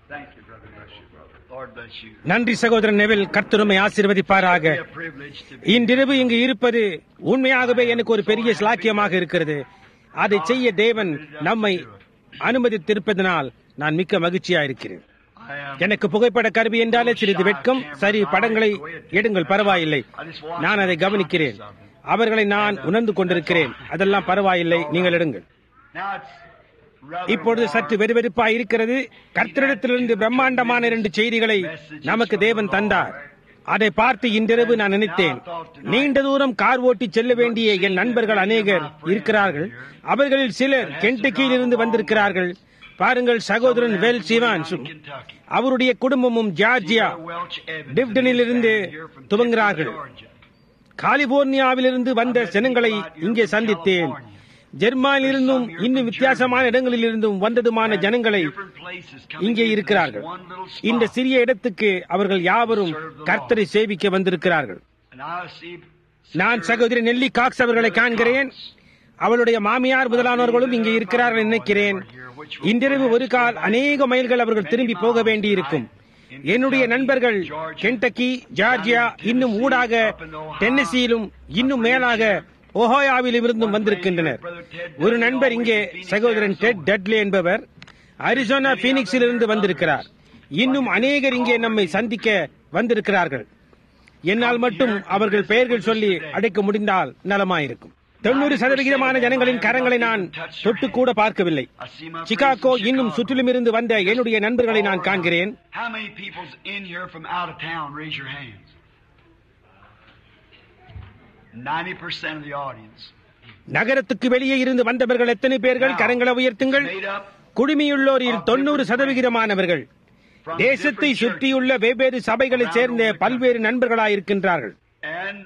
Thank you, brother. Bless you, brother. Lord bless you. நன்றி சகோதரன் Neville கர்த்தருமை ஆசீர்வதிப்பாராக Be a privilege to be. இன்றிரவு இங்கு இருப்பது உண்மையாகவே எனக்கு ஒரு பெரிய சிலாக்கியமாக இருக்கிறது அதை செய்ய தேவன் நம்மை அனுமதித்திருப்பதனால் நான் மிக்க மகிழ்ச்சியா இருக்கிறேன் I am. எனக்கு புகைப்பட கருவி என்றாலே சிறிது வெட்கம் சரி படங்களை எடுங்கள் பரவாயில்லை நான் அதை கவனிக்கிறேன் அவர்களை நான் உணர்ந்து கொண்டிருக்கிறேன் அதெல்லாம் பரவாயில்லை நீங்கள் எடுங்கள் Now it's rather இப்பொழுது சற்று வெறுவெறுப்பாய் இருக்கிறது கர்த்தரிடத்திலிருந்து பிரம்மாண்டமான இரண்டு செய்திகளை நமக்கு தேவன் தந்தார் அதை பார்த்து இன்றிரவு நான் நினைத்தேன் நீண்ட தூரம் கார் ஓட்டி செல்ல வேண்டிய என் நண்பர்கள் அநேகர் இருக்கிறார்கள் அவர்களில் சிலர் கென்டக்கியில் இருந்து வந்திருக்கிறார்கள் பாருங்கள் சகோதரன் வெல் சிவான்ஸும் Kentucky. அவருடைய குடும்பமும் ஜார்ஜியா Welch Evans டிப்டனிலிருந்து and his family here from துவங்குகிறார்கள். Georgia. கலிபோர்னியாவிலிருந்து வந்த ஜனங்களை இங்கே சந்தித்தேன் ஜெர்மானிலிருந்தும் இன்னும் வித்தியாசமான இடங்களிலிருந்தும் வந்ததுமான ஜனங்களை Different places coming இங்கே into இருக்கிறார்கள் this one little spot. இந்த சிறிய இடத்துக்கு அவர்கள் யாவரும் கர்த்தரை சேவிக்க வந்திருக்கிறார்கள் And I see நான் சகோதரி நெல்லி காக்ஸ் அவர்களை காண்கிறேன் அவளுடைய மாமியார் முதலானவர்களும் இங்கே இருக்கிறார்கள் நினைக்கிறேன் இன்றிரவு ஒரு கால் அநேக மைல்கள் அவர்கள் திரும்பி போக வேண்டியிருக்கும் என்னுடைய நண்பர்கள் கென்டக்கி ஜார்ஜியா இன்னும் ஊடாக டென்னசியிலும் இன்னும் மேலாக ஒஹோயாவிலும் இருந்தும் வந்திருக்கின்றனர் ஒரு நண்பர் இங்கே சகோதரன் டெட் டட்லே என்பவர் அரிசோனா பீனிக்ஸில் இருந்து வந்திருக்கிறார் இன்னும் அநேகர் இங்கே நம்மை சந்திக்க வந்திருக்கிறார்கள் என்னால் மட்டும் அவர்கள் பெயர்கள் சொல்லி அடைக்க முடிந்தால் நலமாயிருக்கும் தொண்ணூறு சதவிகிதமான ஜனங்களின் கரங்களை நான் தொட்டு கூட பார்க்கவில்லை சிகாகோ இன்னும் சுற்றிலும் இருந்து வந்த என்னுடைய நண்பர்களை நான் காண்கிறேன் How many people's in here from out of town? Raise your hands. Ninety percent of the audience. நகரத்துக்கு வெளியே இருந்து வந்தவர்கள் எத்தனை பேர்கள் கரங்களை உயர்த்துங்கள் Made up குடிமையுள்ளோரில் தொண்ணூறு சதவிகிதமானவர்கள் from தேசத்தை different சுற்றியுள்ள வெவ்வேறு சபைகளைச் சேர்ந்த பல்வேறு நண்பர்களாயிருக்கின்றார்கள் churches. And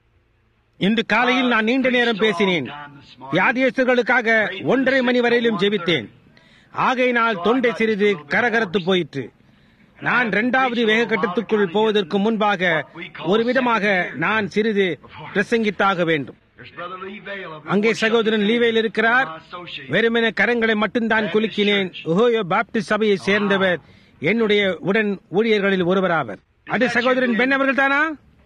இன்று காலையில் நான் நீண்ட நேரம் பேசினேன் வியாதியஸ்தர்களுக்காக ஒன்றரை மணி வரையிலும் ஜெபித்தேன் ஆகையினால் தொண்டை சிறிது கரகரத்து போயிற்று நான் இரண்டாவது வேக கட்டத்துக்குள் போவதற்கு முன்பாக ஒரு விதமாக நான் சிறிது பிரசங்கித்தாக வேண்டும் there's Brother Lee Vale of அங்கே சகோதரன் லீவையில் இருக்கிறார் my associate. வெறுமென கரங்களை மட்டும்தான் குலுக்கினேன் ஓஹோயோ பாப்டிஸ்ட் சபையை சேர்ந்தவர் என்னுடைய உடன் ஊழியர்களில் ஒருவராவர் அது சகோதரன் பென் அவர்கள் தானா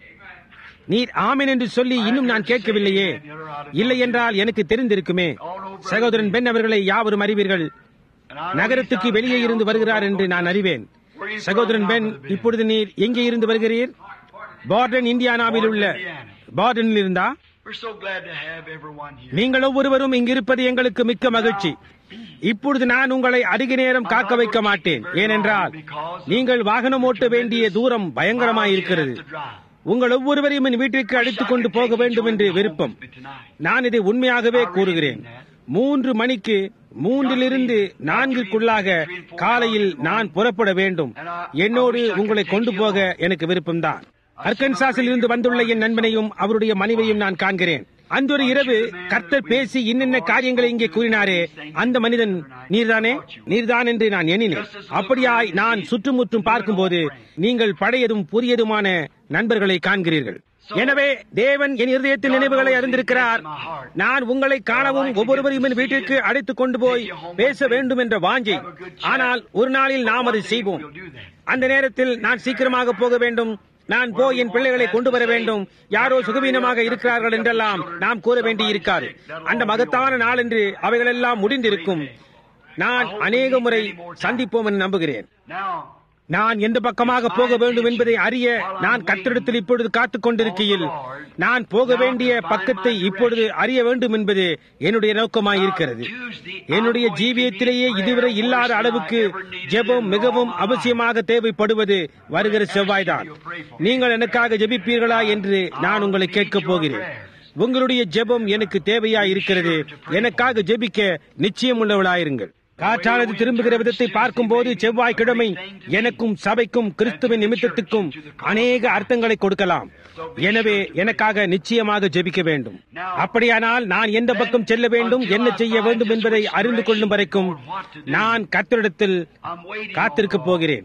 நீர் ஆமென் என்று சொல்லி இன்னும் நான் கேட்கவில்லையே இல்லை என்றால் எனக்கு தெரிந்திருக்குமே சகோதரன் பென் அவர்களை யாவரும் அறிவீர்கள் And I know நகரத்துக்கு he's out of வெளியே town. இருந்து வருகிறார் என்று நான் அறிவேன் Where you from, சகோதரன் பென் Brother Ben? இப்பொழுது நீர் எங்கே இருந்து வருகிறீர் பார்டன் இந்தியானாவில் உள்ள பார்டனில் இருந்தா We're so glad to have everyone here. நீங்கள் ஒவ்வொருவரும் இங்கு இருப்பது எங்களுக்கு மிக்க மகிழ்ச்சி இப்பொழுது நான் உங்களை அதிக நேரம் காக்க வைக்க மாட்டேன் ஏனென்றால் நீங்கள் வாகனம் ஓட்ட வேண்டிய தூரம் பயங்கரமாயிருக்கிறது உங்கள் ஒவ்வொருவரையும் என் வீட்டிற்கு அழைத்துக் கொண்டு போக வேண்டும் என்று விருப்பம் நான் இதை உண்மையாகவே கூறுகிறேன் மூன்று மணிக்கு மூன்றிலிருந்து நான்குக்குள்ளாக காலையில் நான் புறப்பட வேண்டும் என்னோடு உங்களை கொண்டு போக எனக்கு விருப்பம்தான் அர்கன்சாஸில் இருந்து வந்துள்ள என் நண்பனையும் அவருடைய மனைவியையும் நான் காண்கிறேன் அந்த ஒரு இரவு கர்த்தர் பேசி இன்னென்ன காரியங்களை இங்கே கூறினாரே அந்த மனிதன் நீர்தானே நீர்தான் என்று நான் எண்ணினேன் அப்படியாய் நான் சுற்றுமுற்றும் பார்க்கும்போது நீங்கள் பழையதும் புதியதுமான நண்பர்களை காண்கிறீர்கள் எனவே தேவன் என் இருதயத்தின் நினைவுகளை அறிந்திருக்கிறார் நான் உங்களை காணவும் ஒவ்வொருவரையும் என் வீட்டிற்கு அழைத்துக் கொண்டு போய் பேச வேண்டும் என்ற வாஞ்சை ஆனால் ஒரு நாளில் நாம் அதை செய்வோம் அந்த நேரத்தில் நான் சீக்கிரமாக போக வேண்டும் நான் போய் என் பிள்ளைகளை கொண்டு வர வேண்டும் யாரோ சுகவீனமாக இருக்கிறார்கள் என்றெல்லாம் நாம் கூற வேண்டி இருக்காது அந்த மகத்தான நாள் என்று அவைகளெல்லாம் முடிந்திருக்கும் நான் அநேக முறை சந்திப்போம் என்று நம்புகிறேன் Now, நான் எந்த பக்கமாக போக வேண்டும் என்பதை அறிய நான் கத்திடத்தில் இப்பொழுது காத்துக் கொண்டிருக்கையில் நான் போக வேண்டிய பக்கத்தை இப்பொழுது அறிய வேண்டும் என்பது என்னுடைய நோக்கமாயிருக்கிறது என்னுடைய ஜீவியத்திலேயே இதுவரை இல்லாத அளவுக்கு ஜெபம் மிகவும் அவசியமாக தேவைப்படுவது வருகிற செவ்வாய்தான் நீங்கள் எனக்காக ஜெபிப்பீர்களா என்று நான் உங்களை கேட்கப் போகிறேன் உங்களுடைய ஜெபம் எனக்கு தேவையா இருக்கிறது எனக்காக ஜெபிக்க நிச்சயம் உள்ளவளாயிருங்கள் காற்றானது திரும்புகிற விதத்தை பார்க்கும்போது செவ்வாய்க்கிழமை எனக்கும் சபைக்கும் கிறிஸ்துவின் நிமித்தத்துக்கும் அநேக அர்த்தங்களை கொடுக்கலாம் எனவே எனக்காக நிச்சயமாக ஜெபிக்க வேண்டும் அப்படியானால் நான் எந்த பக்கம் செல்ல வேண்டும் என்ன செய்ய வேண்டும் என்பதை அறிந்து கொள்ளும் வரைக்கும் நான் கர்த்தரிடத்தில் I'm waiting காத்திருக்க on the போகிறேன்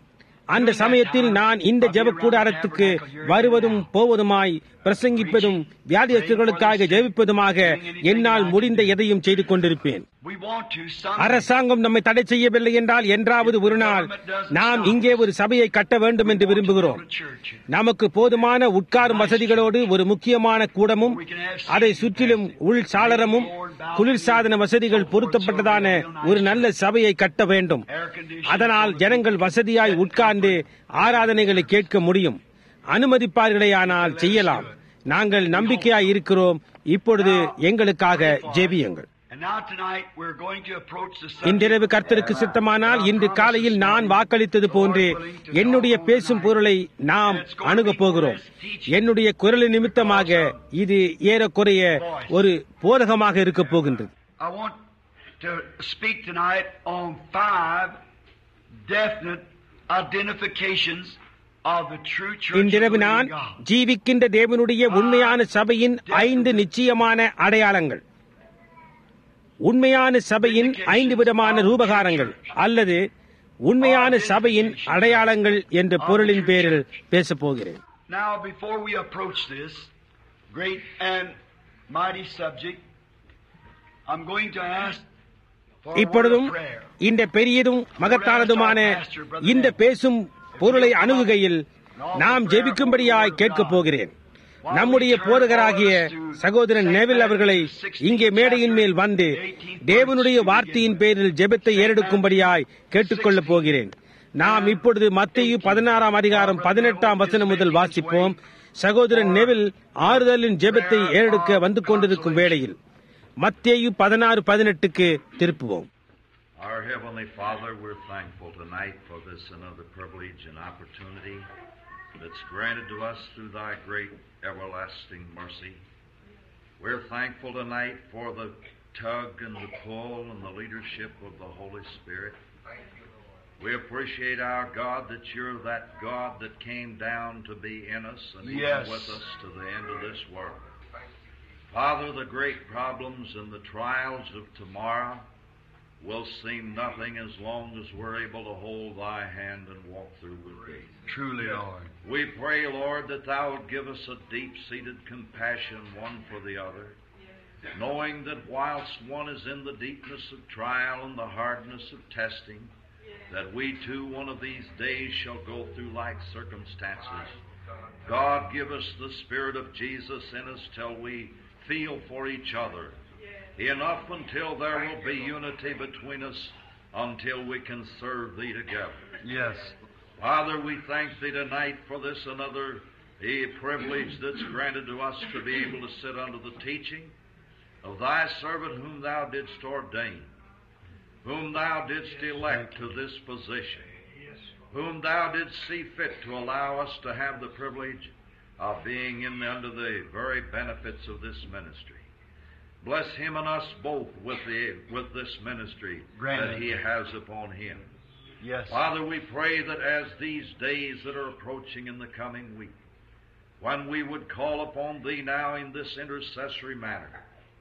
அந்த சமயத்தில் நான் இந்த ஜெப கூடாரத்துக்கு வருவதும் போவதுமாய் பிரசங்கிப்பதும் வியாதியஸ்தர்களுக்காக ஜெபிப்பதுமாக என்னால் முடிந்த எதையும் செய்து கொண்டிருப்பேன் We want to some அரசாங்கம் நம்மை தடை செய்யவில்லை என்றால் என்றாவது ஒரு நாள் நாம் இங்கே ஒரு சபையை கட்ட வேண்டும் என்று விரும்புகிறோம் church. நமக்கு போதுமான உட்காரும் வசதிகளோடு ஒரு முக்கியமான கூடமும் அதை சுற்றிலும் உள் சாளரமும் குளிர்சாதன வசதிகள் பொருத்தப்பட்டதான ஒரு நல்ல சபையை கட்ட வேண்டும் Air conditioning. அதனால் ஜனங்கள் வசதியாய் உட்கார்ந்து ஆராதனைகளை கேட்க முடியும் அனுமதிப்பார்களேயானால் செய்யலாம் நாங்கள் நம்பிக்கையாய் இருக்கிறோம் இப்பொழுது எங்களுக்காக ஜெபியுங்கள் And now tonight we're going to approach the subject. இன்றிரவு கர்த்தருக்கு சித்தமானால் இன்று காலையில் நான் வாக்களித்தது போன்று என்னுடைய பேசும் பொருளை நாம் அணுகப் போகிறோம் என்னுடைய குரலின் நிமித்தமாக இது ஏறக்குறைய ஒரு போதகமாக இருக்கப் போகின்றது I want to speak tonight on five definite identifications of the true church of the இன்றிரவு நான் living God. ஜீவிக்கின்ற தேவனுடைய உண்மையான சபையின் ஐந்து நிச்சயமான அடையாளங்கள் உண்மையான சபையின் ஐந்து விதமான ரூபகாரங்கள் அல்லது உண்மையான சபையின் அடையாளங்கள் என்ற பொருளின் பேரில் பேசப் போகிறேன் Now, before we approach this great and mighty subject, I'm going to ask for a word இப்பொழுதும் of prayer. இந்த பெரியதும் மகத்தானதுமான இந்த பேசும் பொருளை அணுகுகையில் நாம் ஜெபிக்கும்படியாய் கேட்கப் போகிறேன் நம்முடைய போதகராகிய சகோதரன் நேவில் அவர்களை இங்கே மேடையின் மேல் வந்து தேவனுடைய வார்த்தையின் பேரில் ஜெபத்தை ஏறெடுக்கும்படியாய் கேட்டுக்கொள்ளப் போகிறேன் நாம் இப்பொழுது மத்திய பதினாறாம் அதிகாரம் பதினெட்டாம் வசனம் முதல் வாசிப்போம் சகோதரன் நெவில் ஆறுதலின் ஜெபத்தை ஏறெடுக்க வந்து கொண்டிருக்கும் வேளையில் மத்தேயு பதினாறு பதினெட்டுக்கு திருப்புவோம் Our Heavenly Father, we're thankful tonight for this another privilege and opportunity that's granted to us through Thy great everlasting mercy. We're thankful tonight for the tug and the pull and the leadership of the Holy Spirit. We appreciate our God that you're that God that came down to be in us and even Yes. with us to the end of this world. Father, the great problems and the trials of tomorrow will seem nothing as long as we're able to hold thy hand and walk through with thee. Truly, Lord. We pray, Lord, that thou would give us a deep seated compassion one for the other, knowing that whilst one is in the deepness of trial and the hardness of testing, that we too one of these days shall go through like circumstances. God, give us the Spirit of Jesus in us till we feel for each other. Enough until there will be unity between us until we can serve Thee together. Yes. Father, we thank Thee tonight for this another a privilege that's granted to us to be able to sit under the teaching of Thy servant whom Thou didst ordain, whom Thou didst elect to this position, whom Thou didst see fit to allow us to have the privilege of being in under the very benefits of this ministry. Bless him and us both with the with this ministry Grant that it. he has upon him. Yes. Father, we pray that as these days that are approaching in the coming week, when we would call upon Thee now in this intercessory manner,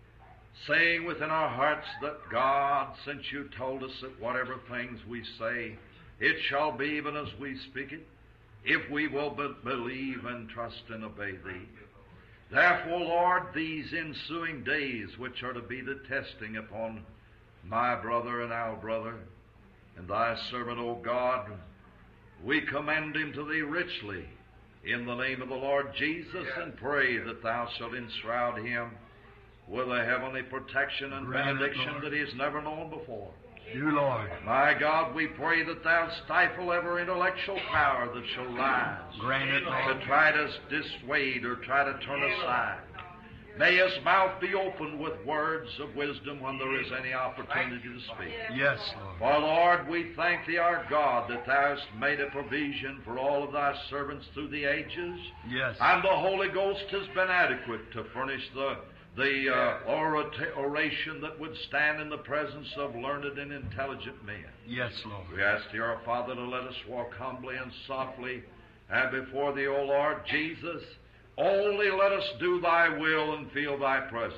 saying within our hearts that God, since You told us that whatever things we say, it shall be even as we speak it, if we will but believe and trust and obey Thee. Therefore, Lord, these ensuing days which are to be the testing upon my brother and our brother, and thy servant, O God, we commend him to thee richly in the name of the Lord Jesus and pray that thou shalt enshroud him with a heavenly protection and Grant it, benediction Lord. that he has never known before. You, Lord. My God, we pray that thou stifle every intellectual power that shall rise Grant it, Lord. to try to dissuade or try to turn aside. May his mouth be opened with words of wisdom when there is any opportunity to speak. Yes, Lord. For Lord, we thank thee, our God, that thou hast made a provision for all of thy servants through the ages, Yes. and the Holy Ghost has been adequate to furnish the the uh, orata- oration that would stand in the presence of learned and intelligent men. Yes, Lord. We ask thee, our Father, to let us walk humbly and softly and before thee, O Lord Jesus. Only let us do thy will and feel thy presence.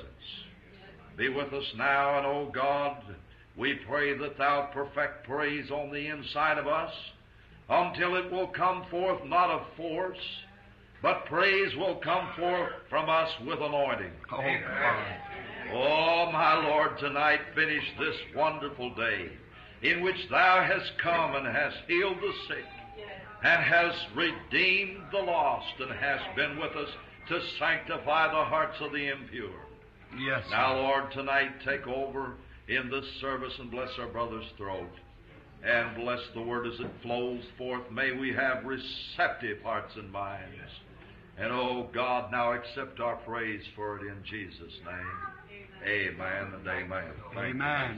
Be with us now, and O God, we pray that thou perfect praise on the inside of us, until it will come forth not of force, but praise will come forth from us with anointing. Oh, Father. Oh, my Lord, tonight finish this wonderful day in which Thou hast come and hast healed the sick and hast redeemed the lost and hast been with us to sanctify the hearts of the impure. Yes. Now, Lord, tonight take over in this service and bless our brother's throat and bless the word as it flows forth. May we have receptive hearts and minds. And oh God, now accept our praise for it in Jesus' name. Amen and amen. Amen.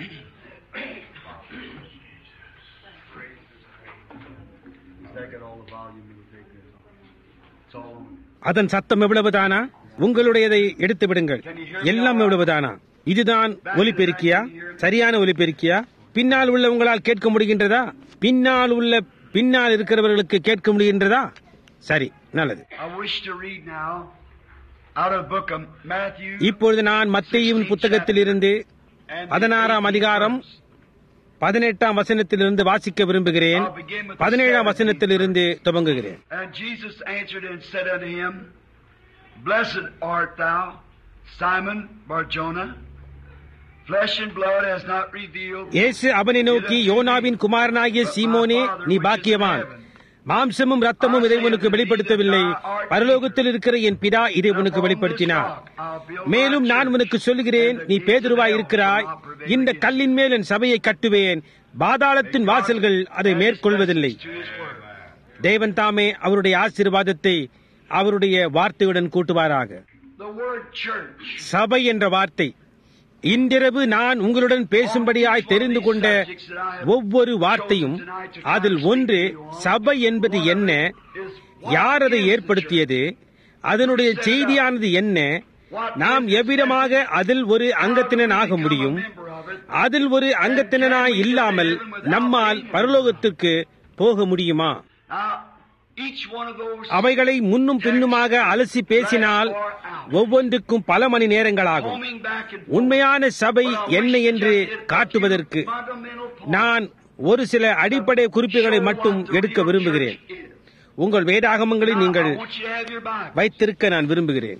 Take it all the volume and take it. It's all. அதன் சத்தம் எவ்வளவுதானா உங்களுடையதை எடுத்து விடுங்கள் எல்லாம் எவ்வளவுதானா இதுதான் ஒலிபெருக்கியா சரியான ஒலிபெருக்கியா பின்னால் உள்ள உங்களால் கேட்க முடிகின்றதா பின்னால் உள்ள பின்னால் இருக்கிறவர்களுக்கு கேட்க முடிகின்றதா சரி நல்லது I wish to read now out of the book of Matthew. இப்பொழுது நான் மத்தேயுவின் புத்தகத்தில் இருந்து and the பதினாறாம் 18th அதிகாரம் verse. பதினெட்டாம் வசனத்திலிருந்து வாசிக்க விரும்புகிறேன் I'll begin with the பதினேழாம் 17th வசனத்திலிருந்து துவங்குகிறேன் And Jesus answered and said unto him, Blessed art thou, Simon Barjona. Flesh and blood has not revealed. இயேசு அவனை நோக்கி யோனாவின் குமாரனாகிய சீமோனே நீ பாக்கியவான் மாம்சமும் ரத்தமும் இதை உனக்கு வெளிப்படுத்தவில்லை பரலோகத்தில் இருக்கிற என் பிதா இதை உனக்கு வெளிப்படுத்தினார் மேலும் நான் உனக்கு சொல்லுகிறேன் நீ பேதுருவாய் இருக்கிறாய் இந்த கல்லின் மேல் என் சபையை கட்டுவேன் பாதாளத்தின் வாசல்கள் அதை மேற்கொள்வதில்லை தேவன் தாமே அவருடைய ஆசீர்வாதத்தை அவருடைய வார்த்தையுடன் கூட்டுவாராக The word church. சபை என்ற வார்த்தை இன்றிரவு நான் உங்களுடன் பேசும்படியாய் தெரிந்து கொண்ட ஒவ்வொரு வார்த்தையும் அதில் ஒன்று சபை என்பது என்ன யார் அதை ஏற்படுத்தியது அதனுடைய செய்தியானது என்ன நாம் எவ்விதமாக அதில் ஒரு அங்கத்தினனாக முடியும் அதில் ஒரு அங்கத்தினனாய் இல்லாமல் நம்மால் பரலோகத்திற்கு போக முடியுமா Now, each one of those அவைகளை முன்னும் பின்னுமாக அலசி பேசினால் ஒவ்வொன்றுக்கும் பல மணி நேரங்களாகும் homing back and உண்மையான சபை என்ன என்று காட்டுவதற்கு நான் ஒரு சில அடிப்படை குறிப்புகளை மட்டும் எடுக்க விரும்புகிறேன் உங்கள் வேதாகமங்களை நீங்கள் வைத்திருக்க நான் விரும்புகிறேன்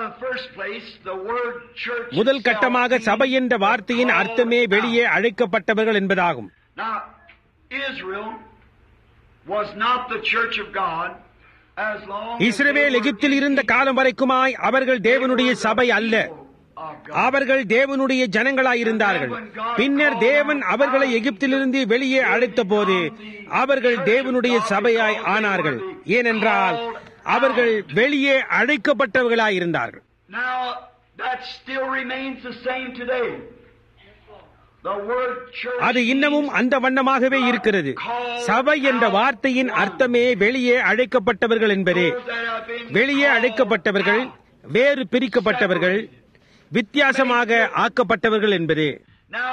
முதல் கட்டமாக சபை என்ற வார்த்தையின் அர்த்தமே வெளியே அழைக்கப்பட்டவர்கள் என்பதாகும் Now, Israel was not the church of God as long as Israel they were எகிப்தில் இருந்த காலம் வரைக்குமாய் அவர்கள் தேவனுடைய சபை அல்ல of God. அவர்கள் தேவனுடைய ஜனங்களாயிருந்தார்கள் பின்னர் தேவன் அவர்களை எகிப்திலிருந்து வெளியே அழைத்த போது அவர்கள் தேவனுடைய சபையாய் ஆனார்கள் ஏனென்றால் அவர்கள் வெளியே அழைக்கப்பட்டவர்களாயிருந்தார்கள் Now, that still remains the same today. The word church அது இன்னமும் அந்த வண்ணமாகவே இருக்கிறது சபை என்ற வார்த்தையின் அர்த்தமே வெளியே அழைக்கப்பட்டவர்கள் என்பதே those that have been வெளியே called அழைக்கப்பட்டவர்கள் out. வேறு பிரிக்கப்பட்டவர்கள் வித்தியாசமாக ஆக்கப்பட்டவர்கள் என்பதே Now,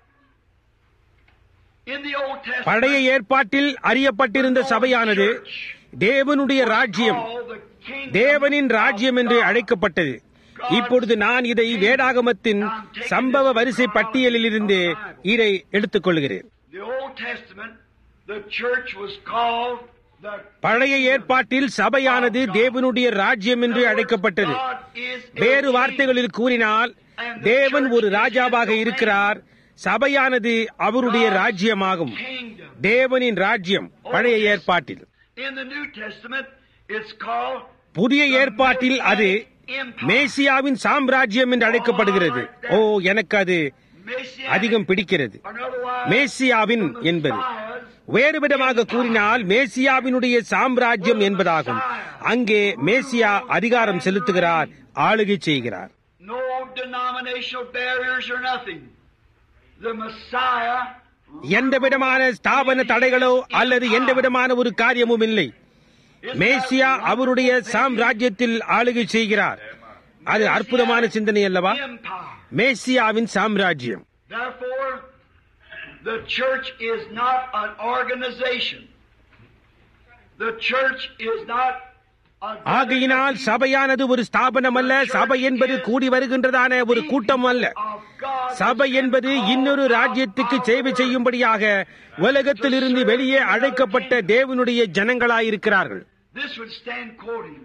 in the Old Testament, பழைய ஏற்பாட்டில் அறியப்பட்டிருந்த சபையானது தேவனுடைய ராஜ்யம் called the kingdom தேவனின் of ராஜ்யம் என்று God. அழைக்கப்பட்டது இப்பொழுது நான் இதை வேதாகமத்தின் சம்பவ வரிசை பட்டியலில் இருந்து இதை எடுத்துக்கொள்கிறேன் The Old Testament, the church was called the பழைய ஏற்பாட்டில் சபையானது தேவனுடைய ராஜ்யம் என்று அழைக்கப்பட்டது God is a வேறு king. வார்த்தைகளில் கூறினால் தேவன் ஒரு ராஜாவாக இருக்கிறார் சபையானது அவருடைய ராஜ்யமாகும் Kingdom. தேவனின் ராஜ்யம் பழைய ஏற்பாட்டில் In the New Testament, it's called புதிய ஏற்பாட்டில் அது empire. மேசியாவின் சாம்ராஜ்யம் என்று அழைக்கப்படுகிறது ஓ எனக்கு அது Messianic. அதிகம் பிடிக்கிறது Or otherwise, மேசியாவின் the என்பது Messiah's வேறு விதமாக கூறினால் மேசியாவினுடைய சாம்ராஜ்யம் என்பதாகும் அங்கே மேசியா அதிகாரம் செலுத்துகிறார் ஆளுகை செய்கிறார் No denominational barriers or nothing. The Messiah எந்த விதமான ஸ்தாபன தடைகளோ அல்லது எந்த விதமான ஒரு காரியமும் இல்லை is மேசியா that அவருடைய wonderful சாம்ராஜ்யத்தில் ஆளுகை செய்கிறார் அது அற்புதமான சிந்தனை அல்லவா empire. மேசியாவின் சாம்ராஜ்யம் Therefore, the church is not an organization. The church is not a ஆகையினால் சபையானது ஒரு ஸ்தாபனம் அல்ல சபை என்பது கூடி வருகின்றதான ஒரு கூட்டம் அல்ல of God சபை என்பது இன்னொரு ராஜ்யத்துக்கு சேவை செய்யும்படியாக உலகத்திலிருந்து வெளியே அழைக்கப்பட்ட தேவனுடைய ஜனங்களாயிருக்கிறார்கள் This would stand quoting.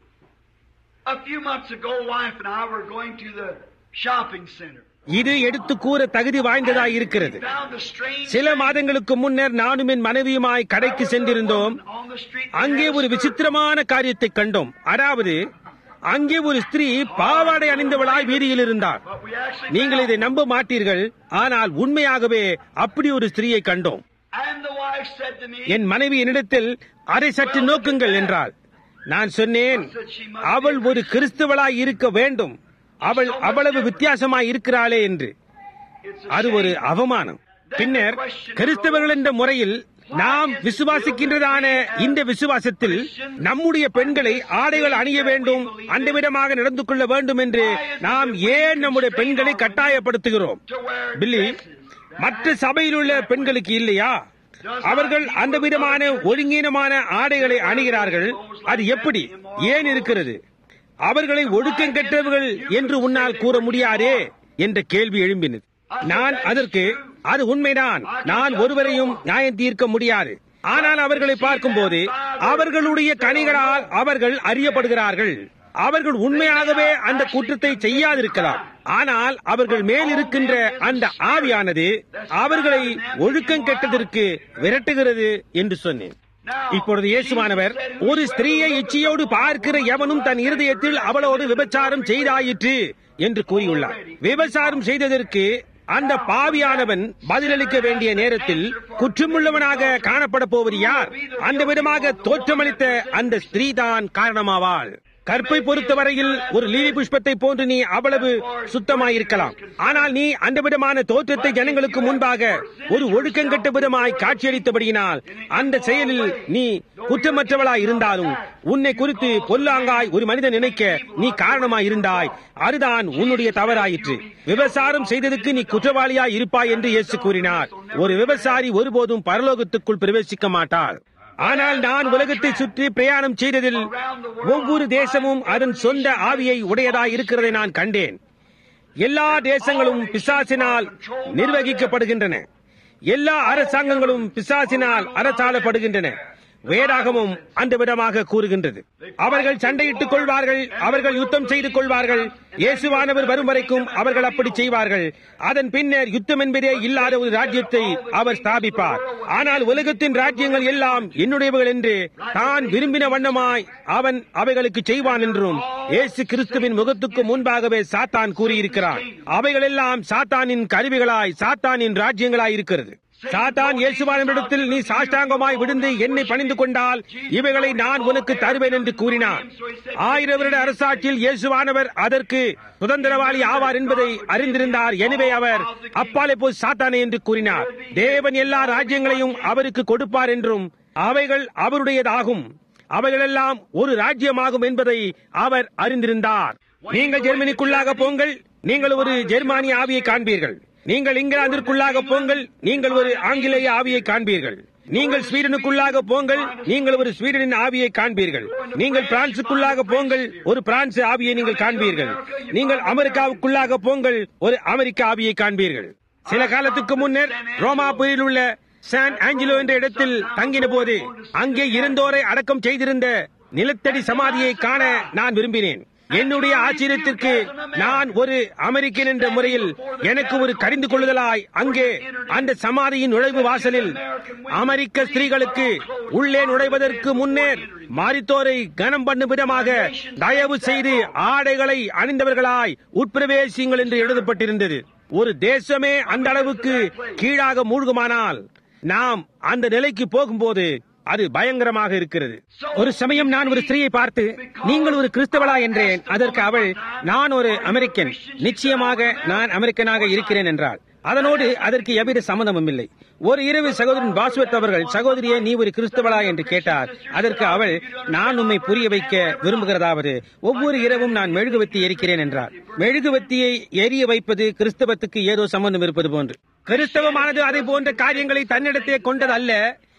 A few months ago, wife and I were going to the shopping center. இது எடுத்து கூற தகுதி வாய்ந்ததாய் இருக்கிறது We found a strange சில மாதங்களுக்கு முன்னர் நானும் என் மனைவியுமாய் கடைக்கு சென்றிருந்தோம் on the street. அங்கே ஒரு விசித்திரமான காரியத்தை கண்டோம் அதாவது அங்கே ஒரு ஸ்திரீ பாவாடை அணிந்தவளாய் வீதியில் இருந்தார் But we actually நீங்கள் இதை நம்ப மாட்டீர்கள் ஆனால் உண்மையாகவே அப்படி ஒரு ஸ்திரீயை கண்டோம் And the wife said to me, என் மனைவி என்னிடத்தில் அதை சற்று நோக்குங்கள் என்றாள் நான் சொன்னேன் அவள் ஒரு கிறிஸ்தவளாய் இருக்க வேண்டும் அவள் அவ்வளவு வித்தியாசமாய் இருக்கிறாளே என்று It's அது a ஒரு shame. அவமானம் பின்னர் கிறிஸ்தவர்கள் என்ற முறையில் நாம் விசுவாசிக்கின்றதான இந்த விசுவாசத்தில் நம்முடைய பெண்களை ஆடைகள் அணிய வேண்டும் அந்த விதமாக நடந்து கொள்ள வேண்டும் என்று நாம் ஏன் நம்முடைய பெண்களை கட்டாயப்படுத்துகிறோம் to wear பில்லி dresses. மற்ற சபையில் உள்ள பெண்களுக்கு இல்லையா அவர்கள் அந்த விதமான ஒழுங்கீனமான ஆடைகளை அணிகிறார்கள் அது எப்படி ஏன் இருக்கிறது அவர்களை ஒழுக்கம் கெட்டவர்கள் என்று உன்னால் கூற முடியாதே என்ற கேள்வி எழும்பினது நான் அதற்கு அது உண்மைதான் நான் ஒருவரையும் நியாயம் தீர்க்க முடியாது ஆனால் அவர்களை பார்க்கும்போது அவர்களுடைய கனிகளால் அவர்கள் அறியப்படுகிறார்கள் அவர்கள் உண்மையாகவே அந்த குற்றத்தை செய்யாதிருக்கலாம் ஆனால் அவர்கள் மேல் இருக்கின்ற அந்த ஆவியானது அவர்களை ஒழுக்கம் கெட்டதற்கு விரட்டுகிறது என்று சொன்னேன் இப்பொழுது இயேசுவானவர் ஒரு ஸ்திரீயை இச்சையோடு பார்க்கிற எவனும் தன் இருதயத்தில் அவளோடு விபச்சாரம் செய்தாயிற்று என்று கூறியுள்ளார் விபச்சாரம் செய்ததற்கு அந்த பாவியானவன் பதிலளிக்க வேண்டிய நேரத்தில் குற்றமுள்ளவனாக காணப்பட போவது யார் அந்த விதமாக தோற்றமளித்த அந்த ஸ்திரீ தான் காரணமாவாள் கற்பை பொறுத்தவரையில் ஒரு லீலி புஷ்பத்தை போன்று நீ அவ்வளவு சுத்தமாயிருக்கலாம் ஆனால் நீ அந்த விதமான தோற்றத்தை ஜனங்களுக்கு முன்பாக ஒரு ஒழுக்கங்கெட்ட விதமாய் காட்சியளித்தபடியினால் அந்த செயலில் நீ குற்றமற்றவளாய் இருந்தாலும் உன்னை குறித்து பொல்லாங்காய் ஒரு மனிதன் நினைக்க நீ காரணமாய் இருந்தாய் அதுதான் உன்னுடைய தவறாயிற்று விபசாரம் செய்ததுக்கு நீ குற்றவாளியாய் இருப்பாய் என்று இயேசு கூறினார் ஒரு விபசாரி ஒருபோதும் பரலோகத்துக்குள் பிரவேசிக்க மாட்டார் ஆனால் நான் உலகத்தை சுற்றி பிரயாணம் செய்ததில் ஒவ்வொரு தேசமும் அதன் சொந்த ஆவியை உடையதாய் இருக்கிறதை நான் கண்டேன் எல்லா தேசங்களும் பிசாசினால் நிர்வகிக்கப்படுகின்றன எல்லா அரசாங்கங்களும் பிசாசினால் அரசாளப்படுகின்றன வேதாகமும் அந்த விதமாக கூறுகின்றது அவர்கள் சண்டையிட்டுக் கொள்வார்கள் அவர்கள் யுத்தம் செய்து கொள்வார்கள் இயேசுவானவர் வரும் வரைக்கும் அவர்கள் அப்படி செய்வார்கள் அதன் பின்னர் யுத்தம் என்பதே இல்லாத ஒரு ராஜ்யத்தை அவர் ஸ்தாபிப்பார் ஆனால் உலகத்தின் ராஜ்யங்கள் எல்லாம் என்னுடையவர்கள் என்று தான் விரும்பின வண்ணமாய் அவன் அவைகளுக்கு செய்வான் என்றும் இயேசு கிறிஸ்துவின் முகத்துக்கு முன்பாகவே சாத்தான் கூறியிருக்கிறார் அவைகளெல்லாம் சாத்தானின் கருவிகளாய் சாத்தானின் ராஜ்யங்களாய் இருக்கிறது சாத்தான் இயேசுவானிடத்தில் நீ சாஷ்டாங்கமாய் விழுந்து என்னை பணிந்து கொண்டால் இவைகளை நான் உனக்கு தருவேன் என்று கூறினார் ஆயிரம் வருட அரசாட்சியில் இயேசுவானவர் அதற்கு சுதந்திரவாளி ஆவார் என்பதை அறிந்திருந்தார் எனவே அவர் அப்பாலே போய் சாத்தானே என்று கூறினார் தேவன் எல்லா ராஜ்யங்களையும் அவருக்கு கொடுப்பார் என்றும் அவைகள் அவருடையதாகும் அவைகளெல்லாம் ஒரு ராஜ்யமாகும் என்பதை அவர் அறிந்திருந்தார் நீங்கள் ஜெர்மனிக்குள்ளாக போங்கள் நீங்கள் ஒரு ஜெர்மானிய ஆவியை காண்பீர்கள் நீங்கள் இங்கிலாந்திற்குள்ளாக போங்கள் நீங்கள் ஒரு ஆங்கிலேய ஆவியை காண்பீர்கள் நீங்கள் ஸ்வீடனுக்குள்ளாக போங்கள் நீங்கள் ஒரு ஸ்வீடனின் ஆவியை காண்பீர்கள் நீங்கள் பிரான்சுக்குள்ளாக போங்கள் ஒரு பிரான்ஸ் ஆவியை நீங்கள் காண்பீர்கள் நீங்கள் அமெரிக்காவுக்குள்ளாக போங்கள் ஒரு அமெரிக்க ஆவியை காண்பீர்கள் சில காலத்துக்கு முன்னர் ரோமாபுரியில் உள்ள சான் ஆஞ்சலோ என்ற இடத்தில் தங்கின போது அங்கே இருந்தோரை அடக்கம் செய்திருந்த நிலத்தடி சமாதியை காண நான் விரும்பினேன் என்னுடைய ஆச்சரியத்திற்கு நான் ஒரு அமெரிக்கன் என்ற முறையில் எனக்கு ஒரு கடிந்து கொள்ளுதலாய் அங்கே அந்த சமாதியின் நுழைவு வாசலில் அமெரிக்க ஸ்திரீகளுக்கு உள்ளே நுழைவதற்கு முன்னேர் மாரித்தோரை கனம் பண்ணும் விதமாக தயவு செய்து ஆடைகளை அணிந்தவர்களாய் உட்பிரவேசியுங்கள் என்று எழுதப்பட்டிருந்தது ஒரு தேசமே அந்த அளவுக்கு கீழாக மூழ்குமானால் நாம் அந்த நிலைக்கு போகும்போது அது பயங்கரமாக இருக்கிறது ஒரு சமயம் நான் ஒரு ஸ்திரீயை பார்த்து நீங்கள் ஒரு கிறிஸ்தவளா என்றேன் அதற்கு அவள் நான் ஒரு அமெரிக்கன் நிச்சயமாக நான் அமெரிக்கனாக இருக்கிறேன் என்றாள் அதனோடு அதற்கு எவ்வித சம்மந்தமும் இல்லை ஒரு இரவு சகோதரன் பாஸ்வத் அவர்கள் சகோதரியே நீ ஒரு கிறிஸ்தவளா என்று கேட்டார் அதற்கு அவள் நான் உம்மை புரிய வைக்க விரும்புகிறதாவது ஒவ்வொரு இரவும் நான் மெழுகுவத்தி எரிக்கிறேன் என்றார் மெழுகுவத்தியை எரிய வைப்பது கிறிஸ்தவத்துக்கு ஏதோ சம்பந்தம் இருப்பது போன்று கிறிஸ்தவமானது அதை போன்ற காரியங்களை தன்னிடத்தே கொண்டது அல்ல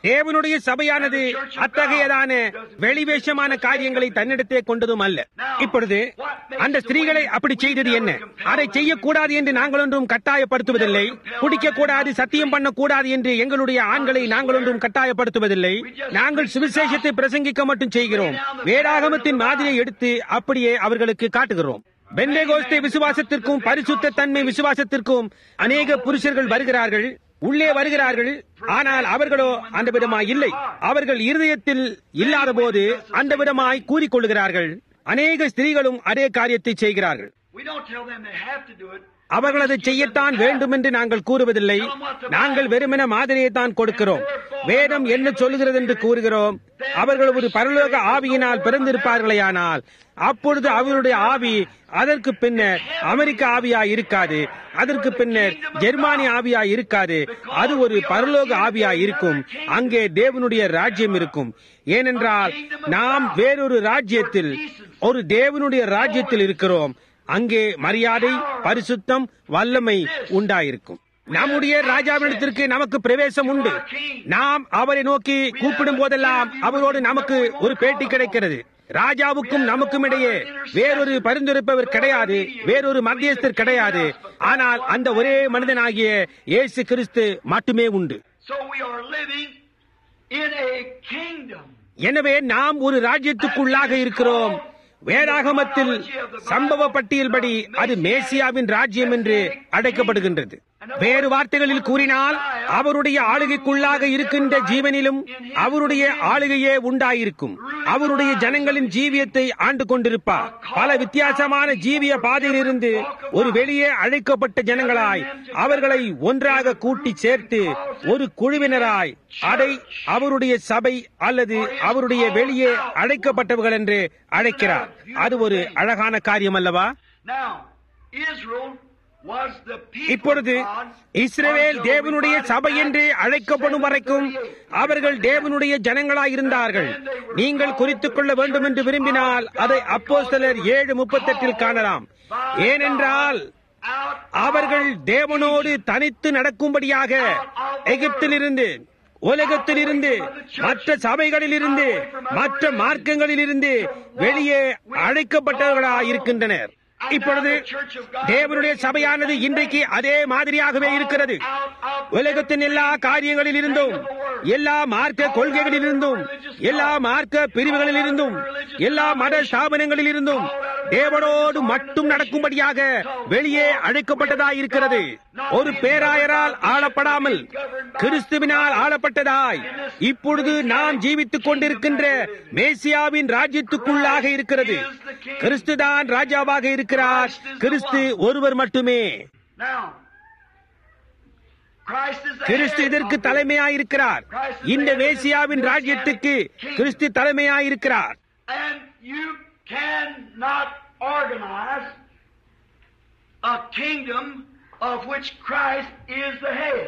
தேவனுடைய சபையானது அத்தகையதான வெளிவேஷமான காரியங்களை தன்னிடத்தே கொண்டதும் அல்ல இப்பொழுது அந்த ஸ்திரீகளை அப்படி செய்தது என்ன அதை செய்யக்கூடாது என்று நாங்கள் ஒன்றும் கட்டாயப்படுத்துவதில்லை குடிக்க கூடாது சத்தியம் பண்ணக்கூடாது என்று எங்களுடைய ஆண்களை நாங்கள் ஒன்றும் கட்டாயப்படுத்துவதில்லை நாங்கள் சுவிசேஷத்தை பிரசங்கிக்க மட்டும் செய்கிறோம் வேதாகமத்தின் மாதிரியை எடுத்து அப்படியே அவர்களுக்கு காட்டுகிறோம் பெந்தேகோஸ்தே விசுவாசத்திற்கும் பரிசுத்த தன்மை விசுவாசத்திற்கும் அநேக புருஷர்கள் வருகிறார்கள் உள்ளே வருகிறார்கள் ஆனால் அவர்களோ அந்த விதமாய் இல்லை அவர்கள் இருதயத்தில் இல்லாத போது அந்த விதமாய் கூறிக்கொள்கிறார்கள் அநேக ஸ்திரீகளும் அதே காரியத்தை செய்கிறார்கள் We don't tell them they have to do it. அவர்கள் அதை செய்யத்தான் வேண்டும் என்று நாங்கள் கூறுவதில்லை நாங்கள் வெறுமென மாதிரியை தான் கொடுக்கிறோம் வேதம் என்ன சொல்லுகிறது என்று கூறுகிறோம் அவர்கள் ஒரு பரலோக ஆவியினால் பிறந்திருப்பார்களேயானால் அப்பொழுது அவருடைய ஆவி அதற்கு பின்னர் அமெரிக்க ஆவியா இருக்காது அதற்கு பின்னர் ஜெர்மானி ஆவியா இருக்காது அது ஒரு பரலோக ஆவியா இருக்கும் அங்கே தேவனுடைய ராஜ்யம் இருக்கும் ஏனென்றால் நாம் வேறொரு ராஜ்யத்தில் ஒரு தேவனுடைய ராஜ்யத்தில் இருக்கிறோம் அங்கே மரியாதை பரிசுத்தம் வல்லமை உண்டாயிருக்கும் நம்முடைய ராஜாவிடத்திற்கு நமக்கு பிரவேசம் உண்டு நாம் அவரை நோக்கி கூப்பிடும் போதெல்லாம் அவரோடு நமக்கு ஒரு பேட்டி கிடைக்கிறது ராஜாவுக்கும் நமக்கும் இடையே வேறொரு பரிந்துரைப்பவர் கிடையாது வேறொரு மத்தியஸ்தர் கிடையாது ஆனால் அந்த ஒரே மனிதனாகிய இயேசு கிறிஸ்து மட்டுமே உண்டு So we are living in a kingdom. எனவே நாம் ஒரு ராஜ்யத்துக்குள்ளாக இருக்கிறோம் வேதாகமத்தில் சம்பவ பட்டியல்படி அது மேசியாவின் ராஜ்யம் என்று அழைக்கப்படுகின்றது வேறு வார்த்தைகளில் கூறினால் அவருடைய ஆளுகைக்குள்ளாக இருக்கின்ற ஜீவனிலும் அவருடைய ஆளுகையே உண்டாயிருக்கும் அவருடைய ஜனங்களின் ஜீவியத்தை ஆண்டு கொண்டிருப்பார் பல வித்தியாசமான ஜீவிய பாதையிலிருந்து ஒரு வெளியே அழைக்கப்பட்ட ஜனங்களாய் அவர்களை ஒன்றாக கூட்டி சேர்த்து ஒரு குழுவினராய் அதை அவருடைய சபை அல்லது அவருடைய வெளியே அழைக்கப்பட்டவர்கள் என்று அழைக்கிறார் அது ஒரு அழகான காரியம் அல்லவா Now, Israel was the people இப்பொழுது of God இஸ்ரவேல் until தேவனுடைய we சபை find என்று out அழைக்கப்படும் வரைக்கும் 738. அவர்கள் தேவனுடைய ஜனங்களாய் இருந்தார்கள் நீங்கள் குறித்துக் கொள்ள வேண்டும் என்று விரும்பினால் அதை அப்போஸ்தலர் ஏழு முப்பத்தெட்டில் காணலாம் ஏனென்றால் out அவர்கள் தேவனோடு தனித்து நடக்கும்படியாக எகிப்திலிருந்து உலகத்திலிருந்து மற்ற சபைகளிலிருந்து மற்ற மார்க்கங்களிலிருந்து வெளியே அழைக்கப்பட்டவர்களாய் இருக்கின்றனர் இப்பொழுது தேவனுடைய சபையானது இன்றைக்கு அதே மாதிரியாகவே இருக்கிறது உலகத்தின் எல்லா காரியங்களில் இருந்தும் எல்லா மார்க்க கொள்கைகளில் இருந்தும் எல்லா மார்க்க பிரிவுகளில் இருந்தும் எல்லா மத ஸ்தாபனங்களில் இருந்தும் தேவனோடு மட்டும் நடக்கும்படியாக வெளியே அழைக்கப்பட்டதாய் இருக்கிறது ஒரு பேராயரால் ஆளப்படாமல் கிறிஸ்துவினால் ஆளப்பட்டதாய் இப்பொழுது நாம் ஜீவித்துக் கொண்டிருக்கின்ற மேசியாவின் ராஜ்யத்துக்குள்ளாக இருக்கிறது கிறிஸ்துதான் ராஜாவாக இருக்கிறார் கிறிஸ்து ஒருவர் மட்டுமே Now, Christ is the Kristu head இதற்கு of the- தலைமையாயிருக்கிறார் இந்த மேசியாவின் ராஜ்யத்துக்கு கிறிஸ்து தலைமையாயிருக்கிறார் And you cannot organize a kingdom of which Christ is the head.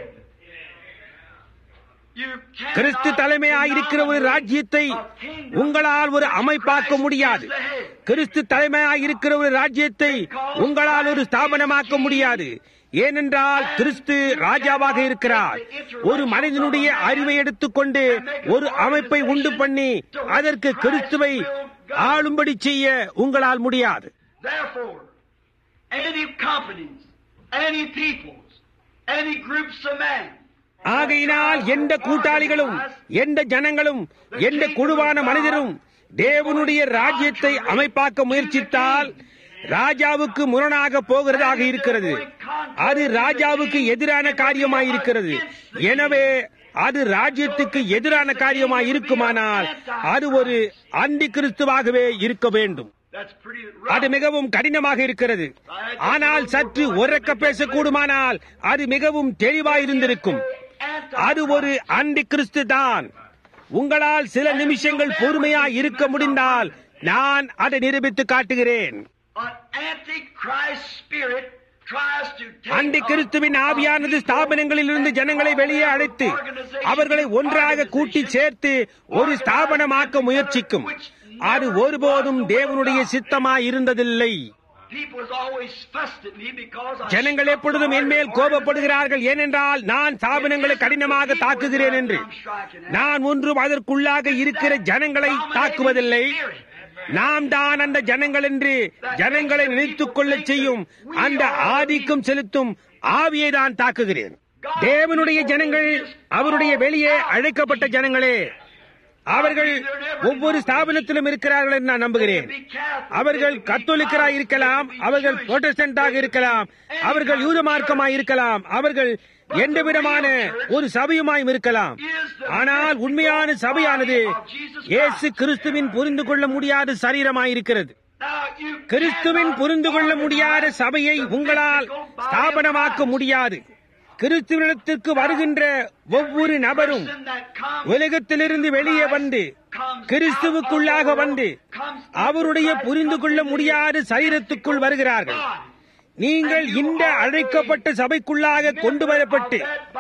You cannot கிறிஸ்து தலைமையாயிருக்கிற ஒரு ராஜ்யத்தை a kingdom உங்களால் ஒரு which அமைப்பாக்க Christ முடியாது is the head. கிறிஸ்து தலைமையாயிருக்கிற ஒரு ராஜ்யத்தை உங்களால் ஒரு ஸ்தாபனமாக்க முடியாது ஏனென்றால் கிறிஸ்து ராஜாவாக இருக்கிறார் ஒரு மனிதனுடைய அறிவை எடுத்துக்கொண்டு ஒரு அமைப்பை உண்டு பண்ணி அதற்கு கிறிஸ்துவை ஆளும்படி செய்ய உங்களால் முடியாது Therefore, any companies, any peoples, any groups of men, ஆகையினால் எந்த கூட்டாளிகளும் எந்த ஜனங்களும் எந்த குழுவான மனிதரும் தேவனுடைய ராஜ்யத்தை அமைப்பாக்க முயற்சித்தால் ராஜாவுக்கு முரணாக போகிறதாக இருக்கிறது அது ராஜாவுக்கு எதிரான காரியமாயிருக்கிறது எனவே அது ராஜ்யத்துக்கு எதிரான காரியமாய் இருக்குமானால் அது ஒரு அந்தி கிறிஸ்துவாகவே இருக்க வேண்டும் that's pretty அது rough. மிகவும் கடினமாக இருக்கிறது ஆனால் சற்று உறக்க பேசக்கூடுமானால் அது மிகவும் தெளிவாயிருந்திருக்கும் அது ஒரு அண்டி கிறிஸ்து தான் உங்களால் சில நிமிஷங்கள் பொறுமையா இருக்க முடிந்தால் நான் அதை நிரூபித்து காட்டுகிறேன் An antichrist spirit tries to take anti a- கிறிஸ்துவின் ஆவியானது ஸ்தாபனங்களில் இருந்து ஜனங்களை வெளியே அழைத்து அவர்களை ஒன்றாக கூட்டி சேர்த்து ஒரு ஸ்தாபனமாக்க முயற்சிக்கும் அது ஒருபோதும் தேவனுடைய சித்தமாய் இருந்ததில்லை people has always fussed at me because I ஜனங்கள் struck எப்பொழுதும் the என் மேல் hard கோபப்படுகிறார்கள் ஏனென்றால் நான் ஸ்தாபனங்களை கடினமாக தாக்குகிறேன் என்று நான் ஒன்றும் அதற்குள்ளாக இருக்கிற ஜனங்களை தாக்குவதில்லை நாம் தான் அந்த ஜனங்கள் என்று ஜனங்களை நினைத்துக் கொள்ளச் செய்யும் அந்த ஆதிக்கம் செலுத்தும் ஆவியை தான் தாக்குகிறேன் தேவனுடைய ஜனங்கள் அவருடைய வெளியே அழைக்கப்பட்ட ஜனங்களே அவர்கள் ஒவ்வொரு ஸ்தாபனத்திலும் இருக்கிறார்கள் என்று நான் நம்புகிறேன் அவர்கள் கத்தோலிக்கராய் இருக்கலாம் அவர்கள் புரோட்டஸ்டன்டாக இருக்கலாம் அவர்கள் யூத மார்க்கமாய் இருக்கலாம் அவர்கள் எந்த விதமான ஒரு சபையுமாயும் இருக்கலாம் ஆனால் உண்மையான சபையானது இயேசு கிறிஸ்துவின் புரிந்து கொள்ள முடியாத சரீரமாயிருக்கிறது கிறிஸ்துவின் புரிந்து கொள்ள முடியாத சபையை உங்களால் ஸ்தாபனமாக்க முடியாது கிறிஸ்துவனிடத்திற்கு வருகின்ற ஒவ்வொரு நபரும் உலகத்திலிருந்து வெளியே வந்து கிறிஸ்துவுக்குள்ளாக வந்து அவருடைய புரிந்து கொள்ள முடியாத சரீரத்துக்குள் வருகிறார்கள் நீங்கள் இந்த அழைக்கப்பட்ட சபைக்குள்ளாக கொண்டு வரப்பட்டு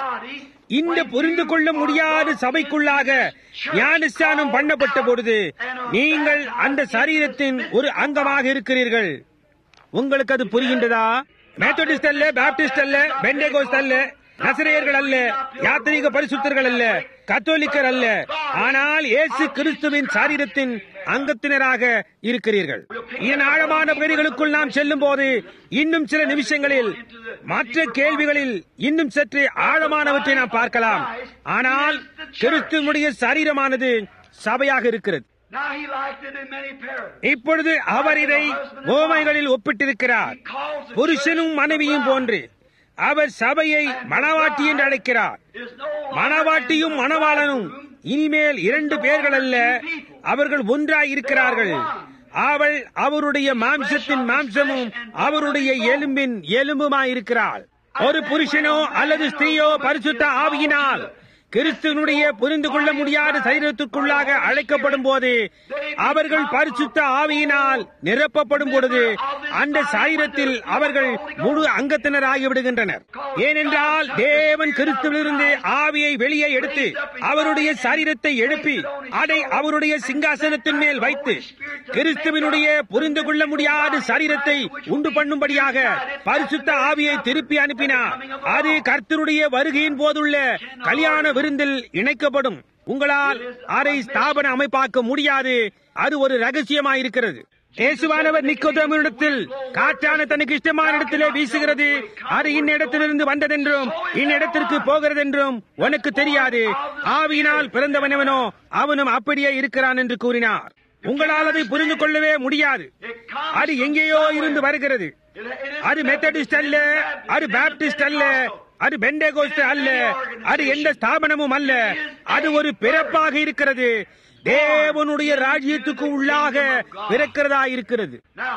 இந்த புரிந்து கொள்ள முடியாத சபைக்குள்ளாக ஞானஸ்தானம் பண்ணப்பட்ட பொழுது நீங்கள் அந்த சரீரத்தின் ஒரு அங்கமாக இருக்கிறீர்கள் உங்களுக்கு அது புரிகின்றதா மேத்தடிஸ்ட் அல்ல பாப்டிஸ்ட் அல்ல பெண்டேகோஸ்ட் அல்ல நசரேயர்கள் அல்ல யாத்திரிக பரிசுத்தர்கள் அல்ல கத்தோலிக்கர் அல்ல ஆனால் இயேசு கிறிஸ்துவின் சாரீரத்தின் அங்கத்தினராக இருக்கிறீர்கள் இதன் ஆழமான பகுதிகளுக்குள் நாம் செல்லும் போது இன்னும் சில நிமிஷங்களில் மற்ற கேள்விகளில் இன்னும் சற்று ஆழமானவற்றை நாம் பார்க்கலாம் ஆனால் கிறிஸ்துவனுடைய சரீரமானது சபையாக இருக்கிறது Now he liked it in many parables. இப்பொழுது அவர் இதை ஓமைகளில் ஒப்பிட்டிருக்கிறார் புருஷனும் மனைவியும் போன்று அவர் சபையை மணவாட்டி என்று அழைக்கிறார் Is no longer மணவாட்டியும் மணவாளனும் இனிமேல் இரண்டு பேர்கள் அல்ல அவர்கள் ஒன்றாய் இருக்கிறார்கள் அவள் அவருடைய மாம்சத்தின் மாம்சமும் அவருடைய எலும்பின் எலும்புமாய் இருக்கிறாள் ஒரு புருஷனோ அல்லது ஸ்திரீயோ பரிசுத்த ஆவியினால் கிறிஸ்துவனுடைய புரிந்து கொள்ள முடியாத சரீரத்திற்குள்ளாக அழைக்கப்படும் போது அவர்கள் பரிசுத்த ஆவியினால் நிரப்பப்படும் பொழுது அந்த சரீரத்தில் அவர்கள் முழு அங்கத்தினராகி விடுகின்றனர் ஏனென்றால் தேவன் கிறிஸ்துவிலிருந்து ஆவியை வெளியே எடுத்து அவருடைய சரீரத்தை எழுப்பி அதை அவருடைய சிங்காசனத்தின் மேல் வைத்து கிறிஸ்துவினுடைய புரிந்து கொள்ள முடியாத சரீரத்தை உண்டு பண்ணும்படியாக பரிசுத்த ஆவியை திருப்பி அனுப்பினார் அது கர்த்தருடைய வருகையின் போதுள்ள கல்யாண விருந்தில் இணைக்கப்படும் உங்களால் அதை ஸ்தாபன அமைப்பாக்க முடியாது அது ஒரு ரகசியமாயிருக்கிறது இயேசுவானவர் நிக்கோதேமனிடத்தில் காற்றான தனக்கு இஷ்டமான இடத்திலே வீசுகிறது அது இன்னிடத்திலிருந்து வந்ததென்றும் இன்னிடத்திற்கு போகிறதென்றும் உனக்கு தெரியாது ஆவியினால் பிறந்தவனவனோ அவனும் அப்படியே இருக்கிறான் என்று கூறினார் உங்களால் அதை புரிந்து கொள்ளவே முடியாது அது எங்கேயோ இருந்து வருகிறது அது மெத்தடிஸ்ட் அல்ல அது பாப்டிஸ்ட் அல்ல அது பெண்டேகோஸ்ட் அல்ல அது எந்த ஸ்தாபனமும் அல்ல அது ஒரு பிறப்பாக இருக்கிறது தேவனுடைய ராஜ்யத்துக்கு உள்ளாக பிறக்கிறதா இருக்கிறது Now,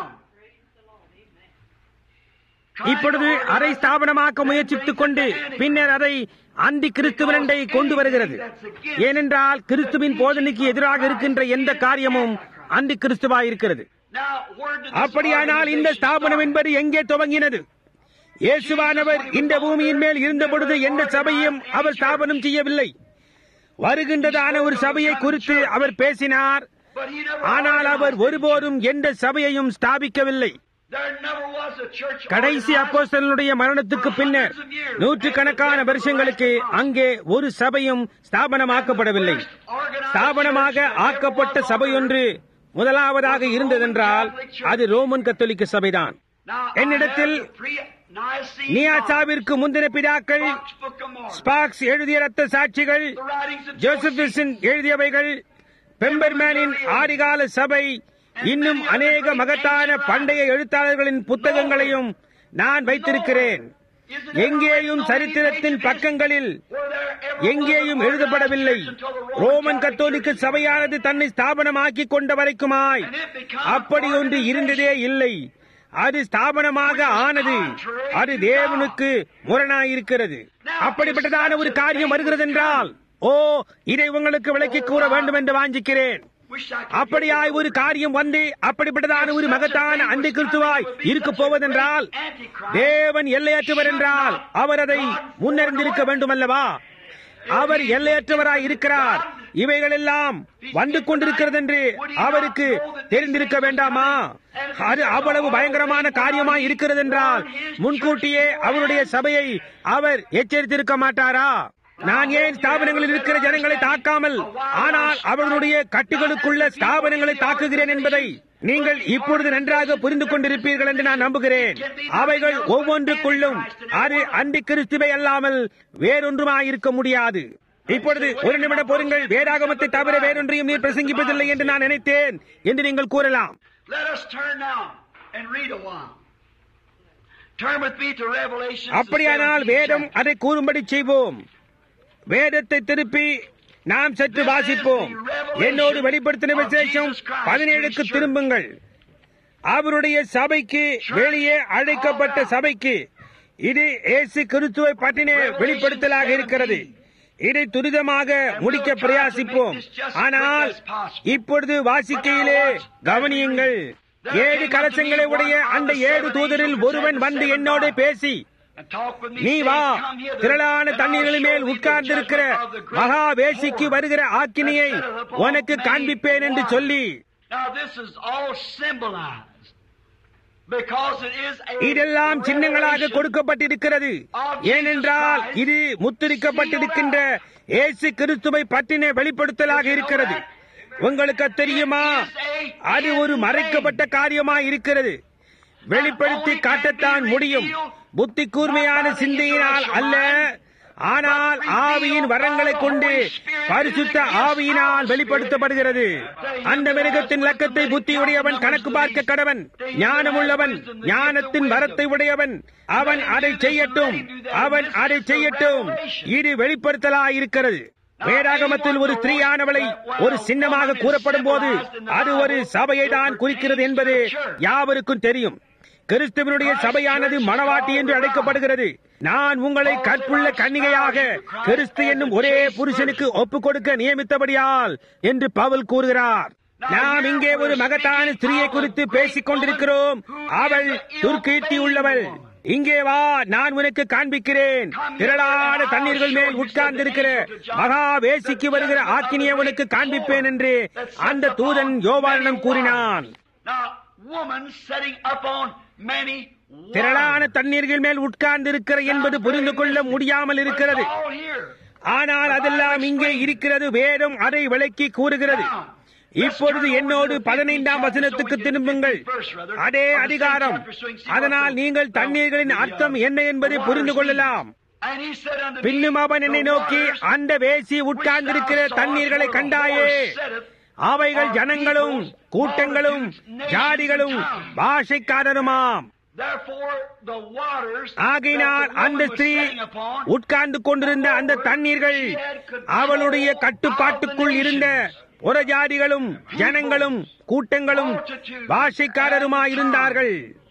இப்பொழுது அதை ஸ்தாபனமாக்க முயற்சித்துக் கொண்டு பின்னர் அதை அந்தி கிறிஸ்துவனண்டை கொண்டு வருகிறது ஏனென்றால் கிறிஸ்துவின் போதனைக்கு எதிராக இருக்கின்ற எந்த காரியமும் அந்தி கிறிஸ்துவாய் இருக்கிறது now, where did this அப்படியானால் இந்த organization ஸ்தாபனம் start? என்பது எங்கே துவங்கினது இயேசுவானவர் இந்த பூமியின் மேல் இருந்த பொழுது எந்த சபையும் அவர் ஸ்தாபனம் செய்யவில்லை வருகின்றதான ஒரு சபையை குறித்து அவர் பேசினார் But he never ஆனால் அவர் organized it. ஒருபோதும் எந்த சபையையும் ஸ்தாபிக்கவில்லை There never was a church கடைசி organized. அப்போஸ்தலனுடைய மரணத்துக்கு பின்னர் நூற்றுக்கணக்கான வருஷங்களுக்கு அங்கே ஒரு சபையும் ஸ்தாபனமாக்கப்படவில்லை ஸ்தாபனமாக ஆக்கப்பட்ட சபையொன்று முதலாவதாக இருந்ததென்றால் அது ரோமன் கத்தோலிக்க சபைதான் Now, என்னிடத்தில் I have the pre-Nicene Nicaea நியாசாவிற்கு முந்தின பிதாக்கள் Book of Mormon, ஸ்பாக்ஸ் எழுதிய ரத்த சாட்சிகள் the writings of ஜோசபிசன் எழுதியவைகள் பெம்பர்மேனின் ஆதிகால சபை இன்னும் அநேக மகத்தான பண்டைய எழுத்தாளர்களின் புத்தகங்களையும் நான் வைத்திருக்கிறேன் எங்கேயும் சரித்திரத்தின் பக்கங்களில் எங்கேயும் எழுதப்படவில்லை ரோமன் கத்தோலிக்க சபையானது தன்னை ஸ்தாபனமாக்கி கொண்ட வரைக்குமாய் அப்படி ஒன்று இருந்ததே இல்லை அது ஸ்தாபனமாக ஆனது அது தேவனுக்கு முரணாயிருக்கிறது அப்படிப்பட்டதான ஒரு காரியம் வருகிறது என்றால் ஓ இதை உங்களுக்கு விளக்கி கூற வேண்டும் என்று வாஞ்சிக்கிறேன் அப்படியாய் ஒரு காரியம் வந்து அப்படிப்பட்டதான ஒரு மகத்தான அந்தி கிறிஸ்துவாய் இருக்க போவதென்றால் தேவன் எல்லையற்றவர் என்றால் அவர் அதை முன்னறிந்திருக்க வேண்டும் அல்லவா அவர் எல்லையற்றவராய் இருக்கிறார் இவைகளெல்லாம் வந்து கொண்டிருக்கிறது என்று அவருக்கு தெரிந்திருக்க வேண்டாமா அது அவ்வளவு பயங்கரமான காரியமாய் இருக்கிறது என்றால் முன்கூட்டியே அவருடைய சபையை அவர் எச்சரித்திருக்க மாட்டாரா நான் ஏன் ஸ்தாபனங்களில் இருக்கிற ஜனங்களை தாக்காமல் ஆனால் அவர்களுடைய கட்டுகளுக்குள்ள ஸ்தாபனங்களை தாக்குகிறேன் என்பதை நீங்கள் இப்பொழுது நன்றாக புரிந்து கொண்டிருப்பீர்கள் என்று நான் நம்புகிறேன் அவைகள் ஒவ்வொன்றுக்குள்ளும் அது அந்தி கிறிஸ்துவை அல்லாமல் வேறொன்றுமாயிருக்க முடியாது இப்பொழுது ஒரு நிமிடம் பொருங்கள் வேதாகமத்தை தவிர வேறொன்றையும் நீர் பிரசங்கிப்பதில்லை என்று நான் நினைத்தேன் என்று நீங்கள் கூறலாம் Let us turn now and read a while. Turn with me to Revelation. அப்படியானால் வேதம் அதை கூறும்படி செய்வோம் வேதத்தை திருப்பி நாம் சற்று வாசிப்போம் என்னோடு வெளிப்படுத்தின விசேஷம் பதினேழுக்கு திரும்புங்கள் அவருடைய சபைக்கு வெளியே அழைக்கப்பட்ட சபைக்கு இது இயேசு கிறிஸ்துவை பற்றின வெளிப்படுத்தலாக இருக்கிறது இதை துரிதமாக முடிக்க பிரயாசிப்போம் ஆனால் இப்பொழுது வாசிக்கையிலே கவனியுங்கள் ஏழு கலசங்களை உடைய அந்த ஏழு தூதரில் ஒருவன் வந்து என்னோடு பேசி And talk with me. நீ saying, வா "Come hither, திரளான that I தண்ணீர்கள் will மேல் show thee the உட்கார்ந்திருக்கிற judgment of the great மகா வேசிக்கு Lord வருகிற ஆக்கினியை that sitteth upon உனக்கு many காண்பிப்பேன் என்று waters." சொல்லி Now this is all symbolized because it is a இதெல்லாம் சின்னங்களாக revelation கொடுக்கப்பட்டிருக்கிறது ஏனென்றால் இது முத்திரிக்கப்பட்டிருக்கின்ற இயேசு கிறிஸ்துவை பற்றின வெளிப்படுத்தலாக இருக்கிறது உங்களுக்கு அது தெரியுமா அது ஒரு மறைக்கப்பட்ட காரியமாய் இருக்கிறது வெளிப்படுத்தி காட்டத்தான் முடியும் புத்தி கூர்மையான சிந்தையினால் அல்ல ஆனால் ஆவியின் வரங்களை கொண்டு பரிசுத்த ஆவியினால் வெளிப்படுத்தப்படுகிறது அந்த மிருகத்தின் லக்கத்தை புத்தியுடையவன் கணக்கு பார்க்க கடவன் ஞானமுள்ளவன் ஞானத்தின் வரத்தை உடையவன் அவன் அதை செய்யட்டும் அவன் அதை செய்யட்டும் இது வெளிப்படுத்தலாயிருக்கிறது வேதாகமத்தில் ஒரு ஸ்திரீயானவளை ஒரு சின்னமாக கூறப்படும் போது அது ஒரு சபையை தான் குறிக்கிறது என்பது யாவருக்கும் தெரியும் கிறிஸ்துவனுடைய சபையானது மணவாட்டி என்று அழைக்கப்படுகிறது நான் உங்களை கற்புள்ள கன்னிகையாக கிறிஸ்து என்னும் ஒரே புருஷனுக்கு ஒப்புக் கொடுக்க நியமித்தபடியால் என்று பவுல் கூறுகிறார் நாம் இங்கே ஒரு மகத்தான ஸ்திரீயை குறித்து பேசிக் கொண்டிருக்கிறோம் அவள் துர்க்கீர்த்தி உள்ளவள் இங்கே வா நான் உனக்கு காண்பிக்கிறேன் திரளான தண்ணீர்கள் மேல் உட்கார்ந்திருக்கிற மகா வேசிக்கு வருகிற ஆக்கினியை உனக்கு காண்பிப்பேன் என்று அந்த தூதன் யோவானிடம் கூறினான் Now, woman setting upon many திரளான waters. தண்ணீர்கள் மேல் உட்கார்ந்திருக்கிற என்பது புரிந்து கொள்ள முடியாமல் இருக்கிறது But it's all here. ஆனால் அதெல்லாம் இங்கே இருக்கிறது வேதம் அதை விளக்கி கூறுகிறது இப்பொழுது என்னோடு பதினைந்தாம் வசனத்துக்கு திரும்புங்கள் அதே அதிகாரம் அதனால் நீங்கள் தண்ணீர்களின் அர்த்தம் என்ன என்பதை புரிந்து கொள்ளலாம் And he said unto me, பின்னும் அவன் என்னை "The நோக்கி waters அந்த வேசி உட்கார்ந்திருக்கிற தண்ணீர்களை கண்டாயே அவைகள் ஜனங்களும் கூட்டங்களும் ஜாதிகளும் பாஷைக்காரருமாம் Therefore, the waters ஆகையினால் that the அந்த woman was ஸ்திரீ sitting upon உட்கார்ந்து கொண்டிருந்த அந்த தண்ணீர்கள் அவளுடைய கட்டுப்பாட்டுக்குள் இருந்த புறஜாதிகளும் ஜனங்களும் கூட்டங்களும் பாஷைக்காரருமாயிருந்தார்கள்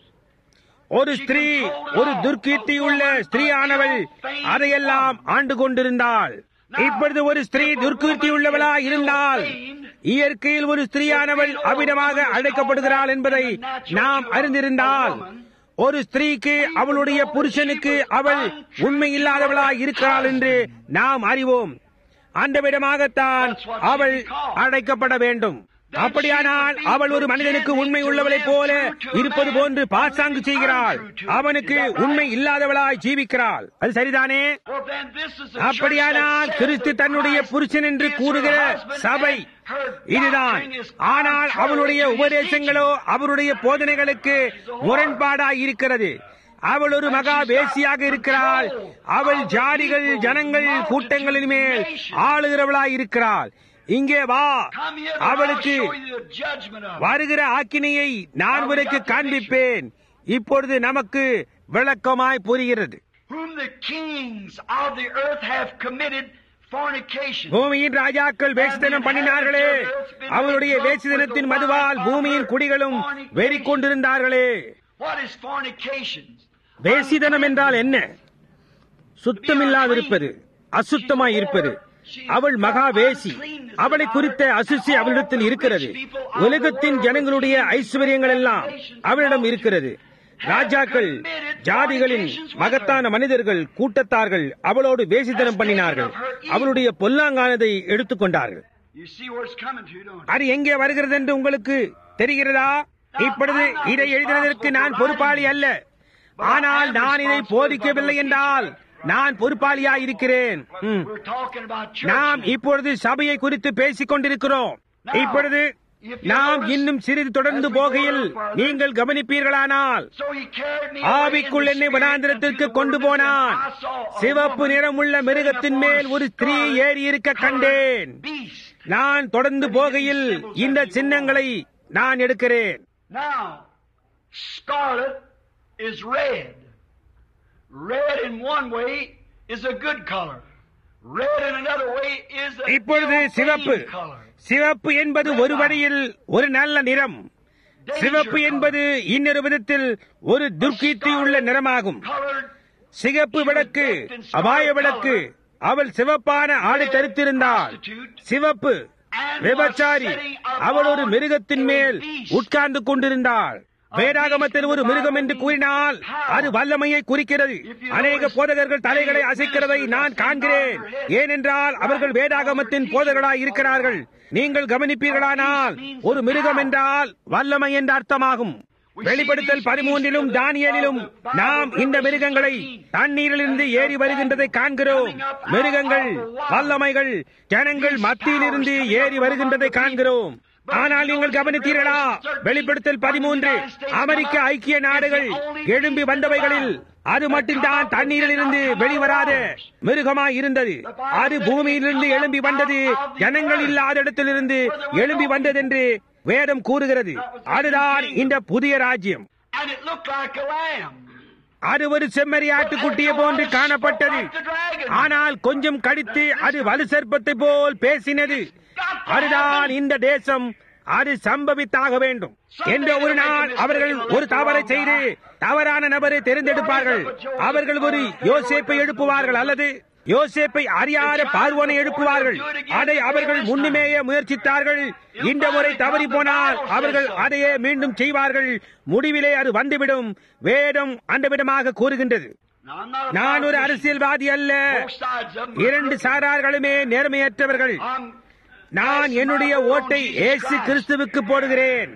ஒரு ஸ்திரீ ஒரு துர்க்கீர்த்தியுள்ள ஸ்திரீயானவள் அதையெல்லாம் ஆண்டு கொண்டிருந்தாள் இப்பொழுது ஒரு ஸ்திரீ துர்க்கீர்த்தியுள்ளவளா இருந்தால் இயற்கையில் ஒரு ஸ்திரீயானவள் அவ்விதமாக அழைக்கப்படுகிறாள் என்பதை நாம் அறிந்திருந்தால் ஒரு ஸ்திரீக்கு அவளுடைய புருஷனுக்கு அவள் உண்மை இல்லாதவளாய் இருக்கிறாள் என்று நாம் அறிவோம் அந்த விதமாகத்தான் அவள் அழைக்கப்பட வேண்டும் அப்படியானால் அவள் ஒரு மனிதனுக்கு உண்மை உள்ளவளைப் போல இருப்பது போன்று பாசாங்கு செய்கிறாள் அவனுக்கு உண்மை இல்லாதவளாய் ஜீவிக்கிறாள் அது சரிதானே Well, then this is the அப்படியானால் church that கிறிஸ்து says தன்னுடைய that புருஷன் என்று Christ கூறுகிற is her husband சபை and her இதுதான் doctrine is ஆனால் contrary அவளுடைய to his உபதேசங்களோ அவருடைய போதனைகளுக்கு முரண்பாடாய் இருக்கிறது அவள் ஒரு மகா வேசியாக இருக்கிறாள் அவள் ஜாதிகள் ஜனங்கள் கூட்டங்களின் மேல் ஆளுகிறவளாய் இருக்கிறாள் இங்கே வா Come here, and I'll அவளுக்கு show you the judgment of it. வருகிற ஆக்கினியை நான் உனக்கு காண்பிப்பேன் இப்பொழுது நமக்கு விளக்கமாய் புரிகிறது Whom the kings of the earth have committed fornication. பூமியின் ராஜாக்கள் வேசிதனம் பண்ணினார்களே அவருடைய வேசிதனத்தின் மதுவால் பூமியின் குடிகளும் வெறி கொண்டிருந்தார்களே What is fornication? வேசிதனம் என்றால் என்ன சுத்தமில்லாதிருப்பது அசுத்தமாய் இருப்பது அவள் மகா வேசி அவளை குறித்த அசுசி அவளிடத்தில் இருக்கிறது உலகத்தின் ஜனங்களுடைய ஐஸ்வர்யங்கள் எல்லாம் அவளிடம் இருக்கிறது ராஜாக்கள் ஜாதிகளின் மகத்தான மனிதர்கள் கூட்டத்தார்கள் அவளோடு வேசித்தனம் பண்ணினார்கள் அவளுடைய பொல்லாங்கானதை எடுத்துக்கொண்டார்கள் You see where it's coming to, don't you? அது எங்கே வருகிறது என்று உங்களுக்கு தெரிகிறதா இப்பொழுது இதை எழுதினதற்கு நான் பொறுப்பாளி அல்ல ஆனால் நான் இதை போதிக்கவில்லை என்றால் நான் பொறுப்பாளியாய் இருக்கிறேன் ம். We're talking about church. நாம் இப்பொழுது சபையை குறித்து பேசிக் கொண்டிருக்கிறோம் இப்பொழுது நாம் இன்னும் சிறிது தொடர்ந்து போகையில் நீங்கள் கவனிப்பீர்களானால் So he carried me ஆவிக்குள் என்னை வனாந்திரத்திற்கு கொண்டு போனான் சிவப்பு நிறமுள்ள மிருகத்தின் மேல் ஒரு ஸ்திரீ ஏறி இருக்க கண்டேன் beast. நான் தொடர்ந்து போகையில் இந்த சின்னங்களை நான் எடுக்கிறேன் Now, scarlet is red. Red in one way is a good color. Red in another way is a இப்பொழுது ill-famed சிவப்பு color. சிவப்பு என்பது ஒரு வழியில் ஒரு நல்ல நிறம் Danger சிவப்பு color. என்பது இன்னொரு விதத்தில் ஒரு துர்க்கீர்த்தி உள்ள நிறமாகும் Colored சிகப்பு விளக்கு அபாய விளக்கு அவள் சிவப்பான ஆடை தரித்திருந்தாள் சிவப்பு விபச்சாரி அவள் ஒரு மிருகத்தின் மேல் உட்கார்ந்து கொண்டிருந்தாள் வேதாகமத்தில் ஒரு மிருகம் என்று கூறினால் அது வல்லமையை குறிக்கிறது அநேக போதகர்கள் தலைகளை அசைக்கிறதை நான் காண்கிறேன் ஏனென்றால் அவர்கள் வேதாகமத்தின் போதகர்களாய் இருக்கிறார்கள் நீங்கள் கவனிப்பீர்களானால் ஒரு மிருகம் என்றால் வல்லமை என்ற அர்த்தமாகும் வெளிப்படுத்தல் பதிமூன்றிலும் தானியலிலும் நாம் இந்த மிருகங்களை தண்ணீரிலிருந்து ஏறி வருகின்றதை காண்கிறோம் மிருகங்கள் வல்லமைகள் ஜனங்கள் மத்தியிலிருந்து ஏறி வருகின்றதை காண்கிறோம் ஆனால் நீங்கள் கவனித்தீர்களா வெளிப்படுத்தல் பதிமூன்று அமெரிக்க ஐக்கிய நாடுகள் எழும்பி வந்தவைகளில் அது மட்டும்தான் தண்ணீரில் இருந்து வெளிவராத மிருகமாய் இருந்தது அது பூமியிலிருந்து எழும்பி வந்தது ஜனங்கள் இல்லாத இடத்திலிருந்து எழும்பி வந்ததென்று வேதம் கூறுகிறது அதுதான் இந்த புதிய ராஜ்யம் and it looked like a lamb. அது ஒரு செம்மறி ஆட்டுக்குட்டியை போன்று காணப்பட்டது Like the dragon. ஆனால் கொஞ்சம் கடித்து அது வலு சர்ப்பத்தை போல் பேசினது அதுதான் இந்த தேசம் அது சம்பவித்தாக வேண்டும் என்ற ஒரு நாள் அவர்கள் ஒரு தவறை செய்து தவறான நபரை தேர்ந்தெடுப்பார்கள் அவர்கள் ஒரு யோசேப்பை எழுப்புவார்கள் அல்லது யோசேப்பை அறியாத பார்வோனை எழுப்புவார்கள் அதை அவர்கள் முன்னுமேயே முயற்சித்தார்கள் இந்த முறை தவறி போனால் அவர்கள் அதையே மீண்டும் செய்வார்கள் முடிவிலே அது வந்துவிடும் வேதம் அந்த விதமாக கூறுகின்றது Now, I'm not a நான் ஒரு politician. அரசியல்வாதி அல்ல Both sides of them. இரண்டு சாரார்களுமே நேர்மையற்றவர்கள் I'm நான் என்னுடைய ஓட்டை இயேசு கிறிஸ்துவுக்கு போடுகிறேன்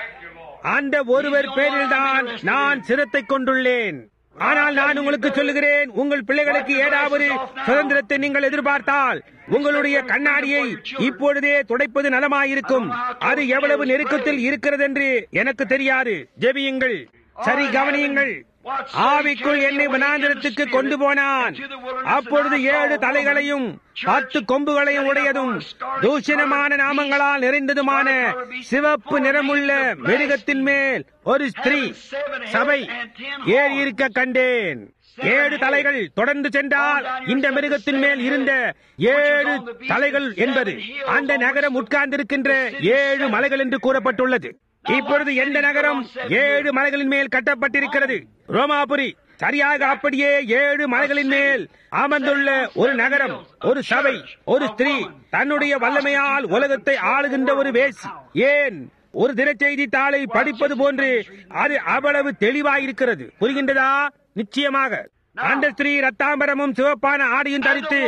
அந்த ஒருவர் பேரில் தான் நான் சிரத்தை கொண்டுள்ளேன் ஆனால் நான் உங்களுக்கு சொல்லுகிறேன் உங்கள் பிள்ளைகளுக்கு ஏதாவது சுதந்திரத்தை நீங்கள் எதிர்பார்த்தால் உங்களுடைய கண்ணாடியை இப்பொழுதே துடைப்பது நலமாயிருக்கும் அது எவ்வளவு நெருக்கத்தில் இருக்கிறது என்று எனக்கு தெரியாது ஜெபியுங்கள் சரி கவனியுங்கள் ஆவிக்குள் என்னை வனாந்திரத்துக்கு கொண்டு போனான் அப்பொழுது ஏழு தலைகளையும் பத்து கொம்புகளையும் உடையதும் தூஷணமான நாமங்களால் நிறைந்ததுமான சிவப்பு நிறமுள்ள மிருகத்தின் மேல் ஒரு ஸ்திரீ சபை ஏறி இருக்க கண்டேன் ஏழு தலைகள் தொடர்ந்து சென்றால் இந்த மிருகத்தின் மேல் இருந்த ஏழு தலைகள் என்பது அந்த நகரம் உட்கார்ந்திருக்கின்ற ஏழு மலைகள் என்று கூறப்பட்டுள்ளது இப்பொழுது எந்த நகரம் ஏழு மலைகளின் மேல் கட்டப்பட்டிருக்கிறது ரோமாபுரி சரியாக அப்படியே ஏழு மலைகளின் மேல் அமர்ந்துள்ள ஒரு நகரம் ஒரு சபை ஒரு ஸ்திரீ தன்னுடைய வல்லமையால் உலகத்தை ஆளுகின்ற ஒரு வேசி ஏன் ஒரு தினச்செய்தி தாளை படிப்பது போன்று அது அவ்வளவு தெளிவாயிருக்கிறது புரிகின்றதா நிச்சயமாக அந்த ஸ்திரீ ரத்தாம்பரமும் சிவப்பான ஆடையும் தரித்து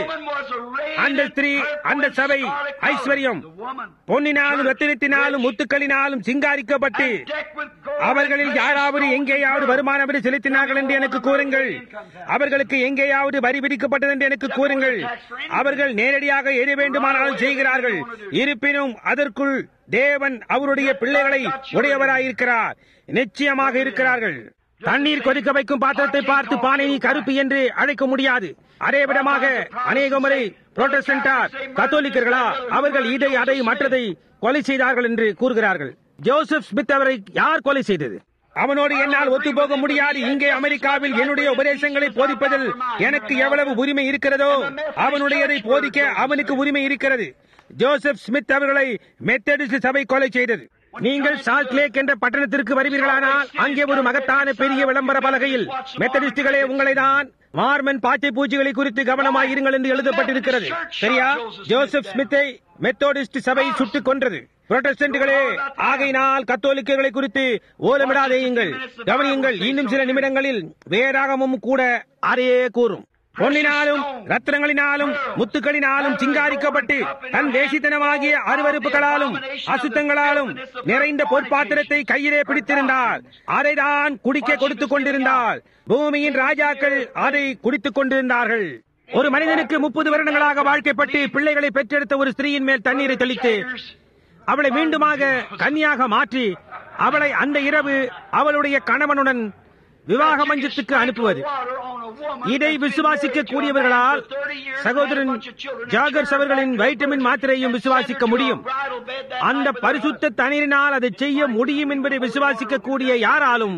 அந்த ஸ்திரீ அந்த சபை ஐஸ்வர்யம் பொன்னினாலும் ரத்தினத்தினாலும் முத்துக்களினாலும் சிங்காரிக்கப்பட்டு அவர்களில் யாராவது எங்கேயாவது வருமான வரி செலுத்தினார்கள் என்று எனக்கு கூறுங்கள் அவர்களுக்கு எங்கேயாவது வரி விதிக்கப்பட்டது என்று எனக்கு கூறுங்கள் அவர்கள் நேரடியாக எது வேண்டுமானாலும் செய்கிறார்கள் இருப்பினும் அதற்குள் தேவன் அவருடைய பிள்ளைகளை உடையவராயிருக்கிறார் நிச்சயமாக இருக்கிறார்கள் தண்ணீர் கொதிக்க வைக்கும் பாத்திரத்தை பார்த்து பானை கருப்பு என்று அழைக்க முடியாது அதே விதமாக அநேக முறை புரோட்டஸ்டன்டார் கத்தோலிக்கர்களா அவர்கள் இதை அதை மற்றதை கொலை செய்தார்கள் என்று கூறுகிறார்கள் ஜோசப் ஸ்மித் அவரை யார் கொலை செய்தது அவனோடு என்னால் ஒத்து போக முடியாது இங்கே அமெரிக்காவில் என்னுடைய உபதேசங்களை போதிப்பதில் எனக்கு எவ்வளவு உரிமை இருக்கிறதோ அவனுடையதை போதிக்க அவனுக்கு உரிமை இருக்கிறது ஜோசப் ஸ்மித் அவர்களை மெத்தடிஸ்ட் சபை கொலை செய்தது நீங்கள் சால்ட் லேக் என்ற பட்டணத்திற்கு வருவீர்களானால் அங்கே ஒரு மகத்தான பெரிய விளம்பர பலகையில் மெத்தடிஸ்டுகளே உங்களை தான் மார்மன் பாச்சை பூச்சிகளை குறித்து கவனமாயிருங்கள் என்று எழுதப்பட்டிருக்கிறது சரியா ஜோசப் ஸ்மித்தை மெத்தோடிஸ்ட் சபை சுட்டுக் கொன்றது புரோட்டஸ்டன்ட்களே ஆகையினால் கத்தோலிக்கர்களை குறித்து ஓலமிடாதேயுங்கள் கவனியுங்கள் இன்னும் சில நிமிடங்களில் வேறாகமும் கூட அதையே கூறும் பொன்னினாலும் ரத்தினங்களினாலும் முத்துக்களினாலும் சிங்காரிக்கப்பட்டு தன் தேசித்தனமாகிய அருவறுப்புகளாலும் அசுத்தங்களாலும் நிறைந்த பொற்பாத்திரத்தை கையிலே பிடித்திருந்தாள் அதை தான் குடிக்க கொடுத்துக் கொண்டிருந்தாள் பூமியின் ராஜாக்கள் அதை குடித்துக் கொண்டிருந்தார்கள் ஒரு மனிதனுக்கு முப்பது வருடங்களாக வாழ்க்கைப்பட்டு பிள்ளைகளை பெற்றெடுத்த ஒரு ஸ்திரீயின் மேல் தண்ணீரை தெளித்து அவளை மீண்டுமாக கன்னியாக மாற்றி அவளை அந்த இரவு அவளுடைய கணவனுடன் விவாக மஞ்சத்துக்கு அனுப்புவது இதை விசுவாசிக்க கூடியவர்களால் சகோதரன் ஜாகர்ஸ் அவர்களின் வைட்டமின் மாத்திரையும் விசுவாசிக்க முடியும் அந்த பரிசுத்த தண்ணீரினால் அதை செய்ய முடியும் என்பதை விசுவாசிக்க கூடிய யாராலும்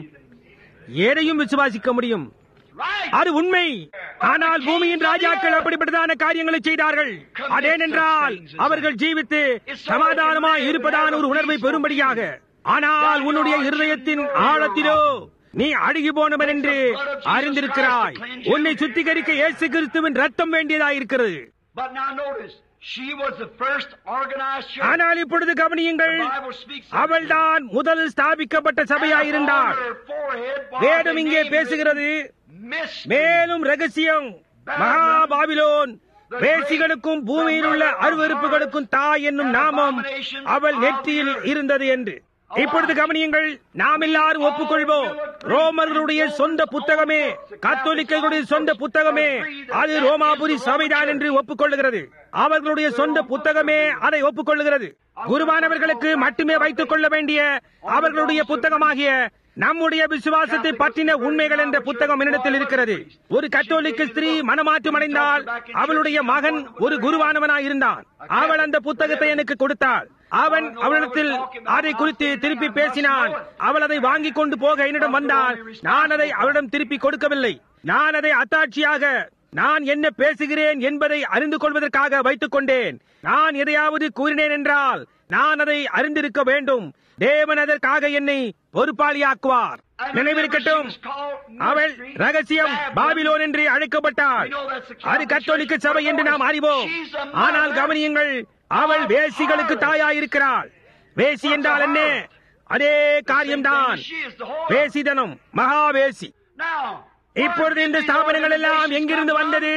எதையும் விசுவாசிக்க முடியும் அது உண்மை ஆனால் பூமியின் ராஜாக்கள் அப்படிப்பட்டதான காரியங்களை செய்தார்கள் அதேனென்றால் அவர்கள் ஜீவித்து சமாதானமாய் இருப்பதான ஒரு உணர்வை பெறும்படியாக ஆனால் உன்னுடைய இருதயத்தின் ஆழத்திலோ நீ அழுகி போனவன் என்று அறிந்திருக்கிறாய் உன்னை சுத்திகரிக்க இயேசு கிறிஸ்துவின் ரத்தம் வேண்டியதாயிருக்கிறது But now notice, she was the first organized church. ஆனால் இப்பொழுது கவனியுங்கள் The Bible speaks of அவள்தான் முதல் ஸ்தாபிக்கப்பட்ட சபையாயிருந்தாள் And on her forehead was வேதம் the இங்கே name பேசுகிறது written, Mystery. மேலும் ரகசியம் மகா பாபிலோன் வேசிகளுக்கும் பூமியில் உள்ள அருவருப்புகளுக்கும் தாய் என்னும் நாமம் அவள் நெற்றியில் இருந்தது என்று இப்பொழுது கவனியுங்கள் நாம் எல்லாரும் ஒப்புக்கொள்வோம் ரோமர்களுடைய சொந்த புத்தகமே கத்தோலிக்கர்களுடைய சொந்த புத்தகமே அது ரோமாபுரி சபைதான் என்று ஒப்புக்கொள்ளுகிறது அவர்களுடைய சொந்த புத்தகமே அதை ஒப்புக்கொள்ளுகிறது குருவானவர்களுக்கு மட்டுமே வைத்துக் கொள்ள வேண்டிய அவர்களுடைய புத்தகமாகிய நம்முடைய விசுவாசத்தை பற்றின உண்மைகள் என்ற புத்தகம் என்னிடத்தில் இருக்கிறது ஒரு கத்தோலிக்க ஸ்திரீ மனமாற்றம் அடைந்தால் அவளுடைய மகன் ஒரு குருவானவனாய் இருந்தான் அவள் அந்த புத்தகத்தை எனக்கு கொடுத்தாள் அவன் அவளிடத்தில் அதை குறித்து திருப்பி பேசினான் அவள் அதை வாங்கி கொண்டு போக என்னிடம் வந்தாள் நான் அதை அவளிடம் திருப்பி கொடுக்கவில்லை நான் அதை அத்தாட்சியாக நான் என்ன பேசுகிறேன் என்பதை அறிந்து கொள்வதற்காக வைத்துக் கொண்டேன் நான் எதையாவது கூறினேன் என்றால் நான் அதை அறிந்திருக்க வேண்டும் தேவன் அதற்காக என்னை பொறுப்பாளியாக்குவார் நினைவிருக்கட்டும் அவள் ரகசியம் பாபிலோன் என்று அழைக்கப்பட்டாள் அது கத்தோலிக்க சபை என்று நாம் அறிவோம் ஆனால் கவனியுங்கள் அவள் வேசிகளுக்கு தாயாயிருக்கிறாள் வேசி என்றால் என்ன அதே காரியம்தான் She is the whore. வேசிதனம் மகாவேசி Now, இப்பொழுது இந்த ஸ்தாபனங்கள் எல்லாம் எங்கிருந்து வந்தது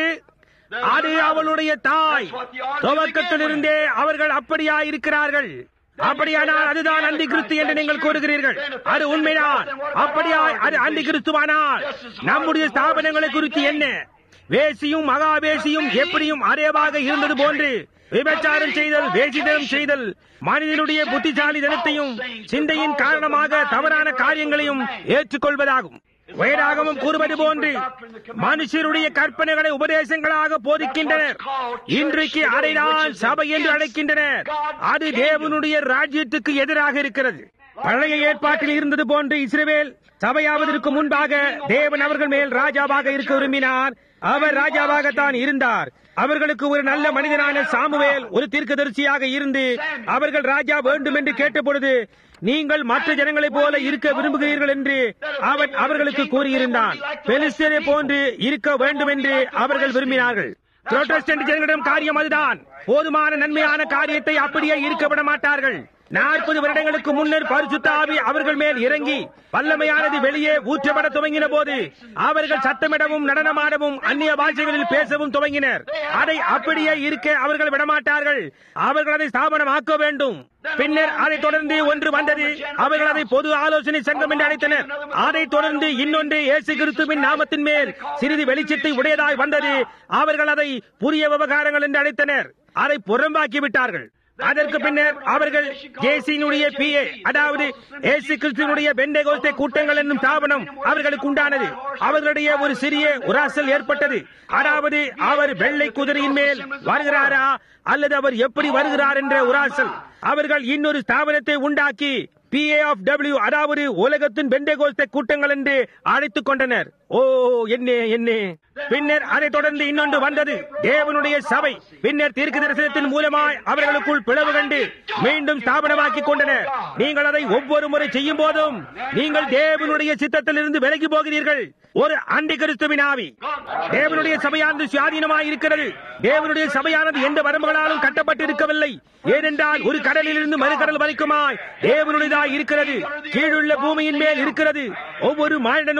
அது அவளுடைய தாய் துவக்கத்திலிருந்தே அவர்கள் அப்படியாயிருக்கிறார்கள் அப்படியானால் அதுதான் அந்தி கிறிஸ்து என்று நீங்கள் கூறுகிறீர்கள் அது உண்மைதான் அப்படியாய் அது அந்தி கிறிஸ்துவானால் நம்முடைய ஸ்தாபனங்களை குறித்து என்ன வேசியும் மகாவேசியும் எப்படியும் அரேவாக இருந்தது போன்று விபச்சாரம் செய்தல் வேசிதனம் செய்தல் மனிதனுடைய புத்திசாலிதனத்தையும் சிந்தையின் காரணமாக தவறான காரியங்களையும் ஏற்றுக்கொள்வதாகும் வேதாகமும் கூறுவது போன்று மனுஷருடைய கற்பனைகளை உபதேசங்களாக போதிக்கின்றனர் இன்றைக்கு அதைதான் சபை என்று அழைக்கின்றனர் அது தேவனுடைய ராஜ்யத்துக்கு எதிராக இருக்கிறது பழைய ஏற்பாட்டில் இருந்தது போன்று இஸ்ரவேல் சபையாவதற்கு முன்பாக தேவன் அவர்கள் மேல் ராஜாவாக இருக்க விரும்பினார் அவர் ராஜாவாகத்தான் இருந்தார் அவர்களுக்கு ஒரு நல்ல மனிதனான சாமுவேல் ஒரு தீர்க்கதரிசியாக இருந்து அவர்கள் ராஜா வேண்டும் என்று கேட்டபொழுது நீங்கள் மற்ற ஜனங்களைப் போல இருக்க விரும்புகிறீர்கள் என்று அவன் அவர்களுக்கு கூறியிருந்தான் பெலிஸ்தரை போன்று இருக்க வேண்டும் என்று அவர்கள் விரும்பினார்கள் புரோட்டஸ்டன்ட் ஜனங்களிடம் காரியம் அதுதான் போதுமான நன்மையான காரியத்தை அப்படியே இருக்க விட மாட்டார்கள் நாற்பது வருடங்களுக்கு முன்னர் பரிசுத்த ஆவி அவர்கள் மேல் இறங்கி வல்லமையானது வெளியே ஊற்றப்பட துவங்கின போது அவர்கள் சத்தமிடவும் நடனமாடவும் அந்நிய பாஷைகளில் பேசவும் துவங்கினர் அதை அப்படியே இருக்க அவர்கள் விடமாட்டார்கள் அவர்கள் அதை ஸ்தாபனமாக்க வேண்டும் பின்னர் அதைத் தொடர்ந்து ஒன்று வந்தது அவர்கள் அதை பொது ஆலோசனை சங்கம் என்று அழைத்தனர் அதைத் தொடர்ந்து இன்னொன்று இயேசு கிறிஸ்துவின் நாமத்தின் மேல் சிறிது வெளிச்சத்தை உடையதாய் வந்தது அவர்கள் அதை புதிய விவகாரங்கள் என்று அழைத்தனர் அதை புறம்பாக்கி விட்டார்கள் அதற்கு பின்னர் அவர்கள் ஜேசியினுடைய பிஏ அதாவது ஏசு கிறிஸ்துவனுடைய பெண்டகோஸ்தே கூட்டங்கள் என்னும் ஸ்தாபனம் அவர்களுக்கு உண்டானது அவர்களுடைய ஒரு சிறிய உராசல் ஏற்பட்டது அதாவது அவர் வெள்ளை குதிரையின் மேல் வருகிறாரா அல்லது அவர் எப்படி வருகிறார் என்ற உராசல் அவர்கள் இன்னொரு ஸ்தாபனத்தை உண்டாக்கி பிஏ ஆஃப் டபிள்யூ அதாவது உலகத்தின் பெண்டகோஸ்தே கூட்டங்கள் என்று அழைத்துக் கொண்டனர் ஓ என்ன என்ன பின்னர் அதைத் தொடர்ந்து இன்னொன்று வந்தது தேவனுடைய சபை பின்னர் தீர்க்க தரிசனத்தின் மூலமாய் அவர்களுக்குள் பிளவு கண்டு மீண்டும் ஸ்தாபனமாக்கி கொண்டனர் நீங்கள் அதை ஒவ்வொரு முறை செய்யும் போதும் நீங்கள் தேவனுடைய சித்தத்தில் இருந்து விலகி போகிறீர்கள் ஒரு அண்டி கிறிஸ்துவின் ஆவி தேவனுடைய சபையானது சுயாதீனமாய் இருக்கிறது தேவனுடைய சபையானது எந்த வரம்புகளாலும் கட்டப்பட்டு இருக்கவில்லை ஏனென்றால் ஒரு கடலில் இருந்து மறுகடல் வரைக்குமாய் தேவனுடையதாய் இருக்கிறது கீழுள்ள பூமியின் மேல் இருக்கிறது ஒவ்வொரு மானிடனும்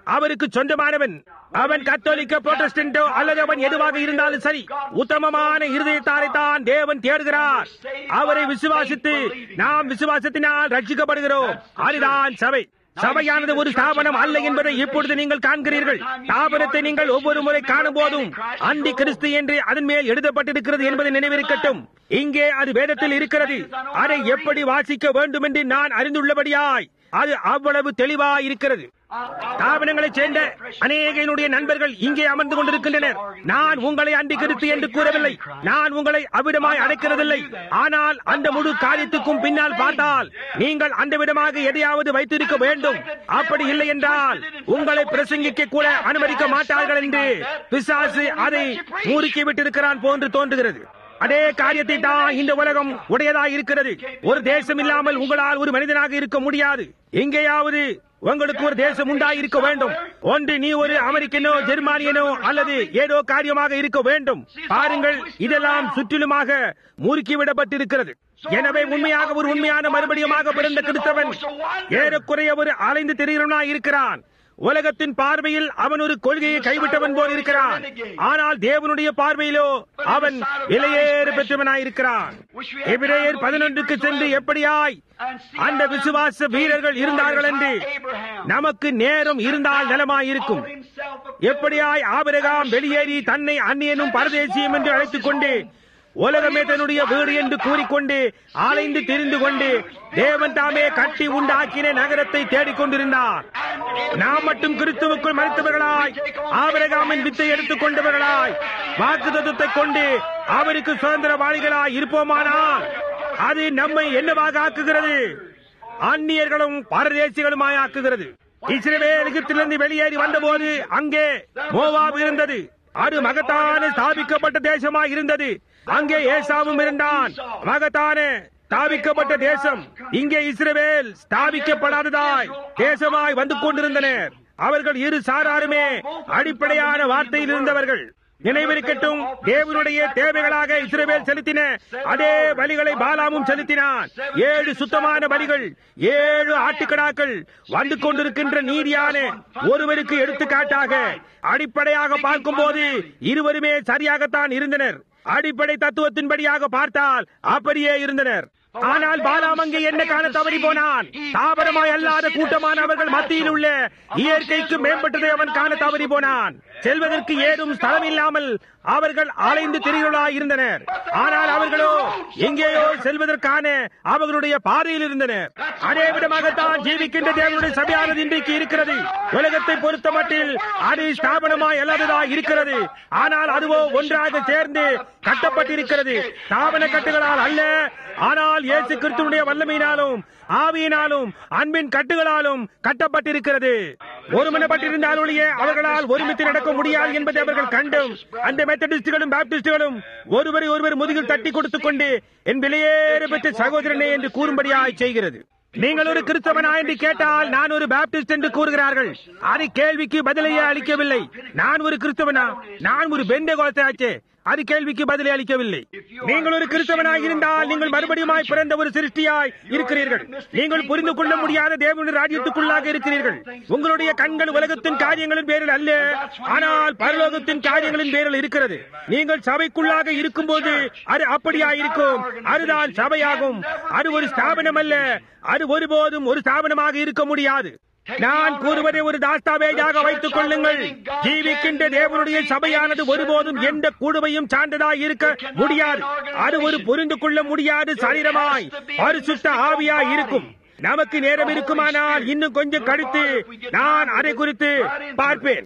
அவருக்கு சொந்தமானவன் அவன் கத்தோலிக்க புரோட்டஸ்டன்டோ அல்லது அவன் எதுவாக இருந்தாலும் சரி உத்தமமான இருதயத்தாரை தான் தேவன் தேடுகிறார் அவரை விசுவாசித்து நாம் விசுவாசத்தினால் ரட்சிக்கப்படுகிறோம் அதுதான் சபை சபையானது ஒரு ஸ்தாபனம் அல்ல என்பதை இப்பொழுது நீங்கள் காண்கிறீர்கள் ஸ்தாபனத்தை நீங்கள் ஒவ்வொரு முறை காணும் போதும் அந்தி கிறிஸ்து என்று அதன் மேல் எழுதப்பட்டிருக்கிறது என்பதை நினைவிருக்கட்டும் இங்கே அது வேதத்தில் இருக்கிறது அதை எப்படி வாசிக்க வேண்டும் என்று நான் அறிந்துள்ளபடியாய் அது அவ்வளவு தெளிவாய் இருக்கிறது ஸ்தாபனங்களைச் சேர்ந்த அநேக என்னுடைய நண்பர்கள் இங்கே அமர்ந்து கொண்டிருக்கின்றனர் நான் உங்களை அண்டி கிறிஸ்து என்று கூறவில்லை நான் உங்களை அவ்விடமாய் அடைக்கிறதில்லை ஆனால் அந்த முழு காரியத்துக்கும் பின்னால் பார்த்தால் நீங்கள் அந்த விதமாக எதையாவது வைத்திருக்க வேண்டும் அப்படி இல்லை என்றால் உங்களை பிரசங்கிக்க கூட அனுமதிக்க மாட்டார்கள் என்று பிசாசு அதை மூறுக்கி விட்டிருக்கிறான் போன்று தோன்றுகிறது அதே காரியத்தை தான் இந்த உலகம் உடையதா இருக்கிறது ஒரு தேசம் இல்லாமல் உங்களால் ஒரு மனிதனாக இருக்க முடியாது எங்கேயாவது உங்களுக்கு ஒரு தேசம் உண்டாயிருக்க வேண்டும் ஒன்று நீ ஒரு அமெரிக்கனோ ஜெர்மானியனோ அல்லது ஏதோ காரியமாக இருக்க வேண்டும் பாருங்கள் இதெல்லாம் சுற்றிலுமாக முறுக்கிவிடப்பட்டிருக்கிறது எனவே உண்மையாக ஒரு உண்மையான மறுபடியுமாக பிறந்த கிறிஸ்தவன் ஏறக்குறைய ஒரு அலைந்து திரிகிறவனாய் இருக்கிறான் உலகத்தின் பார்வையில் அவன் ஒரு கொள்கையை கைவிட்டவன் போல் இருக்கிறான் ஆனால் தேவனுடைய பார்வையிலோ அவன் விலையேறு பெற்றவனாயிருக்கிறான் எபிரேயர் பதினொன்றுக்கு சென்று எப்படியாய் அந்த விசுவாச வீரர்கள் இருந்தார்கள் என்று நமக்கு நேரம் இருந்தால் நலமாயிருக்கும் எப்படியாய் ஆபிரகாம் வெளியேறி தன்னை அந்நியனும் பரதேசியும் என்று அழைத்துக் கொண்டு உலகமே தன்னுடைய வீடு என்று கூறிக்கொண்டு ஆலைந்து திரிந்து கொண்டு தேவன் தாமே கட்டி உண்டாக்கின நகரத்தை தேடிக்கொண்டிருந்தார் நாம் மட்டும் கிறிஸ்துவுக்குள் மறைத்தவர்களாய் ஆபிரகாமின் வித்தை எடுத்துக் கொண்டவர்களாய் வாக்குத்தத்தை கொண்டு அவருக்கு சுதந்திரவாளிகளாய் இருப்போமானால் அது நம்மை என்னவாக ஆக்குகிறது அந்நியர்களும் பரதேசிகளுமாய் ஆக்குகிறது இஸ்ரவேல் எகிப்திலிருந்து வெளியேறி வந்தபோது அங்கே மோவாப் இருந்தது அது மகத்தான ஸ்தாபிக்கப்பட்ட தேசமாய் இருந்தது அங்கே ஏசாவும் இருந்தான் மகத்தான ஸ்தாபிக்கப்பட்ட தேசம் இங்கே இஸ்ரவேல் ஸ்தாபிக்கப்படாததாய் தேசமாய் வந்து கொண்டிருந்தனர் அவர்கள் இரு சாராருமே அடிப்படையான வார்த்தையில் இருந்தவர்கள் நினைவிருக்கட்டும் தேவனுடைய தேவைகளாக இஸ்ரவேல் செலுத்தின அதே பலிகளை பாலாமும் செலுத்தினான் ஏழு சுத்தமான பலிகள் ஏழு ஆட்டுக்கடாக்கள் வந்து கொண்டிருக்கின்ற நீதியான ஒருவருக்கு எடுத்துக்காட்டாக அடிப்படையாக பார்க்கும்போது இருவருமே சரியாகத்தான் இருந்தனர் அடிப்படை தத்துவத்தின்படியாக பார்த்தால் அப்படியே இருந்தனர் ஆனால் பாலாம் அங்கே என்ன காண தவறி போனான் தாபரமாய் அல்லாத கூட்டமான அவர்கள் மத்தியில் உள்ள இயற்கைக்கு மேம்பட்டதை அவன் காண தவறி போனான் செல்வதற்கு ஏதும் ஸ்தலம் இல்லாமல் அவர்கள் அலைந்து திரிகளாய் இருந்தனர் ஆனால் அவர்களோ எங்கேயோ செல்வதற்கான அவர்களுடைய பாதையில் இருந்தனர் அதே விதமாகத்தான் ஜீவிக்கின்ற தேவனுடைய சபையானது இன்றைக்கு இருக்கிறது உலகத்தை பொறுத்த மட்டில் அது ஸ்தாபனமாய் அல்லாததாய் இருக்கிறது ஆனால் அதுவோ ஒன்றாக சேர்ந்து கட்டப்பட்டிருக்கிறது ஸ்தாபன கட்டுகளால் அல்ல ஆனால் இயேசு கிறிஸ்துவனுடைய வல்லமையினாலும் ஆவியினாலும் அன்பின் கட்டுகளாலும் கட்டப்பட்டிருக்கிறது ஒருமனப்பட்டிருந்தால் ஒழிய அவர்களால் ஒருமித்து நடக்க முடியாது என்பதை அவர்கள் கண்டும் அந்த மெத்தடிஸ்டுகளும் பாப்டிஸ்டுகளும் ஒருவரை ஒருவர் முதுகில் தட்டி கொடுத்துக் கொண்டு என் விலையேற பெற்ற சகோதரனே என்று கூறும்படியாய் செய்கிறது நீங்கள் ஒரு கிறிஸ்தவனா என்று கேட்டால் நான் ஒரு பாப்டிஸ்ட் என்று கூறுகிறார்கள் அது கேள்விக்கு பதிலையே அளிக்கவில்லை நான் ஒரு கிறிஸ்தவனா நான் ஒரு பெந்த கோலத்தாச்சே அது கேள்விக்கு பதிலை அளிக்கவில்லை நீங்கள் ஒரு கிறிஸ்தவனாக இருந்தால் நீங்கள் மறுபடியுமாய் பிறந்த ஒரு சிருஷ்டியாய் இருக்கிறீர்கள் நீங்கள் புரிந்து கொள்ள முடியாத தேவனுடைய ராஜ்யத்துக்குள்ளாக இருக்கிறீர்கள் உங்களுடைய கண்கள் உலகத்தின் காரியங்களின் பேரில் அல்ல ஆனால் பரலோகத்தின் காரியங்களின் பேரில் இருக்கிறது நீங்கள் சபைக்குள்ளாக இருக்கும்போது அது அப்படியா இருக்கும் அதுதான் சபையாகும் அது ஒரு ஸ்தாபனம் அல்ல அது ஒருபோதும் ஒரு ஸ்தாபனமாக இருக்க முடியாது நான் கூறுவதை ஒரு தாஸ்தாவேஜாக வைத்துக் கொள்ளுங்கள் ஜீவிக்கின்ற தேவனுடைய சபையானது ஒருபோதும் எந்த குழுவையும் சார்ந்ததாய் இருக்க முடியாது அது ஒரு புரிந்து கொள்ள முடியாத சரீரமாய் பரிசுத்த ஆவியாய் இருக்கும் நமக்கு நேரம் இருக்குமானால் இன்னும் கொஞ்சம் கழித்து நான் அதை குறித்து பார்ப்பேன்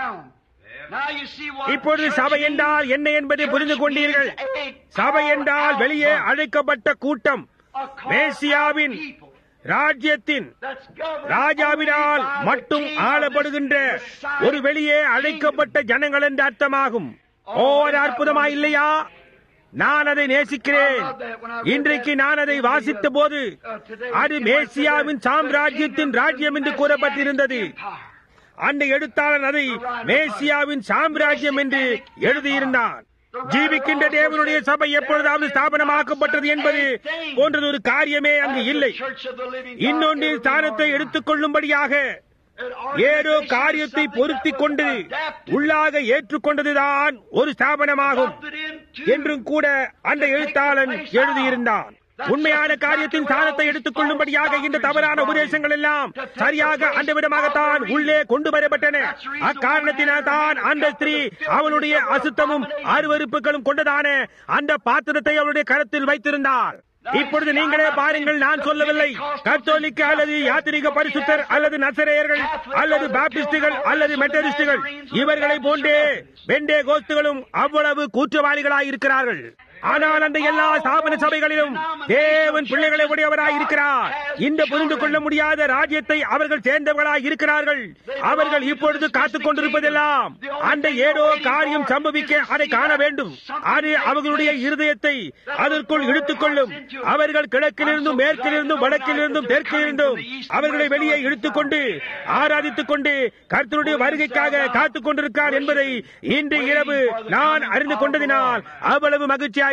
இப்பொழுது சபை என்றால் என்ன என்பதை புரிந்து கொண்டீர்கள் சபை என்றால் வெளியே அழைக்கப்பட்ட கூட்டம் மேசியாவின் ராஜ்யத்தின் ராஜாவினால் மட்டும் ஆளப்படுகின்ற ஒரு வெளியே அழைக்கப்பட்ட ஜனங்கள் என்று அர்த்தமாகும் ஓர் அற்புதமா இல்லையா நான் அதை நேசிக்கிறேன் இன்றைக்கு நான் அதை வாசித்த போது அது மேசியாவின் சாம்ராஜ்யத்தின் ராஜ்யம் என்று கூறப்பட்டிருந்தது அந்த எழுத்தாளர் அதை மேசியாவின் சாம்ராஜ்யம் என்று எழுதியிருந்தான் ஜீவிக்கின்ற தேவனுடைய சபை எப்பொழுதாவது ஸ்தாபனமாக்கப்பட்டது என்பது போன்றது ஒரு காரியமே அங்கு இல்லை இன்னொன்றின் ஸ்தானத்தை எடுத்துக் கொள்ளும்படியாக ஏதோ காரியத்தை பொருத்தி கொண்டு உள்ளாக ஏற்றுக்கொண்டதுதான் ஒரு ஸ்தாபனமாகும் என்றும் கூட அந்த எழுத்தாளன் எழுதியிருந்தான் உண்மையான காரியத்தின் ஸ்தானத்தை எடுத்துக் கொள்ளும்படியாக இந்த தவறான உபதேசங்கள் எல்லாம் சரியாக அந்த விதமாகத்தான் உள்ளே கொண்டு வரப்பட்டன அக்காரணத்தினால் தான் அந்த ஸ்திரீ அவளுடைய அசுத்தமும் அருவறுப்புகளும் கொண்டதான அந்த பாத்திரத்தை அவளுடைய கரத்தில் வைத்திருந்தாள் இப்பொழுது நீங்களே பாருங்கள் நான் சொல்லவில்லை கத்தோலிக்க அல்லது யாத்திரிக பரிசுத்தர் அல்லது நசரேயர்கள் அல்லது பாப்டிஸ்டுகள் அல்லது மெத்தடிஸ்டுகள் இவர்களை போன்றே வெண்டே கோஸ்துகளும் அவ்வளவு கூற்றவாளிகளாய் இருக்கிறார்கள் ஆனால் அந்த எல்லா ஸ்தாபன சபைகளிலும் தேவன் பிள்ளைகளை உடையவராய் இருக்கிறார் இந்த புரிந்து கொள்ள முடியாத ராஜ்யத்தை அவர்கள் சேர்ந்தவர்களாய் இருக்கிறார்கள் அவர்கள் இப்பொழுது காத்துக் கொண்டிருப்பதெல்லாம் அந்த ஏதோ காரியம் சம்பவிக்க அதை காண வேண்டும் அது அவர்களுடைய இருதயத்தை அதற்குள் இழுத்துக் கொள்ளும் அவர்கள் கிழக்கிலிருந்தும் மேற்கிலிருந்தும் வடக்கிலிருந்தும் தெற்கிலிருந்தும் அவர்களை வெளியே இழுத்துக் கொண்டு ஆராதித்துக் கொண்டு கர்த்தருடைய வருகைக்காக காத்துக் கொண்டிருக்கார் என்பதை இன்று இரவு நான் அறிந்து கொண்டதினால் அவ்வளவு மகிழ்ச்சியாயிருக்கிறேன்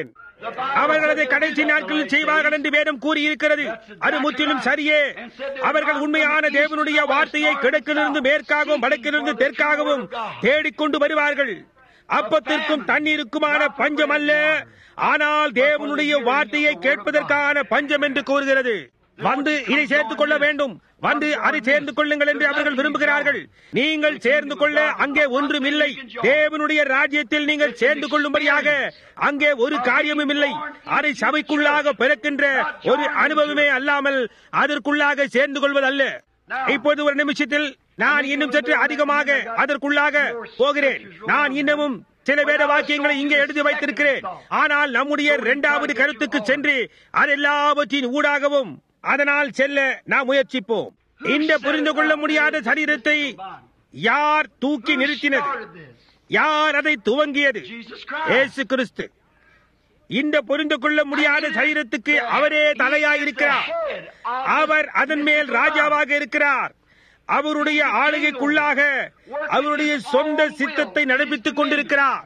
அவர்கள் அதை கடைசி நாட்களில் செய்வார்கள் என்று வேதம் கூறியிருக்கிறது அது முற்றிலும் சரியே அவர்கள் உண்மையான தேவனுடைய வார்த்தையை கிழக்கிலிருந்து மேற்காகவும் வடக்கிலிருந்து தெற்காகவும் தேடிக்கொண்டு வருவார்கள் அப்பத்திற்கும் தண்ணீருக்குமான பஞ்சம் அல்ல ஆனால் தேவனுடைய வார்த்தையை கேட்பதற்கான பஞ்சம் என்று கூறுகிறது வந்து இதை சேர்த்துக் கொள்ள வேண்டும் வந்து அதை சேர்ந்து கொள்ளுங்கள் என்று அவர்கள் விரும்புகிறார்கள் நீங்கள் சேர்ந்து கொள்ள அங்கே ஒன்றும் இல்லை தேவனுடைய ராஜ்யத்தில் நீங்கள் சேர்ந்து கொள்ளும்படியாக அங்கே ஒரு காரியமும் இல்லை அதை சபைக்குள்ளாக பிறக்கின்ற ஒரு அனுபவமே அல்லாமல் அதற்குள்ளாக சேர்ந்து கொள்வதல்ல இப்போது ஒரு நிமிஷத்தில் நான் இன்னும் சற்று அதிகமாக அதற்குள்ளாக போகிறேன் நான் இன்னமும் சில வேத வாக்கியங்களை இங்கே எழுதி வைத்திருக்கிறேன் ஆனால் நம்முடைய இரண்டாவது கருத்துக்கு சென்று அதெல்லாவற்றின் ஊடாகவும் அதனால் செல்ல நாம் முயற்சிப்போம் இந்த புரிந்து கொள்ள முடியாத சரீரத்தை யார் தூக்கி நிறுத்தினது யார் அதை துவங்கியது ஏசு கிறிஸ்து இந்த புரிந்து கொள்ள முடியாத சரீரத்துக்கு அவரே தலையாயிருக்கிறார் அவர் அதன் மேல் ராஜாவாக இருக்கிறார் அவருடைய ஆளுகைக்குள்ளாக அவருடைய சொந்த சித்தத்தை நடப்பித்துக் கொண்டிருக்கிறார்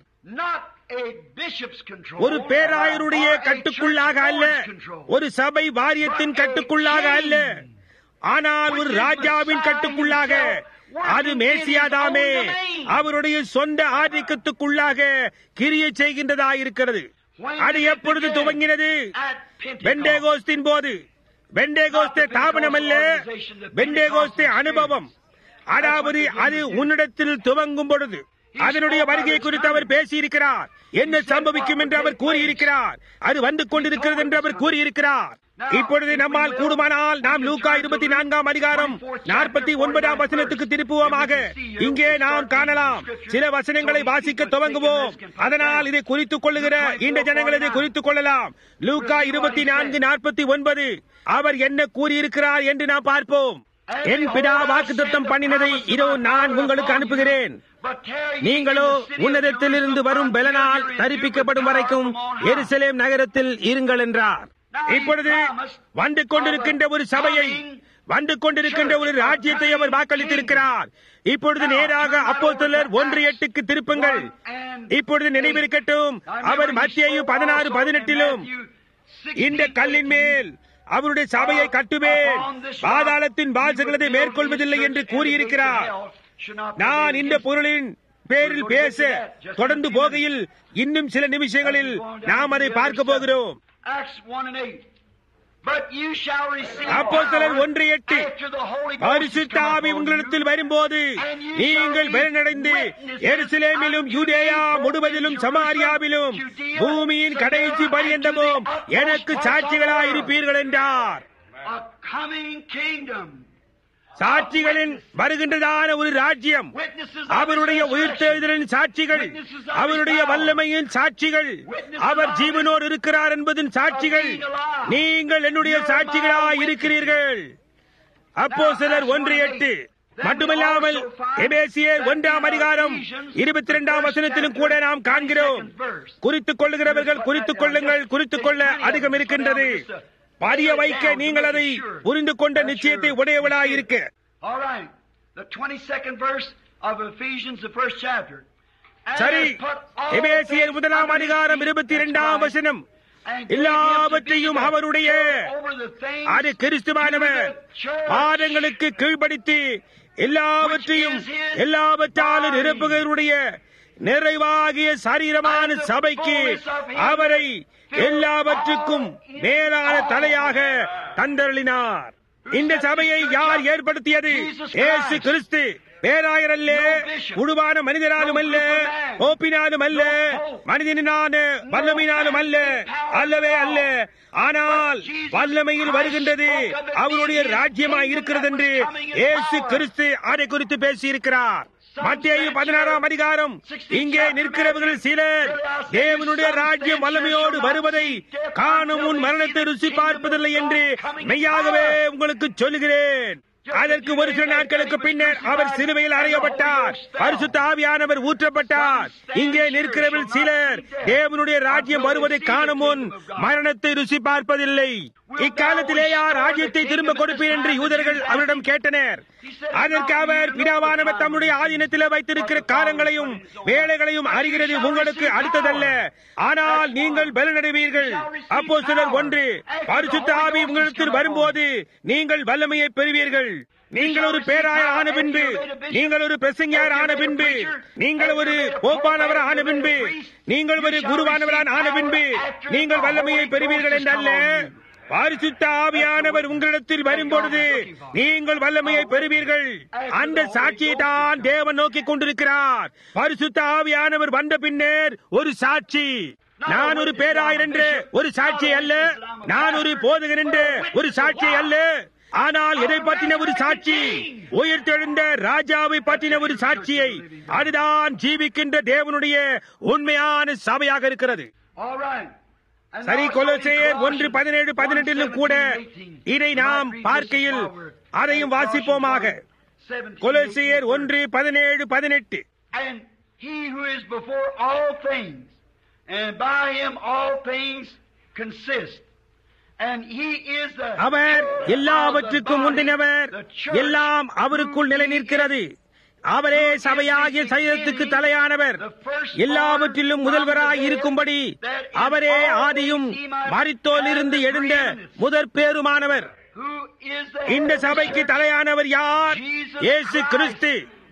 ஒரு பேராயருடைய கட்டுக்குள்ளாக அல்ல ஒரு சபை வாரியத்தின் கட்டுக்குள்ளாக அல்ல ஆனால் ஒரு ராஜாவின் கட்டுக்குள்ளாக அது மேசியாதாமே அவருடைய சொந்த ஆதிக்கத்துக்குள்ளாக கிரிய செய்கின்றதாயிருக்கிறது அது எப்பொழுது துவங்கினது வெண்டேகோஸ்தின் போது வெண்டேகோஸ்தே தாபனம் அல்ல வெண்டேகோஸ்தே அனுபவம் அதாவது அது உன்னிடத்தில் துவங்கும் பொழுது அதனுடைய வருகை குறித்து அவர் பேசியிருக்கிறார் என்ன சம்பவிக்கும் என்று அவர் கூறியிருக்கிறார் அது வந்து கொண்டிருக்கிறது என்று அவர் கூறியிருக்கிறார் இப்பொழுது நம்மால் கூடுமானால் நாம் லூக்கா இருபத்தி நான்காம் அதிகாரம் நாற்பத்தி ஒன்பதாம் வசனத்துக்கு திருப்புவோமாக இங்கே நாம் காணலாம் சில வசனங்களை வாசிக்க துவங்குவோம் அதனால் இதை குறித்துக் கொள்ளுகிற இந்த ஜனங்கள் இதை குறித்துக் கொள்ளலாம் லூக்கா இருபத்தி நான்கு நாற்பத்தி ஒன்பது அவர் என்ன கூறியிருக்கிறார் என்று நாம் பார்ப்போம் என் பிதா வாக்குத்தத்தம் பண்ணினதை இதோ நான் உங்களுக்கு அனுப்புகிறேன் நீங்களோ உன்னதத்திலிருந்து வரும் பலனால் தரிப்பிக்கப்படும் வரைக்கும் எருசலேம் நகரத்தில் இருங்கள் என்றார் இப்பொழுது வந்து கொண்டிருக்கின்ற ஒரு சபையை வந்து கொண்டிருக்கின்ற ஒரு ராஜ்யத்தை அவர் வாக்களித்திருக்கிறார் இப்பொழுது நேராக அப்போ சிலர் ஒன்று எட்டுக்கு திருப்புங்கள் இப்பொழுது நினைவிருக்கட்டும் அவர் மத்தியையும் பதினாறு பதினெட்டிலும் இந்த கல்லின் மேல் அவருடைய சபையை கட்டுவேன் பாதாளத்தின் வாசல்களை மேற்கொள்வதில்லை என்று கூறியிருக்கிறார் நான் இந்த பொருளின் பேரில் பேச தொடர்ந்து போகையில் இன்னும் சில நிமிஷங்களில் நாம் அதை பார்க்க போகிறோம் அப்போ சிலர் ஒன்று எட்டு பரிசுத்தாவி உங்களிடத்தில் வரும்போது நீங்கள் பலனடைந்து எருசலேமிலும் யூதேயா முழுவதிலும் சமாரியாவிலும் பூமியின் கடைசி பரியந்தமும் எனக்கு சாட்சிகளாய் இருப்பீர்கள் என்றார் சாட்சிகளின் வருகின்றதான ஒரு ராஜ்யம் அவருடைய உயிர்த்தெழுதலின் சாட்சிகள் அவருடைய வல்லமையின் சாட்சிகள் அவர் ஜீவனோடு இருக்கிறார் என்பதன் சாட்சிகள் நீங்கள் என்னுடைய சாட்சிகளாய் இருக்கிறீர்கள் அப்போ சிலர் ஒன்று எட்டு மட்டுமல்லாமல் எபேசியர் ஒன்றாம் அதிகாரம் இருபத்தி இரண்டாம் வசனத்திலும் கூட நாம் காண்கிறோம் குறித்துக் கொள்ளுகிறவர்கள் குறித்துக் கொள்ளுங்கள் குறித்துக் கொள்ள அதிகம் இருக்கின்றது பதிய வைக்க நீங்கள் அதை புரிந்து கொண்ட நிச்சயத்தை உடையவளாய் இருக்க சரி எபேசியர் முதலாம் அதிகாரம் இருபத்தி இரண்டாம் வசனம் எல்லாவற்றையும் அவருடைய அது கிறிஸ்துவானவர் பாதங்களுக்கு கீழ்படித்து எல்லாவற்றையும் எல்லாவற்றாலும் நிரப்புகிறவருடைய நிறைவாகிய சரீரமான சபைக்கு அவரை எல்லாவற்றுக்கும் மேலான தலையாக தந்தருளினார் இந்த சபையை யார் ஏற்படுத்தியது ஏசு கிறிஸ்து பேராயர் அல்ல முழுவான மனிதனாலும் அல்ல ஓப்பினாலும் அல்ல மனிதனான வல்லமையினாலும் அல்ல அல்லவே அல்ல ஆனால் வல்லமையில் வருகின்றது அவருடைய ராஜ்யமாய் இருக்கிறது என்று ஏசு கிறிஸ்து அதை குறித்து பேசியிருக்கிறார் மத்திய பதினாறாம் அதிகாரம் இங்கே நிற்கிறவர்கள் சிலர் தேவனுடைய ராஜ்யம் வல்லமையோடு வருவதை காணும் உன் மரணத்தை ருசி பார்ப்பதில்லை என்று மெய்யாகவே உங்களுக்கு சொல்லுகிறேன் அதற்கு ஒரு சில நாட்களுக்கு பின்னர் அவர் சிலுவையில் அறையப்பட்டார் பரிசுத்த ஆவியானவர் ஊற்றப்பட்டார் இங்கே நிற்கிறவர்கள் சிலர் தேவனுடைய ராஜ்யம் வருவதை காணும் முன் மரணத்தை ருசி பார்ப்பதில்லை இக்காலத்திலே யார் ராஜ்யத்தை திரும்ப கொடுப்பீர் என்று யூதர்கள் அவரிடம் கேட்டனர் அதற்கு அவர் பிதாவானவர் தம்முடைய ஆதீனத்தில் வைத்திருக்கிற காலங்களையும் வேலைகளையும் அறிகிறது உங்களுக்கு அடுத்ததல்ல ஆனால் நீங்கள் பலனடைவீர்கள் அப்போ சிலர் ஒன்று பரிசுத்த ஆவி உங்களிடத்தில் வரும்போது நீங்கள் வல்லமையை பெறுவீர்கள் நீங்கள் ஒரு பேராயர் ஆன பின்பு நீங்கள் ஒரு பிரசங்கியார் ஆன பின்பு நீங்கள் ஒரு போப்பானவர் ஆன பின்பு நீங்கள் ஒரு குருவானவரான் ஆன பின்பு நீங்கள் வல்லமையை பெறுவீர்கள் என்றல்ல பரிசுத்த ஆவியானவர் உங்களிடத்தில் வரும்பொழுது நீங்கள் வல்லமையை பெறுவீர்கள் அந்த சாட்சியை தான் தேவன் நோக்கி கொண்டிருக்கிறார் பரிசுத்த ஆவியானவர் வந்த பின்னர் ஒரு சாட்சி நான் ஒரு பேராயர் என்று ஒரு சாட்சி அல்ல நான் ஒரு போதகன் என்று ஒரு சாட்சி அல்ல ஆனால் எதை பற்றின ஒரு சாட்சி உயிர்த்தெழுந்த ராஜாவை பற்றின ஒரு சாட்சியை அதுதான் ஜீவிக்கின்ற தேவனுடைய உண்மையான சபையாக இருக்கிறது All right. And சரி now it's கொலோசேயர் in ஒன்று பதினேழு பதினெட்டிலும் கூட இதை நாம் பார்க்கையில் அதையும் வாசிப்போமாக கொலோசேயர் ஒன்று பதினேழு பதினெட்டு And he who is before all things, and by him all things consist. And he is the அவர் எல்லாவற்றுக்கும் முந்தினவர் எல்லாம் அவருக்குள் நிலை நிற்கிறது அவரே சபையாகிய சரீரத்துக்கு தலையானவர் எல்லாவற்றிலும் முதல்வராய் இருக்கும்படி அவரே ஆதியும் மரித்தோலிருந்து எழுந்த முதற் பேருமானவர் who is the இந்த சபைக்கு தலையானவர் யார் இயேசு கிறிஸ்து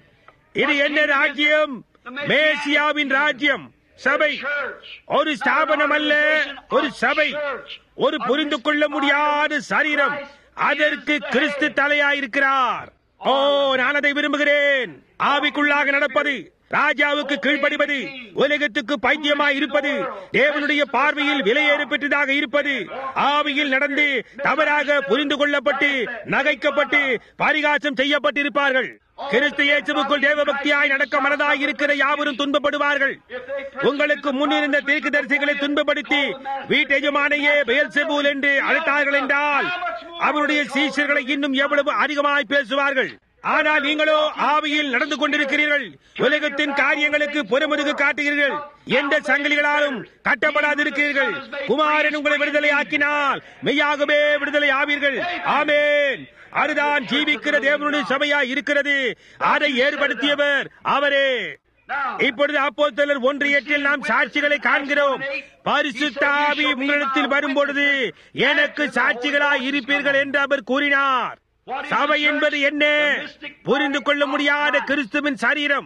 இது என்ன ராஜ்யம் மேசியாவின் ராஜ்யம் சபை ஒரு ஸ்தாபனம் அல்ல ஒரு சபை ஒரு புரிந்து கொள்ள முடியாத சரீரம் அதற்கு கிறிஸ்து தலையாயிருக்கிறார் ஓ நான் அதை விரும்புகிறேன் ஆவிக்குள்ளாக நடப்பது ராஜாவுக்கு கீழ்ப்படிவது உலகத்துக்கு பைத்தியமாய் இருப்பது தேவனுடைய பார்வையில் விலையேறு பெற்றதாக இருப்பது ஆவியில் நடந்து தவறாக புரிந்து கொள்ளப்பட்டு நகைக்கப்பட்டு பரிகாசம் செய்யப்பட்டிருப்பார்கள் கிறிஸ்து இயேசுவுக்குள் தேவபக்தியாய் நடக்க மனதாய் இருக்கிற யாவரும் துன்பப்படுவார்கள் உங்களுக்கு முன்னிருந்த தீர்க்கதரிசிகளை துன்பப்படுத்தி வீட்டெஜமானையே பெயல் செபூல் என்று அழைத்தார்கள் என்றால் அவருடைய சீஷர்களை இன்னும் எவ்வளவு அதிகமாய் பேசுவார்கள் ஆனால் நீங்களோ ஆவியில் நடந்து கொண்டிருக்கிறீர்கள் உலகத்தின் காரியங்களுக்கு பொறுமுதுகு காட்டுகிறீர்கள் எந்த சங்கிலிகளாலும் கட்டப்படாதிருக்கிறீர்கள் குமாரன் உங்களை விடுதலை ஆக்கினால் மெய்யாகவே விடுதலை ஆவீர்கள் ஆமேன் அதுதான் ஜீவிக்கிற தேவனுடைய சபையா இருக்கிறது அதை ஏற்படுத்தியவர் அவரே இப்பொழுது அப்போஸ்தலர் ஒன்று எட்டில் நாம் சாட்சிகளை காண்கிறோம் பரிசுத்த ஆவி உங்களிடத்தில் வரும்பொழுது எனக்கு சாட்சிகளாய் இருப்பீர்கள் என்று அவர் கூறினார் சபை என்பது என்ன புரிந்து கொள்ள முடியாத கிறிஸ்துவின் சரீரம்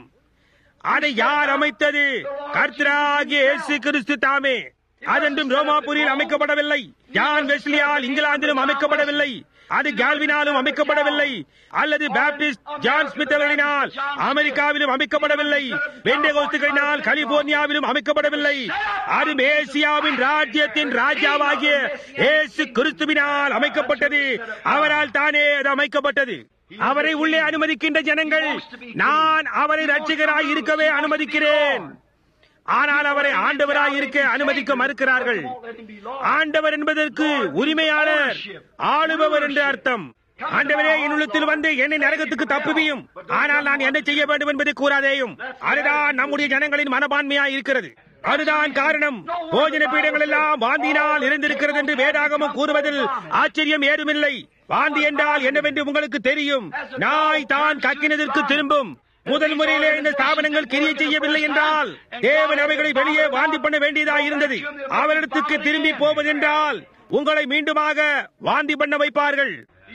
அதை யார் அமைத்தது கர்த்தராகிய இயேசு கிறிஸ்து தாமே அதென்றும் ரோமாபுரியில் அமைக்கப்படவில்லை ஜான் வெஸ்லியால் இங்கிலாந்திலும் அமைக்கப்படவில்லை அது கால்வினாலும் அமைக்கப்படவில்லை அல்லது பாப்டிஸ்ட் ஜான் ஸ்மித் அவர்களினால் அமெரிக்காவிலும் அமைக்கப்படவில்லை பெண்டகோஸ்துகளினால் கலிபோர்னியாவிலும் அமைக்கப்படவில்லை அது மேசியாவின் ராஜ்யத்தின் ராஜாவாகிய இயேசு கிறிஸ்துவினால் அமைக்கப்பட்டது அவரால் தானே அது அமைக்கப்பட்டது அவரை உள்ளே அனுமதிக்கின்ற ஜனங்கள் நான் அவரை ரட்சிகராய் இருக்கவே அனுமதிக்கிறேன் ஆனால் அவரை ஆண்டவராய் இருக்க அனுமதிக்க மறுக்கிறார்கள் ஆண்டவர் என்பதற்கு உரிமையாளர் ஆளுபவர் என்று அர்த்தம் ஆண்டவரே என் உள்ளத்தில் வந்து என்னை நரகத்துக்கு தப்புவியும் ஆனால் நான் என்ன செய்ய வேண்டும் என்பதை கூறாதேயும் அதுதான் நம்முடைய ஜனங்களின் மனப்பான்மையாய் இருக்கிறது அதுதான் காரணம் போஜன பீடங்கள் எல்லாம் வாந்தினால் இருந்திருக்கிறது என்று வேதாகமம் கூறுவதில் ஆச்சரியம் ஏதுமில்லை வாந்தி என்றால் என்னவென்று உங்களுக்கு தெரியும் நாய் தான் கக்கினதற்கு திரும்பும் முதல் முறையிலே இந்த ஸ்தாபனங்கள் கிரியை செய்யவில்லை என்றால் தேவன் அவைகளை வெளியே வாந்தி பண்ண வேண்டியதா இருந்தது அவரிடத்துக்கு திரும்பி போவதென்றால் உங்களை மீண்டுமாக வாந்தி பண்ண வைப்பார்கள்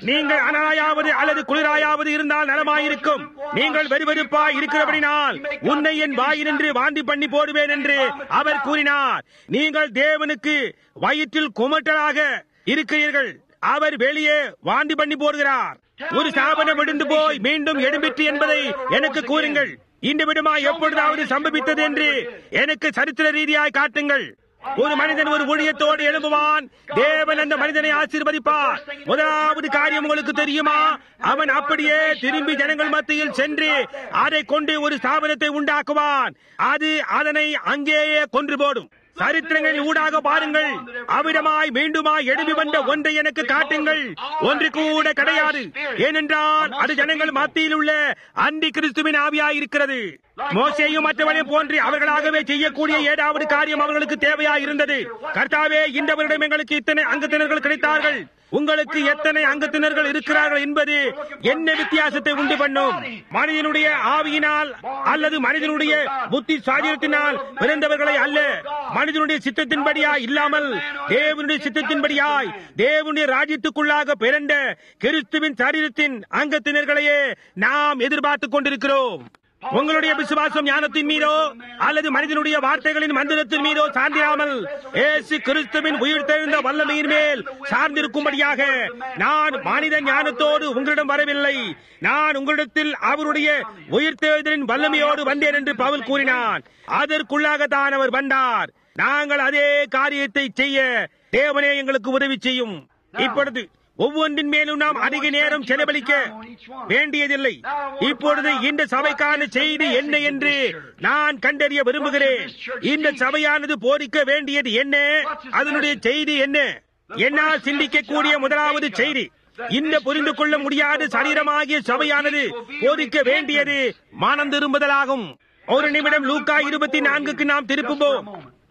நீங்கள் அனாயாவது அல்லது குளிராயாவது இருந்தால் நலமாயிருக்கும் நீங்கள் வெறுவெறுப்பாய் இருக்கிறபடினால் உன்னை என் வாயினின்று வாந்தி பண்ணி போடுவேன் என்று அவர் கூறினார் நீங்கள் தேவனுக்கு வயிற்றில் குமட்டலாக இருக்கிறீர்கள் அவர் வெளியே வாந்தி பண்ணி போடுகிறார் ஒரு ஸ்தாபனம் விழுந்து போய் மீண்டும் எழும்பிற்று என்பதை எனக்கு கூறுங்கள் இந்த விடுமா எப்பொழுதாவது சம்பவித்தது என்று எனக்கு சரித்திர ரீதியாய் காட்டுங்கள் ஒரு மனிதன் ஒரு ஊழியத்தோடு எழும்புவான் தேவன் அந்த மனிதனை ஆசீர்வதிப்பார் முதலாவது காரியம் உங்களுக்கு தெரியுமா அவன் அப்படியே திரும்பி ஜனங்கள் மத்தியில் சென்று அதை கொண்டு ஒரு ஸ்தாபனத்தை உண்டாக்குவான் அது அதனை அங்கேயே கொன்று போடும் சரித்திரங்களில் ஊடாக பாருங்கள் அவ்விடமாய் மீண்டுமாய் எழுதி வந்த ஒன்றை எனக்கு காட்டுங்கள் ஒன்று கூட கிடையாது ஏனென்றால் அது ஜனங்கள் மத்தியில் உள்ள அந்தி கிறிஸ்துவின் ஆவியாய் இருக்கிறது மோசையும் மற்றவனையும் போன்று அவர்களாகவே செய்யக்கூடிய ஏதாவது காரியம் அவர்களுக்கு தேவையா இருந்தது கர்த்தாவே இந்த வருடம் எங்களுக்கு இத்தனை அங்கத்தினர்கள் கிடைத்தார்கள் உங்களுக்கு எத்தனை அங்கத்தினர்கள் இருக்கிறார்கள் என்பது என்ன வித்தியாசத்தை உண்டு பண்ணும் மனிதனுடைய ஆவியினால் அல்லது மனிதனுடைய புத்தி சாதியத்தினால் பிறந்தவர்களை அல்ல மனிதனுடைய சித்தத்தின்படியாய் இல்லாமல் தேவனுடைய சித்தத்தின்படியாய் தேவனுடைய ராஜ்யத்துக்குள்ளாக பிறந்த கிறிஸ்துவின் சரீரத்தின் அங்கத்தினர்களையே நாம் எதிர்பார்த்துக் கொண்டிருக்கிறோம் உங்களுடைய விசுவாசம் ஞானத்தின் மீதோ அல்லது மனிதனுடைய வார்த்தைகளின் மந்திரத்தின் மீதோ சார்ந்திராமல் ஏசு கிறிஸ்துவின் உயிர் தெழுந்த வல்லமையின் மேல் சார்ந்திருக்கும்படியாக நான் மனித ஞானத்தோடு உங்களிடம் வரவில்லை நான் உங்களிடத்தில் அவருடைய உயிர் தேர்தலின் வல்லமையோடு வந்தேன் என்று பவுல் கூறினான் அதற்குள்ளாகத்தான் அவர் வந்தார் நாங்கள் அதே காரியத்தை செய்ய தேவனே எங்களுக்கு உதவி செய்யும் இப்பொழுது ஒவ்வொன்றின் மேலும் நாம் அதிக நேரம் செலவழிக்க வேண்டியதில்லை இப்பொழுது இந்த சபைக்கான செய்தி என்ன என்று நான் கண்டறிய விரும்புகிறேன் இந்த சபையானது போதிக்க வேண்டியது என்ன அதனுடைய செய்தி என்ன என்னால் சிந்திக்கக்கூடிய முதலாவது செய்தி இந்த புரிந்து கொள்ள முடியாத சரீரமாகிய சபையானது போதிக்க வேண்டியது மனம் திரும்புதலாகும் ஒரு நிமிடம் லூக்கா இருபத்தி நான்குக்கு நாம் திருப்புவோம்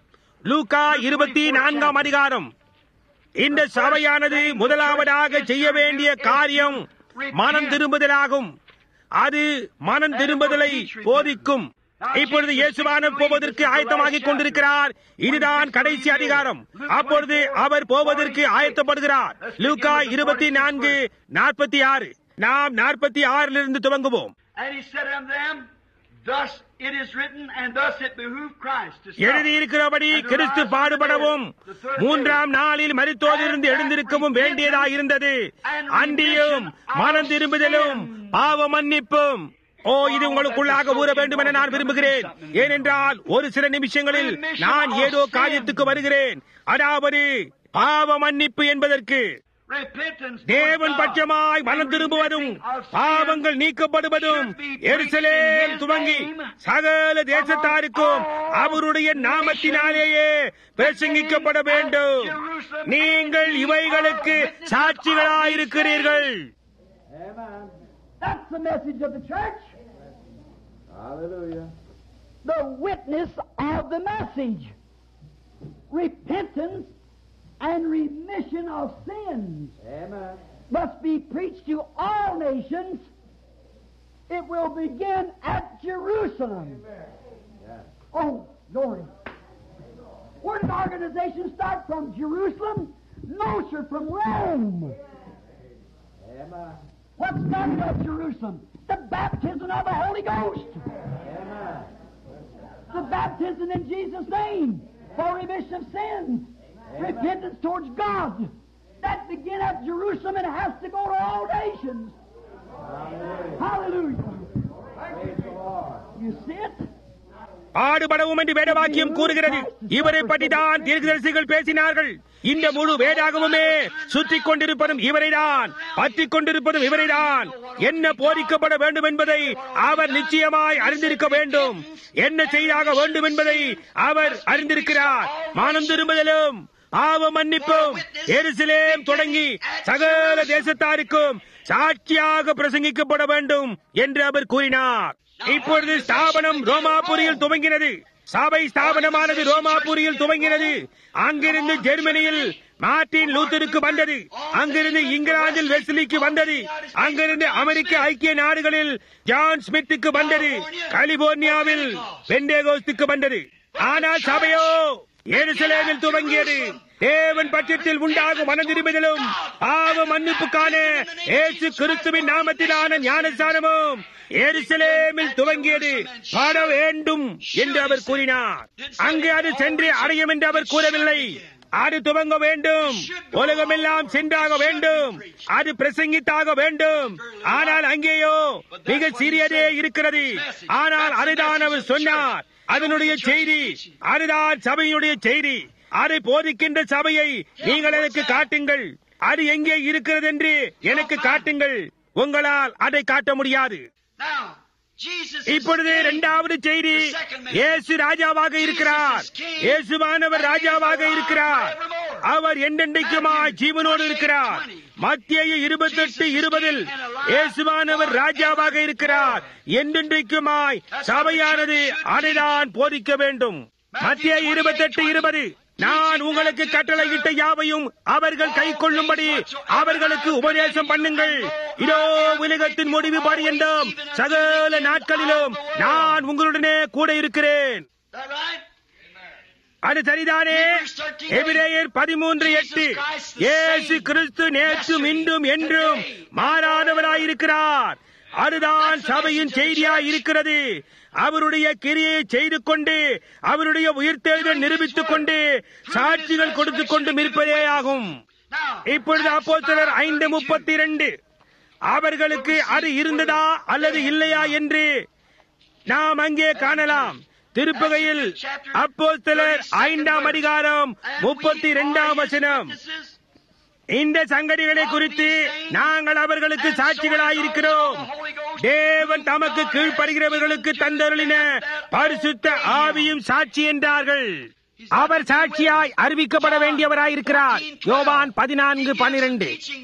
லூக்கா இருபத்தி நான்காம் அதிகாரம் இந்த சபையானது முதலாவதாக செய்ய வேண்டிய காரியம் மனம் திரும்புதலாகும் அது மனம் திரும்புதலை போதிக்கும் இப்பொழுது இயேசுவான போவதற்கு ஆயத்தமாகிக் கொண்டிருக்கிறார் இதுதான் கடைசி அதிகாரம் அப்பொழுது அவர் போவதற்கு ஆயத்தப்படுகிறார் லூக்கா இருபத்தி நான்கு நாற்பத்தி ஆறு நாம் நாற்பத்தி ஆறிலிருந்து துவங்குவோம் And he said unto them, Thus it is written, and thus it behooved Christ to suffer. எழுதியிருக்கிறபடி கிறிஸ்து பாடுபடவும் மூன்றாம் நாளில் மரித்தோதிருந்து எழுந்திருக்கவும் வேண்டியதாயிருந்தது அன்றியும் மனம் திரும்புதலும் பாவ மன்னிப்பும் ஓ இது உங்களுக்குள்ளாக ஊற வேண்டும் என நான் விரும்புகிறேன் ஏனென்றால் ஒரு சில நிமிஷங்களில் நான் ஏதோ காரியத்துக்கு வருகிறேன் அதாவது பாவ மன்னிப்பு என்பதற்கு Repentance தேவன் பட்சமாய் மனம் திரும்புவதும் பாவங்கள் நீக்கப்படுவதும் எருசலேம் துவங்கி சகல தேசத்தாருக்கும் அவருடைய நாமத்தினாலேயே பிரசங்கிக்கப்பட வேண்டும் நீங்கள் இவைகளுக்கு சாட்சிகளாயிருக்கிறீர்கள் That's the message of the church. Hallelujah. The witness of the message. Repentance and remission of sins Amen. must be preached to all nations. It will begin at Jerusalem. Oh, glory. Where did organization start from? Jerusalem? No, sir, from Rome. Amen. What started at Jerusalem? The baptism of the Holy Ghost. Amen. The baptism in Jesus' name for remission of sins. Repentance towards God. That began at Jerusalem and has to go to all nations. Hallelujah. Praise the Lord. You see it? பாடுபடவும் என்று வேதவாக்கியம் கூறுகிறது இவரை பற்றிதான் தீர்க்கதரிசிகள் பேசினார்கள் இந்த முழு வேதாகமுமே சுற்றி கொண்டிருப்பதும் இவரைதான் பற்றி கொண்டிருப்பதும் இவரைதான் என்ன போதிக்கப்பட வேண்டும் என்பதை அவர் நிச்சயமாய் அறிந்திருக்க வேண்டும் என்ன செய்தாக வேண்டும் என்பதை அவர் அறிந்திருக்கிறார் மானம் திரும்புதலும் பாவ மன்னிப்பும் எருசலேம் தொடங்கி சகல தேசத்தாருக்கும் சாட்சியாக பிரசங்கிக்கப்பட வேண்டும் என்று அவர் கூறினார் இப்பொழுது ஸ்தாபனம் ரோமாபுரியில் துவங்கினது சபை ஸ்தாபனமானது ரோமாபுரியில் துவங்கினது அங்கிருந்து ஜெர்மனியில் மார்ட்டின் லூத்தருக்கு வந்தது அங்கிருந்து இங்கிலாந்தில் வெஸ்லிக்கு வந்தது அங்கிருந்து அமெரிக்க ஐக்கிய நாடுகளில் ஜான் ஸ்மித்துக்கு வந்தது கலிபோர்னியாவில் பெண்டேகோஸ்துக்கு வந்தது ஆனால் சபையோ எருசலேமில் துவங்கியது தேவன் பட்சத்தில் உண்டாகும் மன திரும்புதலும் பாவ மன்னிப்புக்கான ஏசு கிறிஸ்துவின் நாமத்திலான ஞானஸ்தானமும் எருசலேமில் துவங்கியது பாட வேண்டும் என்று அவர் கூறினார் அங்கே அது சென்று அடையும் என்று அவர் கூறவில்லை அது துவங்க வேண்டும் உலகமெல்லாம் சென்றாக வேண்டும் அது பிரசங்கித்தாக வேண்டும் ஆனால் அங்கேயோ மிக சிறியதே இருக்கிறது ஆனால் அதுதான் அவர் சொன்னார் அதனுடைய செய்தி அதுதான் சபையினுடைய செய்தி அதை போதிக்கின்ற சபையை நீங்கள் எனக்கு காட்டுங்கள் அது எங்கே இருக்கிறது என்று எனக்கு காட்டுங்கள் உங்களால் அதை காட்ட முடியாது Now, Jesus is இப்பொழுது king. இரண்டாவது செய்தி இயேசு ராஜாவாக இருக்கிறார் இயேசுவானவர் ராஜாவாக இருக்கிறார் அவர் என்றென்றைக்குமாய் ஜீவனோடு இருக்கிறார் மத்திய இருபத்தெட்டு இருபதில் இயேசுவானவர் ராஜாவாக இருக்கிறார் என்றென்றைக்குமாய் சபையானது அதைதான் போதிக்க வேண்டும் மத்திய இருபத்தெட்டு இருபது நான் உங்களுக்கு கட்டளையிட்ட யாவையும் அவர்கள் கை கொள்ளும்படி அவர்களுக்கு உபதேசம் பண்ணுங்கள் இதோ உலகத்தின் முடிவு பரியந்தம் சகல நாட்களிலும் நான் உங்களுடனே கூட இருக்கிறேன் That right? அது சரிதானே எபிரேயர் பதிமூன்று எட்டு இயேசு கிறிஸ்து நேற்றும் இன்றும் என்றும் மாறாதவராயிருக்கிறார் அதுதான் சபையின் செய்தியாய் இருக்கிறது அவருடைய கிரியை செய்து கொண்டு அவருடைய உயிர்த்தெழுதல் நிரூபித்துக் கொண்டு சாட்சிகள் கொடுத்துக் கொண்டும் இருப்பதே ஆகும் Now, இப்பொழுது அப்போஸ்தலர் ஐந்து முப்பத்தி இரண்டு அவர்களுக்கு அது இருந்ததா அல்லது இல்லையா என்று நாம் அங்கே காணலாம் திருப்பகையில் அப்போஸ்தலர் ஐந்தாம் அதிகாரம் முப்பத்தி இரண்டாம் வசனம் இந்த சங்கதிகளை குறித்து நாங்கள் அவர்களுக்கு சாட்சிகளாயிருக்கிறோம் தேவன் தமக்கு கீழ்ப்படுகிறவர்களுக்கு தந்தருளின பரிசுத்த ஆவியும் சாட்சி என்றார்கள் அவர் சாட்சியாய் அறிவிக்கப்பட வேண்டியவராயிருக்கிறார் யோவான் பதினான்கு பனிரெண்டு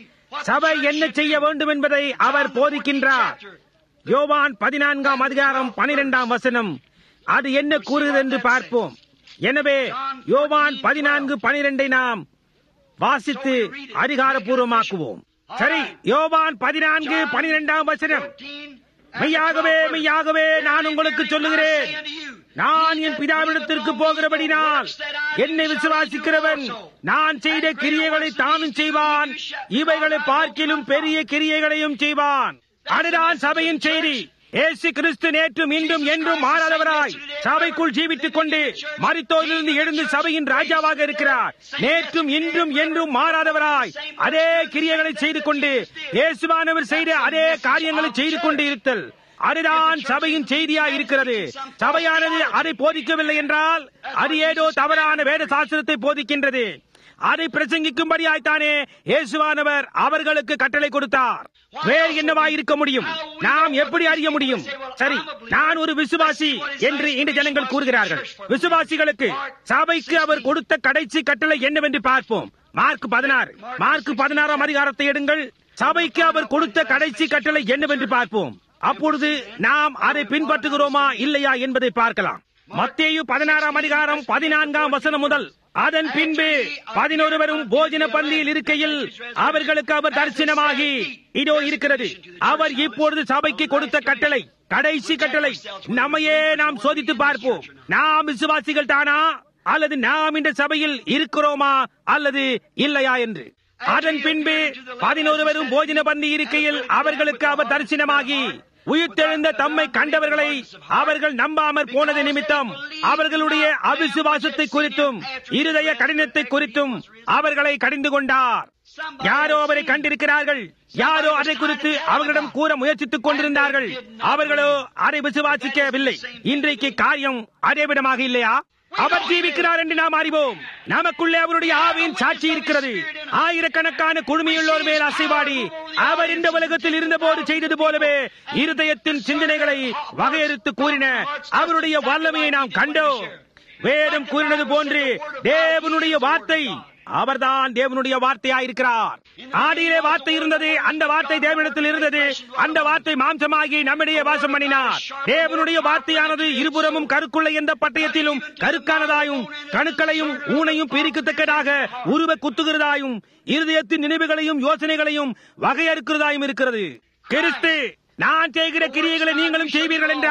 சபை என்ன செய்ய வேண்டும் என்பதை அவர் போதிக்கின்றார் யோவான் பதினான்காம் அதிகாரம் பனிரெண்டாம் வசனம் அது என்ன கூறுகிறது என்று பார்ப்போம் எனவே யோவான் பதினான்கு பனிரெண்டை நாம் வாசித்து அதிகாரப்பூர்வமாக்குவோம் சரி யோவான் பதினான்கு பனிரெண்டாம் வசனம் மெய்யாகவே மெய்யாகவே நான் உங்களுக்கு சொல்லுகிறேன் நான் என் பிதாவிடத்திற்கு போகிறபடினால் என்னை விசுவாசிக்கிறவன் நான் செய்த கிரியைகளை தானும் செய்வான் இவைகளை பார்க்கிலும் பெரிய கிரியைகளையும் செய்வான் அதுதான் சபையின் செய்தி ஏசு கிறிஸ்து நேற்றும் இன்றும் என்றும் மாறாதவராய் சபைக்குள் ஜீவித்துக் கொண்டு மரித்தோரிலிருந்து எழுந்து சபையின் ராஜாவாக இருக்கிறார் நேற்றும் இன்றும் என்றும் மாறாதவராய் அதே கிரியைகளை செய்து கொண்டு இயேசுவானவர் செய்த அதே காரியங்களை செய்து கொண்டு இருத்தல் அதுதான் சபையின் செய்தியா இருக்கிறது சபையானது அதை போதிக்கவில்லை என்றால் அது ஏதோ தவறான வேத சாஸ்திரத்தை போதிக்கின்றது அதை பிரசங்கிக்கும்படியாய்த்தானே இயேசுவானவர் அவர்களுக்கு கட்டளை கொடுத்தார் வேறு என்னவா இருக்க முடியும் நாம் எப்படி அறிய முடியும் சரி நான் ஒரு விசுவாசி என்று இந்த ஜனங்கள் கூறுகிறார்கள் விசுவாசிகளுக்கு சபைக்கு அவர் கொடுத்த கடைசி கட்டளை என்னவென்று பார்ப்போம் மார்க் பதினாறு மார்க் பதினாறாம் அதிகாரத்தை எடுங்கள் சபைக்கு அவர் கொடுத்த கடைசி கட்டளை என்னவென்று பார்ப்போம் அப்பொழுது நாம் அதை பின்பற்றுகிறோமா இல்லையா என்பதை பார்க்கலாம் மத்தேயு பதினாறாம் அதிகாரம் பதினான்காம் வசனம் முதல் அதன் பின்பு பதினொருவரும் போஜன பந்தியில் இருக்கையில் அவர்களுக்கு அவர் தரிசனமாகி இதோ இருக்கிறது அவர் இப்பொழுது சபைக்கு கொடுத்த கட்டளை கடைசி கட்டளை நம்மையே நாம் சோதித்து பார்ப்போம் நாம் விசுவாசிகள் தானா அல்லது நாம் இந்த சபையில் இருக்கிறோமா அல்லது இல்லையா என்று அதன் பின்பு பதினொருவரும் போஜன பந்தி இருக்கையில் அவர்களுக்கு அவர் தரிசனமாகி உயிர்த்தெழுந்த தம்மை கண்டவர்களை அவர்கள் நம்பாமற் போனது நிமித்தம் அவர்களுடைய அவிசுவாசத்தை குறித்தும் இருதய கடினத்தை குறித்தும் அவர்களை கடிந்து கொண்டார் யாரோ அவரை கண்டிருக்கிறார்கள் யாரோ அதை குறித்து அவர்களிடம் கூற முயற்சித்துக் கொண்டிருந்தார்கள் அவர்களோ அதை விசுவாசிக்கவில்லை இன்றைக்கு காரியம் அதே விடமாக இல்லையா அவர் ஜீவிக்கிறார் என்று நாம் அறிவோம் நமக்குள்ளே அவருடைய ஆவியின் சாட்சி இருக்கிறது ஆயிரக்கணக்கான குழுமையுள்ளோர் மேல் அசைவாடி அவர் இந்த உலகத்தில் இருந்தபோது செய்தது போலவே இருதயத்தின் சிந்தனைகளை வகையறுத்து கூறின அவருடைய வல்லமையை நாம் கண்டோம் வேதம் கூறினது போன்று தேவனுடைய வார்த்தை அவர்தான் தேவனுடைய வார்த்தையாயிருக்கிறார் ஆதியிலே வார்த்தை இருந்தது அந்த வார்த்தை தேவனிடத்தில் இருந்தது அந்த வார்த்தை மாம்சமாகி நம்மிடையே வாசம் பண்ணினார் தேவனுடைய வார்த்தையானது இருபுறமும் கருக்குள்ள எந்த பட்டயத்திலும் கருக்கானதாயும் கணுக்களையும் ஊனையும் பிரிக்கத்தக்கதாக உருவ குத்துகிறதாயும் இருதயத்தின் நினைவுகளையும் யோசனைகளையும் வகையறுக்கிறதாயும் இருக்கிறது கிறிஸ்து நான் செய்கிற கிரியைகளை நீங்களும் செய்வீர்கள் என்றார்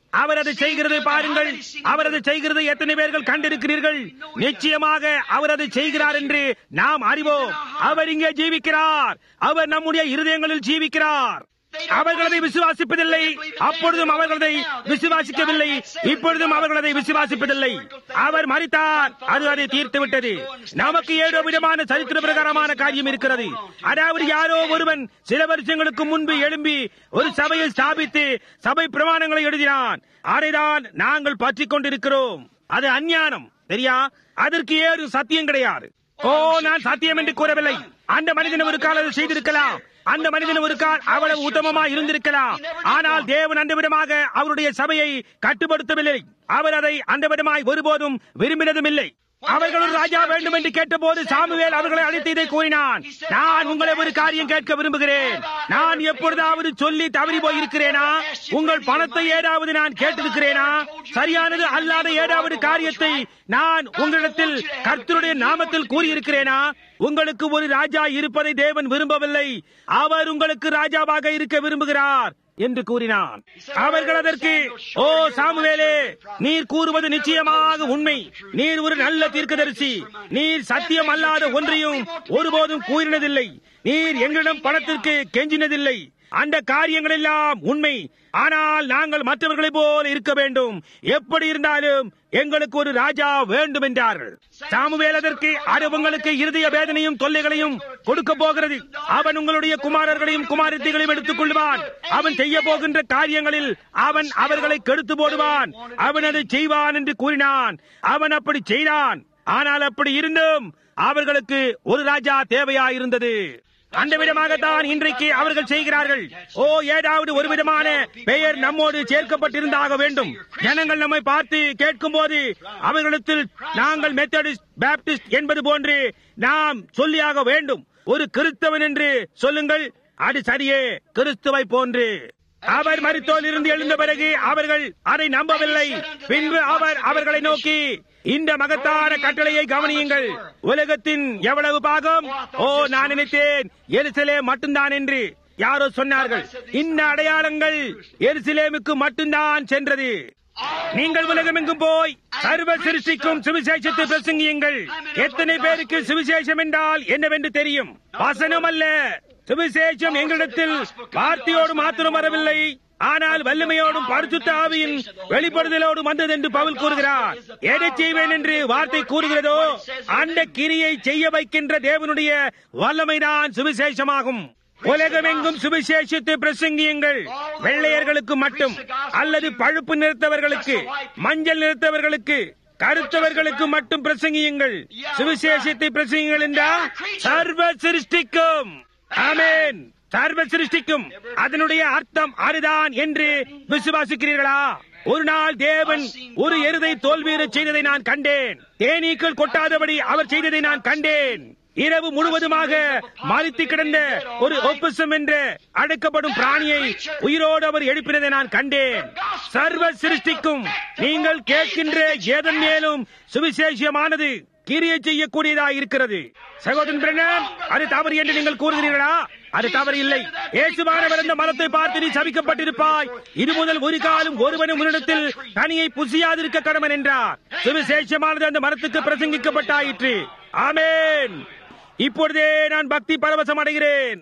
அவர் அதை செய்கிறது பாருங்கள் அவர் அதை செய்கிறது எத்தனை பேர்கள் கண்டிருக்கிறீர்கள் நிச்சயமாக அவர் அதை செய்கிறார் என்று நாம் அறிவோம் அவர் இங்கே ஜீவிக்கிறார் அவர் நம்முடைய இருதயங்களில் ஜீவிக்கிறார் அவர்களதை விசுவாசிப்பதில்லை அப்பொழுதும் அவர்களதை விசுவாசிக்கவில்லை இப்பொழுதும் அவர்களதை விசுவாசிப்பதில்லை அவர் மறித்தார் அது அதை தீர்த்து விட்டது நமக்கு ஏதோ விதமான சரித்திர பிரகாரமான காரியம் இருக்கிறது அதாவது யாரோ ஒருவன் சில வருஷங்களுக்கு முன்பு எழும்பி ஒரு சபையை ஸ்தாபித்து சபை பிரமாணங்களை எழுதினான் அதைதான் நாங்கள் பற்றிக் கொண்டிருக்கிறோம் அது அஞ்ஞானம் சரியா அதற்கு ஏது சத்தியம் கிடையாது ஓ நான் சத்தியம் என்று கூறவில்லை அந்த மனிதன் ஒரு காலம் அதை செய்திருக்கலாம் அந்த மனிதன் ஒரு கால் அவ்வளவு உத்தமமா இருந்திருக்கலாம் ஆனால் தேவன் அந்த விதமாக அவருடைய சபையை கட்டுப்படுத்தவில்லை அவர் அதை அந்த விதமாய் ஒருபோதும் விரும்பினதும் இல்லை அவர்கள் ஒரு ராஜா வேண்டும் என்று கேட்டபோது சாமுவேல் அவர்களை அழைத்து இதை கூறினான் நான் உங்களை ஒரு காரியம் கேட்க விரும்புகிறேன் நான் எப்பொழுதாவது சொல்லி தவறி போயிருக்கிறேனா உங்கள் பணத்தை ஏதாவது நான் கேட்டிருக்கிறேனா சரியானது அல்லாத ஏதாவது காரியத்தை நான் உங்களிடத்தில் கர்த்தருடைய நாமத்தில் கூறியிருக்கிறேனா உங்களுக்கு ஒரு ராஜா இருப்பதை தேவன் விரும்பவில்லை அவர் உங்களுக்கு ராஜாவாக இருக்க விரும்புகிறார் என்று கூறினான் அவர்கள் அதற்கு ஓ சாமுவேலே நீர் கூறுவது நிச்சயமாக உண்மை நீர் ஒரு நல்ல தீர்க்கதரிசி நீர் சத்தியம் அல்லாத ஒன்றையும் ஒருபோதும் கூறினதில்லை நீர் எங்களிடம் பணத்திற்கு கெஞ்சினதில்லை அந்த காரியங்கள் எல்லாம் உண்மை ஆனால் நாங்கள் மற்றவர்களைப் போல இருக்க வேண்டும் எப்படி இருந்தாலும் எங்களுக்கு ஒரு ராஜா வேண்டும் என்றார்கள் சாமுவேல் அதற்கு அது உங்களுக்கு இருதய வேதனையும் தொல்லைகளையும் கொடுக்க போகிறது அவன் உங்களுடைய குமாரர்களையும் குமாரத்திகளையும் எடுத்துக் கொள்வான் அவன் செய்ய போகின்ற காரியங்களில் அவன் அவர்களை கெடுத்து போடுவான் அவன் அதை செய்வான் என்று கூறினான் அவன் அப்படி செய்தான் ஆனால் அப்படி இருந்தும் அவர்களுக்கு ஒரு ராஜா தேவையா இருந்தது அந்த விதமாகத்தான் இன்றைக்கு அவர்கள் செய்கிறார்கள் ஓ ஏதாவது ஒரு விதமான பெயர் நம்மோடு சேர்க்கப்பட்டிருந்தாக வேண்டும் ஜனங்கள் நம்மை பார்த்து கேட்கும் போது அவர்களிடத்தில் நாங்கள் மெத்தடிஸ்ட் பேப்டிஸ்ட் என்பது போன்று நாம் சொல்லியாக வேண்டும் ஒரு கிறிஸ்தவன் என்று சொல்லுங்கள் அது சரியே கிறிஸ்துவை போன்று அவர் மருத்துவல் இருந்து எழுந்த பிறகு அவர்கள் அதை நம்பவில்லை பின்பு அவர் அவர்களை நோக்கி இந்த மகத்தான கட்டளையை கவனியுங்கள் உலகத்தின் எவ்வளவு பாகம் ஓ நான் நினைத்தேன் எருசலே மட்டும்தான் என்று யாரோ சொன்னார்கள் இந்த அடையாளங்கள் எருசலேமுக்கு மட்டும்தான் சென்றது நீங்கள் உலகமெங்கும் போய் சர்வ சிருஷ்டிக்கும் சுவிசேஷத்தை பிரசங்கியுங்கள் எத்தனை பேருக்கு சுவிசேஷம் என்றால் என்னவென்று தெரியும் வசனம் அல்ல சுவிசேஷம் எங்களிடத்தில் வார்த்தையோடு மாத்திரம் வரவில்லை ஆனால் வல்லமையோடும் பரிசுத்த ஆவியின் வெளிப்படுதலோடும் வந்தது என்று பவுல் கூறுகிறார் எதை செய்வேன் என்று வார்த்தை கூறுகிறதோ அந்த கிரியை செய்ய வைக்கின்ற தேவனுடைய வல்லமைதான் சுவிசேஷமாகும் உலகமெங்கும் சுவிசேஷத்தை பிரசங்கியுங்கள் வெள்ளையர்களுக்கு மட்டும் அல்லது பழுப்பு நிறுத்தவர்களுக்கு மஞ்சள் நிறுத்தவர்களுக்கு கருத்தவர்களுக்கு மட்டும் பிரசங்கியுங்கள் சுவிசேஷத்தை பிரசங்கியுங்கள் என்றால் சர்வ சிருஷ்டிக்கும் ஆமேன் சர்வ சிருஷ்டிக்கும் அதனுடைய அர்த்தம் அதுதான் என்று விசுவாசிக்கிறீர்களா ஒரு நாள் தேவன் ஒரு எருதை தோல்வியுறச் செய்ததை நான் கண்டேன் தேனீக்கள் கொட்டாதபடி அவர் செய்ததை நான் கண்டேன் இரவு முழுவதுமாக மறித்து கிடந்த ஒரு ஒப்புசம் என்று அழைக்கப்படும் பிராணியை உயிரோடு அவர் எழுப்பினதை நான் கண்டேன் சர்வ சிருஷ்டிக்கும் நீங்கள் கேட்கின்ற ஏதன் மேலும் சுவிசேஷமானது கிரியை செய்யக்கூடியதா இருக்கிறது சகோதரன் பிரண்ணன் அது தவறு என்று நீங்கள் கூறுகிறீர்களா அது தவறு இல்லை ஏசுவானவர் அந்த மரத்தை பார்த்து நீ சபிக்கப்பட்டிருப்பாய் இது முதல் ஒரு காலம் ஒருவனும் உன்னிடத்தில் தனியை புசியாதிருக்க கடமன் என்றார் சுவிசேஷமானது அந்த மரத்துக்கு பிரசங்கிக்கப்பட்டாயிற்று ஆமேன் இப்பொழுதே நான் பக்தி பரவசம் அடைகிறேன்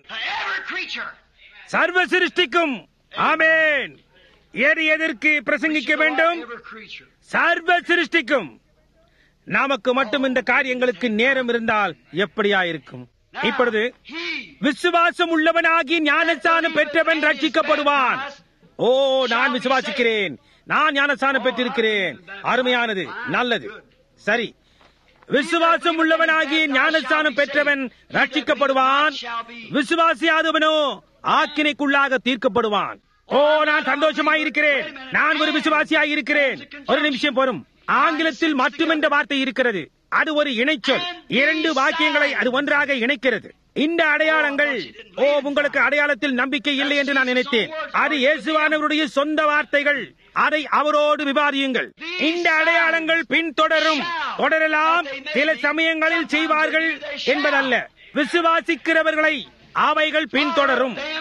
சர்வ சிருஷ்டிக்கும் ஆமேன் எது எதற்கு பிரசங்கிக்க வேண்டும் சர்வ சிருஷ்டிக்கும் நமக்கு மட்டும் இந்த காரியங்களுக்கு நேரம் இருந்தால் எப்படியா இருக்கும் இப்பொழுது விசுவாசம் உள்ளவனாகி ஞானஸ்தானம் பெற்றவன் ரட்சிக்கப்படுவான் ஓ நான் விசுவாசிக்கிறேன் நான் ஞானஸ்தானம் பெற்றிருக்கிறேன் அருமையானது நல்லது சரி விசுவாசம் உள்ளவனாகி ஞானஸ்தானம் பெற்றவன் ரட்சிக்கப்படுவான் விசுவாசியாதவனோ ஆக்கினைக்குள்ளாக தீர்க்கப்படுவான் ஓ நான் சந்தோஷமாயிருக்கிறேன் நான் ஒரு விசுவாசியாய் இருக்கிறேன் ஒரு நிமிஷம் போரும் ஆங்கிலத்தில் மட்டும் என்ற வார்த்தை இருக்கிறது அது ஒரு இணைச்சொல் இரண்டு வாக்கியங்களை அது ஒன்றாக இணைக்கிறது இந்த அடையாளங்கள் ஓ உங்களுக்கு அடையாளத்தில் நம்பிக்கை இல்லை என்று நான் நினைத்தேன் அது இயேசுவானவருடைய சொந்த வார்த்தைகள் அதை அவரோடு விவாதியுங்கள் இந்த அடையாளங்கள் பின்தொடரும் தொடரலாம் சில சமயங்களில் செய்வார்கள் என்பதல்ல விசுவாசிக்கிறவர்களை அவைகள் பின்தொடரும்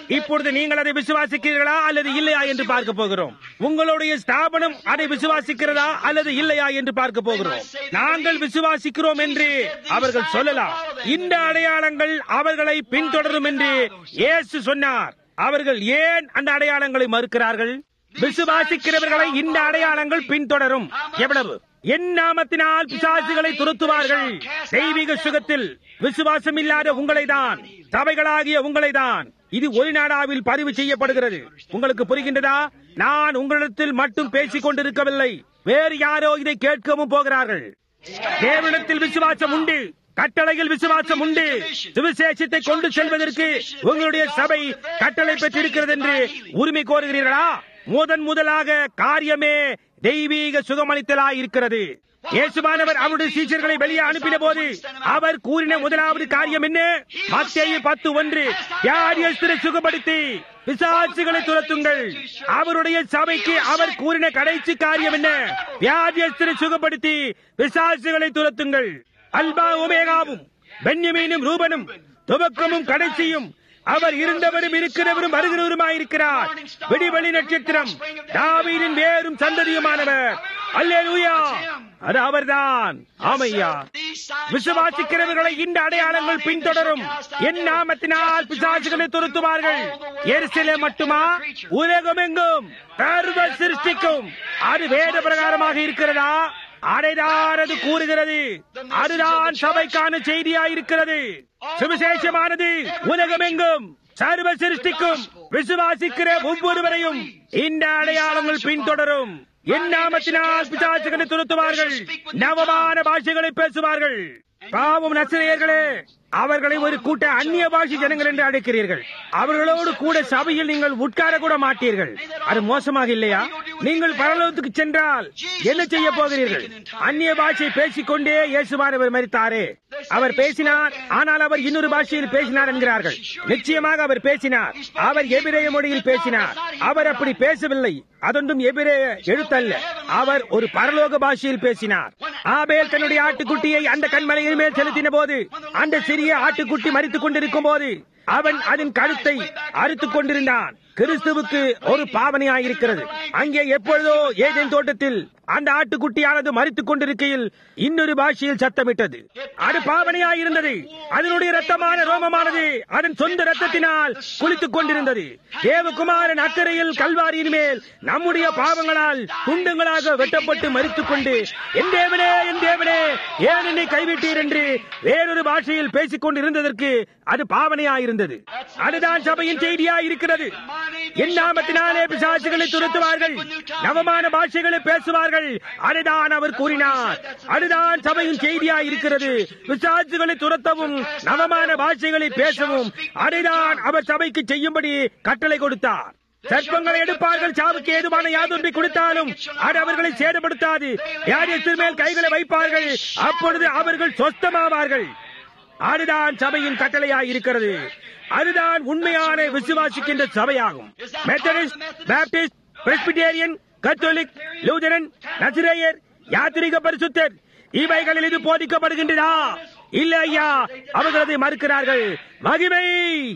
இப்பொழுது நீங்கள் அதை விசுவாசிக்கிறீர்களா அல்லது இல்லையா என்று பார்க்க போகிறோம் உங்களுடைய ஸ்தாபனம் அதை விசுவாசிக்கிறதா அல்லது இல்லையா என்று பார்க்க போகிறோம் நாங்கள் விசுவாசிக்கிறோம் என்று அவர்கள் சொல்லலாம் இந்த அடையாளங்கள் அவர்களை பின்தொடரும் என்று இயேசு சொன்னார் அவர்கள் ஏன் அந்த அடையாளங்களை மறுக்கிறார்கள் விசுவாசிக்கிறவர்களை இந்த அடையாளங்கள் பின்தொடரும் எவ்வளவு என் நாமத்தினால் பிசாசுகளை துரத்துவார்கள் தெய்வீக சுகத்தில் விசுவாசம் இல்லாத உங்களை தான் சபைகளாகிய உங்களை தான் இது ஒரு நாடாவில் பதிவு செய்யப்படுகிறது உங்களுக்கு புரிகின்றதா நான் உங்களிடத்தில் மட்டும் பேசிக் கொண்டிருக்கவில்லை வேறு யாரோ இதை கேட்கவும் போகிறார்கள் தேவனிடத்தில் விசுவாசம் உண்டு கட்டளையில் விசுவாசம் உண்டு சுவிசேஷத்தை கொண்டு செல்வதற்கு உங்களுடைய சபை கட்டளை பெற்றிருக்கிறது என்று உரிமை கோருகிறீர்களா முதன் முதலாக காரியமே தெய்வீக சுகமளித்தலாய் இருக்கிறது இயேசுவானவர் அவருடைய சீச்சர்களை வெளியே அனுப்பின போது அவர் கூறின முதலாவது காரியம் என்ன மத்தேயு பத்து ஒன்று வியாதியஸ்தரை சுகப்படுத்தி பிசாசுகளை துரத்துங்கள் அவருடைய சபைக்கு அவர் கூறின கடைசி காரியம் என்ன வியாதியஸ்தரை சுகப்படுத்தி பிசாசுகளை துரத்துங்கள் அல்பா உமேகாவும் பென்யமீனும் ரூபனும் துவக்கமும் கடைசியும் அவர் இருந்தவரும் இருக்கிறவரும் வருகிறவருமாயிருக்கிறார் வெடிவெளி நட்சத்திரம் தாவீதின் வேறும் சந்ததியுமானவர் அல்லேலூயா அது அவர்தான் ஆமையா விசுவாசிக்கிறவர்களை இந்த அடையாளங்கள் பின்தொடரும் என் நாமத்தினால் பிசாசுகளை துரத்துவார்கள் எரிசிலே மட்டுமா உலகமெங்கும் சர்வ சிருஷ்டிக்கும் அது வேத பிரகாரமாக இருக்கிறதா அடைதான் அது கூறுகிறது அதுதான் சபைக்கான செய்தியாயிருக்கிறது சுவிசேஷமானது உலகமெங்கும் சர்வ சிருஷ்டிக்கும் விசுவாசிக்கிற ஒவ்வொருவரையும் இந்த அடையாளங்கள் பின்தொடரும் என் நாமத்தினால் பிசாசுகளை துரத்துவார்கள் நவமான பாஷைகளை பேசுவார்கள் பாவம் நசிரியர்களே அவர்களை ஒரு கூட்ட அந்நிய பாஷை ஜனங்கள் என்று அழைக்கிறீர்கள் அவர்களோடு கூட சபையில் நீங்கள் உட்கார கூட மாட்டீர்கள் அது மோசமாக இல்லையா நீங்கள் பரலோகத்துக்கு சென்றால் என்ன செய்ய போகிறீர்கள் அந்நிய பாஷை பேசிக்கொண்டே இயேசுவானவர் மறித்தாரே அவர் பேசினார் ஆனால் அவர் இன்னொரு பாஷையில் பேசினார் என்கிறார்கள் நிச்சயமாக அவர் பேசினார் அவர் எபிரேய மொழியில் பேசினார் அவர் அப்படி பேசவில்லை அதொன்றும் எபிரேய எழுத்தல்ல அவர் ஒரு பரலோக பாஷையில் பேசினார் ஆபேல் தன்னுடைய ஆட்டுக்குட்டியை அந்த கண்மலையின் மேல் செலுத்தின போது அந்த சிறிய ஆட்டுக்குட்டி மறித்துக் கொண்டிருக்கும் போது அவன் அதன் கழுத்தை அறுத்துக் கொண்டிருந்தான் கிறிஸ்துவுக்கு ஒரு பாவனையாயிருக்கிறது அங்கே எப்பொழுதோ ஏதேன் தோட்டத்தில் அந்த ஆட்டுக்குட்டியானது மறித்துக் கொண்டிருக்கையில் இன்னொரு பாஷையில் சத்தமிட்டது அது பாவனையாயிருந்தது அதனுடைய ரத்தமான ரோமமானது அதன் சொந்த ரத்தத்தினால் குளித்துக் கொண்டிருந்தது தேவகுமாரன் அக்கறையில் கல்வாரியின் மேல் நம்முடைய பாவங்களால் துண்டங்களாக வெட்டப்பட்டு மறித்துக் கொண்டு என் தேவனே என் தேவனே ஏன் என்னை கைவிட்டீர் என்று வேறொரு பாஷையில் பேசிக் கொண்டிருந்ததற்கு அது பாவனையாயிருந்தது அதுதான் சபையின் செய்தியாயிருக்கிறது என் நாமத்தினாலே பிசாசுகளை துரத்துவார்கள் நவமான பாஷைகளை பேசுவார்கள் அதுதான் அவர் கூறினார் அதுதான் சபையின் செய்தியாய் இருக்கிறது பிசாசுகளை துரத்தவும் நவமான பாஷைகளை பேசவும் அதுதான் அவர் சபைக்கு செய்யும்படி கட்டளை கொடுத்தார் சர்ப்பங்களை எடுப்பார்கள் சாவுக்கு ஏதுவான யாதொன்றை கொடுத்தாலும் அது அவர்களை சேதப்படுத்தாது யாரியத்தின் மேல் கைகளை வைப்பார்கள் அப்பொழுது அவர்கள் சொஸ்தமாவார்கள் அதுதான் சபையின் கட்டளையாய் இருக்கிறது அதுதான் உண்மையான விசுவாசிக்கின்ற சபையாகும் Methodist Baptist Presbyterian Catholic Lutheran நசிரேயர் யாத்திரிக பரிசுத்தர் இவைகளில் இது போதிக்கப்படுகின்றதா இல்ல ஐயா அவர்கள் அதை மறுக்கிறார்கள் மகிமை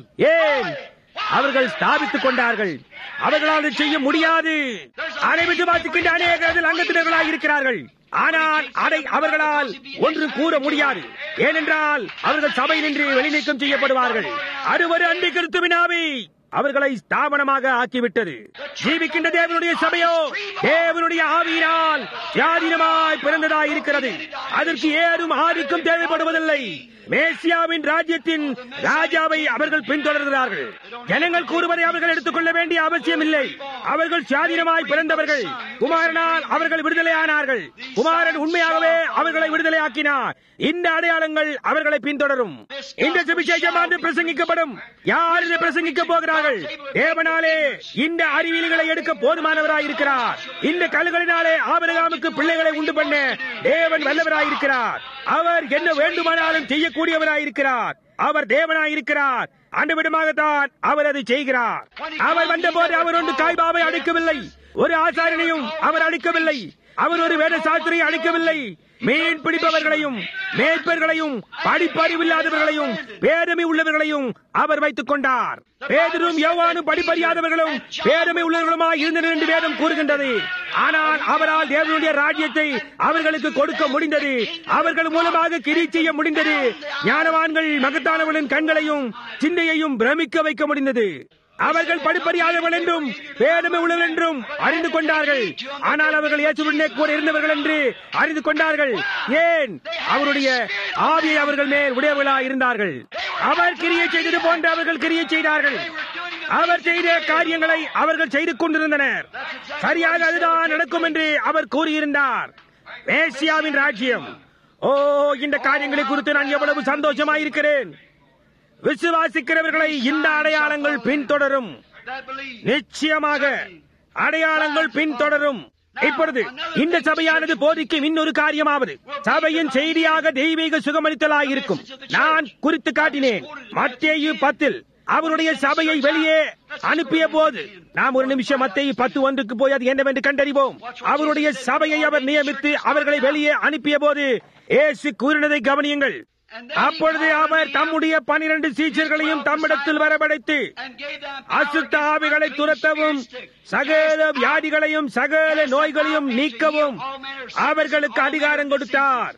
ஏன் அவர்கள் ஸ்தாபித்துக் கொண்டார்கள் அவர்களால் அதை செய்ய முடியாது அதை விசுவாசிக்கின்ற அநேகர்கள் அங்கத்தினர்களாக இருக்கிறார்கள் ஆனால் அதை அவர்களால் ஒன்று கூற முடியாது ஏனென்றால் அவர்கள் சபை நின்று வெளிநீக்கம் செய்யப்படுவார்கள் அது ஒரு அன்பு கிறிஸ்துவினாவி அவர்களை ஸ்தாபனமாக ஆக்கிவிட்டது ஜீவிக்கின்ற தேவனுடைய சபையோ தேவனுடைய ஆவியினால் சுயாதீனமாய் பிறந்ததாய் இருக்கிறது அதற்கு ஏதும் ஆதிக்கம் தேவைப்படுவதில்லை மேசியாவின் ராஜ்யத்தின் ராஜாவை அவர்கள் பின்தொடர்கிறார்கள் ஜனங்கள் கூறுவதை அவர்கள் எடுத்துக்கொள்ள வேண்டிய அவசியம் இல்லை அவர்கள் சுயாதீனமாய் பிறந்தவர்கள் குமாரனால் அவர்கள் விடுதலையானார்கள் குமாரன் உண்மையாகவே அவர்களை விடுதலையாக்கினார் இந்த அடையாளங்கள் அவர்களை பின்தொடரும் இந்த சுவிசேஷமானது பிரசங்கிக்கப்படும் யார் இதை பிரசங்கிக்க போகிறார்கள் தேவனாலே இந்த அறிவியல்களை எடுக்க போதுமானவராய் இருக்கிறார் இந்த கல்களினாலே ஆபரகாமுக்கு பிள்ளைகளை உண்டு பண்ண தேவன் வல்லவராய் இருக்கிறார் அவர் என்ன வேண்டுமானாலும் செய்யக்கூடியவராய் இருக்கிறார் அவர் தேவனாய் இருக்கிறார் அண்டுவிடமாகத்தான் அவர் அதை செய்கிறார் அவர் வந்தபோது அவர் ஒன்று காய்பாவை அழைக்கவில்லை ஒரு ஆசாரியனையும் அவர் அழைக்கவில்லை அவர் ஒரு வேத சாஸ்திரியை அழைக்கவில்லை மீன் பிடிப்பவர்களையும் மேய்ப்பர்களையும் படிப்பறிவில்லாதவர்களையும் பேரமை உள்ளவர்களையும் அவர் வைத்துக் கொண்டார் பேதரும் யோவானும் படிப்பறியாதவர்களும் பேரமை உள்ளவர்களுமாய் இருந்தனர் என்று வேதம் கூறுகின்றது ஆனால் அவரால் தேவனுடைய ராஜ்யத்தை அவர்களுக்கு கொடுக்க முடிந்தது அவர்கள் மூலமாக கிரி செய்ய முடிந்தது ஞானவான்கள் மகத்தானவர்களின் கண்களையும் சிந்தையையும் பிரமிக்க வைக்க முடிந்தது அவர்கள் படிப்பறியாதவர்கள் என்றும் பேதமை உள்ளவர்கள் என்றும் அறிந்து கொண்டார்கள் ஆனால் அவர்கள் இயேசுடனே கூட இருந்தவர்கள் என்று அறிந்து கொண்டார்கள் ஏன் அவருடைய ஆவியை அவர்கள் மேல் உடையவர்களாய் இருந்தார்கள் அவர் கிரியை செய்தது போன்று அவர்கள் கிரியை செய்தார்கள் அவர் செய்த காரியங்களை அவர்கள் செய்து கொண்டிருந்தனர் சரியாக அதுதான் நடக்கும் என்று அவர் கூறியிருந்தார் மேசியாவின் ராஜ்யம் ஓ இந்த காரியங்களை குறித்து நான் எவ்வளவு சந்தோஷமாயிருக்கிறேன் விசுவாசிக்கிறவர்களை இந்த அடையாளங்கள் பின்தொடரும் நிச்சயமாக அடையாளங்கள் பின்தொடரும் இப்பொழுது இந்த சபையானது போதிக்கும் இன்னொரு காரியமாவது சபையின் செய்தியாக தெய்வீக சுகமளித்தலாயிருக்கும் நான் குறித்து காட்டினேன் மத்தேயு பத்தில் அவருடைய சபையை வெளியே அனுப்பிய போது நாம் ஒரு நிமிஷம் மத்திய பத்து ஒன்றுக்கு போய் அது என்னவென்று கண்டறிவோம் அவருடைய சபையை அவர் நியமித்து அவர்களை வெளியே அனுப்பிய போது ஏசு கூறினதை கவனியுங்கள் அப்பொழுது அவர் தம்முடைய பனிரெண்டு சீச்சர்களையும் தம்மிடத்தில் வரவழைத்து அசுத்த ஆவிகளை துரத்தவும் சகல வியாதிகளையும் சகல நோய்களையும் நீக்கவும் அவர்களுக்கு அதிகாரம் கொடுத்தார்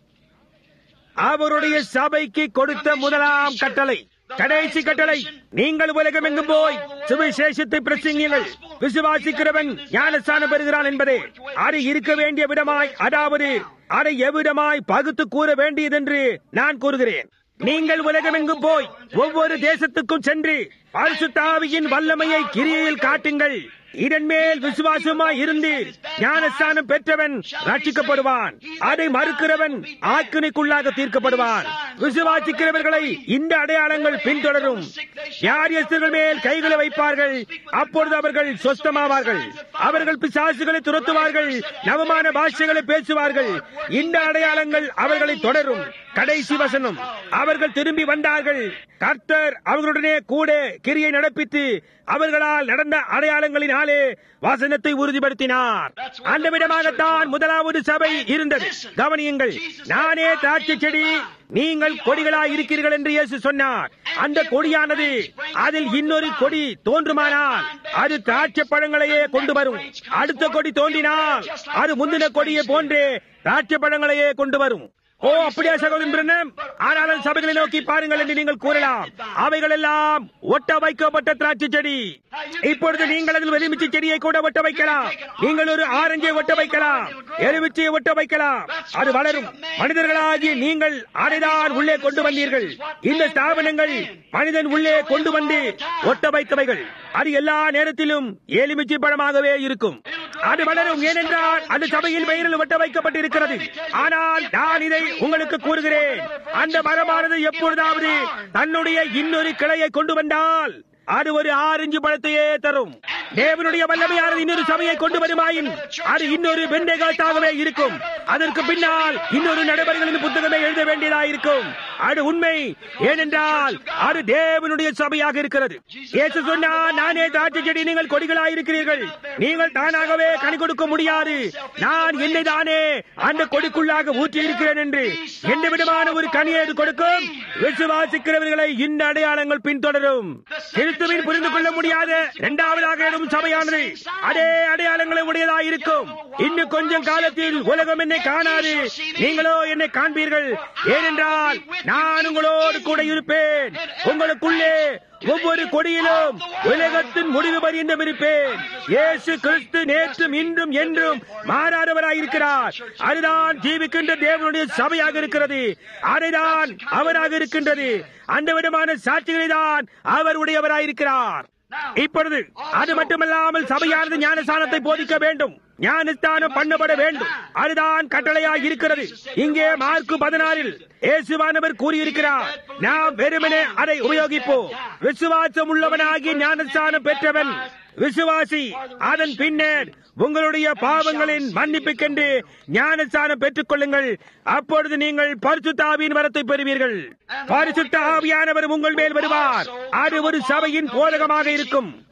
அவருடைய சபைக்கு கொடுத்த முதலாம் கட்டளை கடைசி கட்டளை நீங்கள் உலகம் எங்கும் போய் சுவிசேஷத்தை பிரசங்கியுங்கள் விசுவாசிக்கிறவன் ஞானஸ்தானம் பெறுகிறான் என்பதே அது இருக்க வேண்டிய விடமாய் அதாவது அதை எவ்விடமாய் பகுத்து கூற வேண்டியதென்று நான் கூறுகிறேன் நீங்கள் உலகமெங்கும் போய் ஒவ்வொரு தேசத்துக்கும் சென்று பரிசுத்தாவியின் வல்லமையை கிரியையில் காட்டுங்கள் இதன் மேல் விசுவாசமாய் இருந்து ஞானஸ்தானம் பெற்றவன் ரட்சிக்கப்படுவான் அதை மறுக்கிறவன் ஆக்கினைக்குள்ளாக தீர்க்கப்படுவான் விசுவாசிக்கிறவர்களை இந்த அடையாளங்கள் பின்தொடரும் யாரியஸ்தர்கள் மேல் கைகளை வைப்பார்கள் அப்பொழுது அவர்கள் சொஸ்தமாவார்கள் அவர்கள் பிசாசுகளை துரத்துவார்கள் நவமான பாஷைகளை பேசுவார்கள் இந்த அடையாளங்கள் அவர்களை தொடரும் கடைசி வசனம் அவர்கள் திரும்பி வந்தார்கள் கர்த்தர் அவர்களுடனே கூட கிரியை நடப்பித்து அவர்களால் நடந்த அடையாளங்களினாலே வசனத்தை உறுதிப்படுத்தினார் அந்த விதமாகத்தான் முதலாவது சபை இருந்தது கவனியுங்கள் நானே திராட்சை செடி நீங்கள் கொடிகளாய் இருக்கிறீர்கள் என்று இயேசு சொன்னார் அந்த கொடியானது அதில் இன்னொரு கொடி தோன்றுமானால் அது திராட்சை பழங்களையே கொண்டு வரும் அடுத்த கொடி தோன்றினால் அது முந்தின கொடியை போன்றே திராட்சை பழங்களையே கொண்டு வரும் ஓ அப்படியா சகோதரன் பிரண்ணம் ஆனாலும் சபைகளை நோக்கி பாருங்கள் என்று நீங்கள் கூறலாம் அவைகள் எல்லாம் ஒட்ட வைக்கப்பட்ட திராட்சை செடி இப்பொழுது நீங்கள் அதில் எலுமிச்சை செடியை கூட ஒட்ட வைக்கலாம் நீங்கள் ஒரு ஆரஞ்சை ஒட்ட வைக்கலாம் எலுமிச்சையை ஒட்ட வைக்கலாம் அது வளரும் மனிதர்களாகிய நீங்கள் அதைதான் உள்ளே கொண்டு வந்தீர்கள் இந்த ஸ்தாபனங்கள் மனிதன் உள்ளே கொண்டு வந்து ஒட்ட வைத்தவைகள் அது எல்லா நேரத்திலும் எலுமிச்சை பழமாகவே இருக்கும் அது வளரும் ஏனென்றால் அது சபையின் பெயரில் ஒட்ட வைக்கப்பட்டிருக்கிறது ஆனால் நான் இதை உங்களுக்கு கூறுகிறேன் அந்த மரமானது எப்பொழுதாவது தன்னுடைய இன்னொரு கிளையை கொண்டு வந்தால் அது ஒரு ஆரஞ்சு பழத்தையே தரும் தேவனுடைய வல்லமையானது இன்னொரு சபையை கொண்டு வருமாயின் அது இன்னொரு வெண்டைகாலத்தாகவே இருக்கும் அதற்கு பின்னால் இன்னொரு நடைமுறைகளின் புத்தகமே எழுத வேண்டியதாயிருக்கும் அது உண்மை ஏனென்றால் அது தேவனுடைய சபையாக இருக்கிறது இயேசு சொன்னார் நானே திராட்சை செடி நீங்கள் கொடிகளாயிருக்கிறீர்கள் நீங்கள் தானாகவே கனி கொடுக்க முடியாது நான் என்னை தானே அந்த கொடிக்குள்ளாக ஊற்றி இருக்கிறேன் என்று எந்த விதமான ஒரு கனியை அது கொடுக்கும் விசுவாசிக்கிறவர்களை இந்த அடையாளங்கள் பின்தொடரும் கிறிஸ்துவின் புரிந்து கொள்ள முடியாத இரண்டாவதாக எழும் சபையானது அதே அடையாளங்களை உடையதாக இருக்கும் இன்னும் கொஞ்சம் காலத்தில் உலகம் என்னை காணாது நீங்களோ என்னை காண்பீர்கள் ஏனென்றால் நான் உங்களோடு கூட இருப்பேன் உங்களுக்குள்ளே ஒவ்வொரு கொடியிலும் உலகத்தின் முடிவு பரியந்தம் இருப்பேன் இயேசு கிறிஸ்து நேற்றும் இன்றும் என்றும் மாறாதவராயிருக்கிறார் அதுதான் ஜீவிக்கின்ற தேவனுடைய சபையாக இருக்கிறது அதைதான் அவராக இருக்கின்றது அந்த விதமான சாட்சிகளை தான் அவர் உடையவராயிருக்கிறார் இப்பொழுது அது மட்டுமல்லாமல் சபையானது ஞானஸ்தானத்தை போதிக்க வேண்டும் ஞானஸ்தானம் பண்ணப்பட வேண்டும் அதுதான் கட்டளையாக இருக்கிறது இங்கே மார்க்கு பதினாறில் இயேசுவானவர் கூறியிருக்கிறார் நாம் வெறுமனே அதை உபயோகிப்போம் விசுவாசம் உள்ளவனாகி ஞானஸ்தானம் பெற்றவன் விசுவாசி அதன் பின்னர் உங்களுடைய பாவங்களின் மன்னிப்புக்கென்று ஞானஸ்தானம் பெற்றுக் கொள்ளுங்கள் அப்பொழுது நீங்கள் பரிசுத்தாவின் வரத்தை பெறுவீர்கள் பரிசுத்த ஆவியானவர் உங்கள் மேல் வருவார் அது ஒரு சபையின் போதகமாக இருக்கும்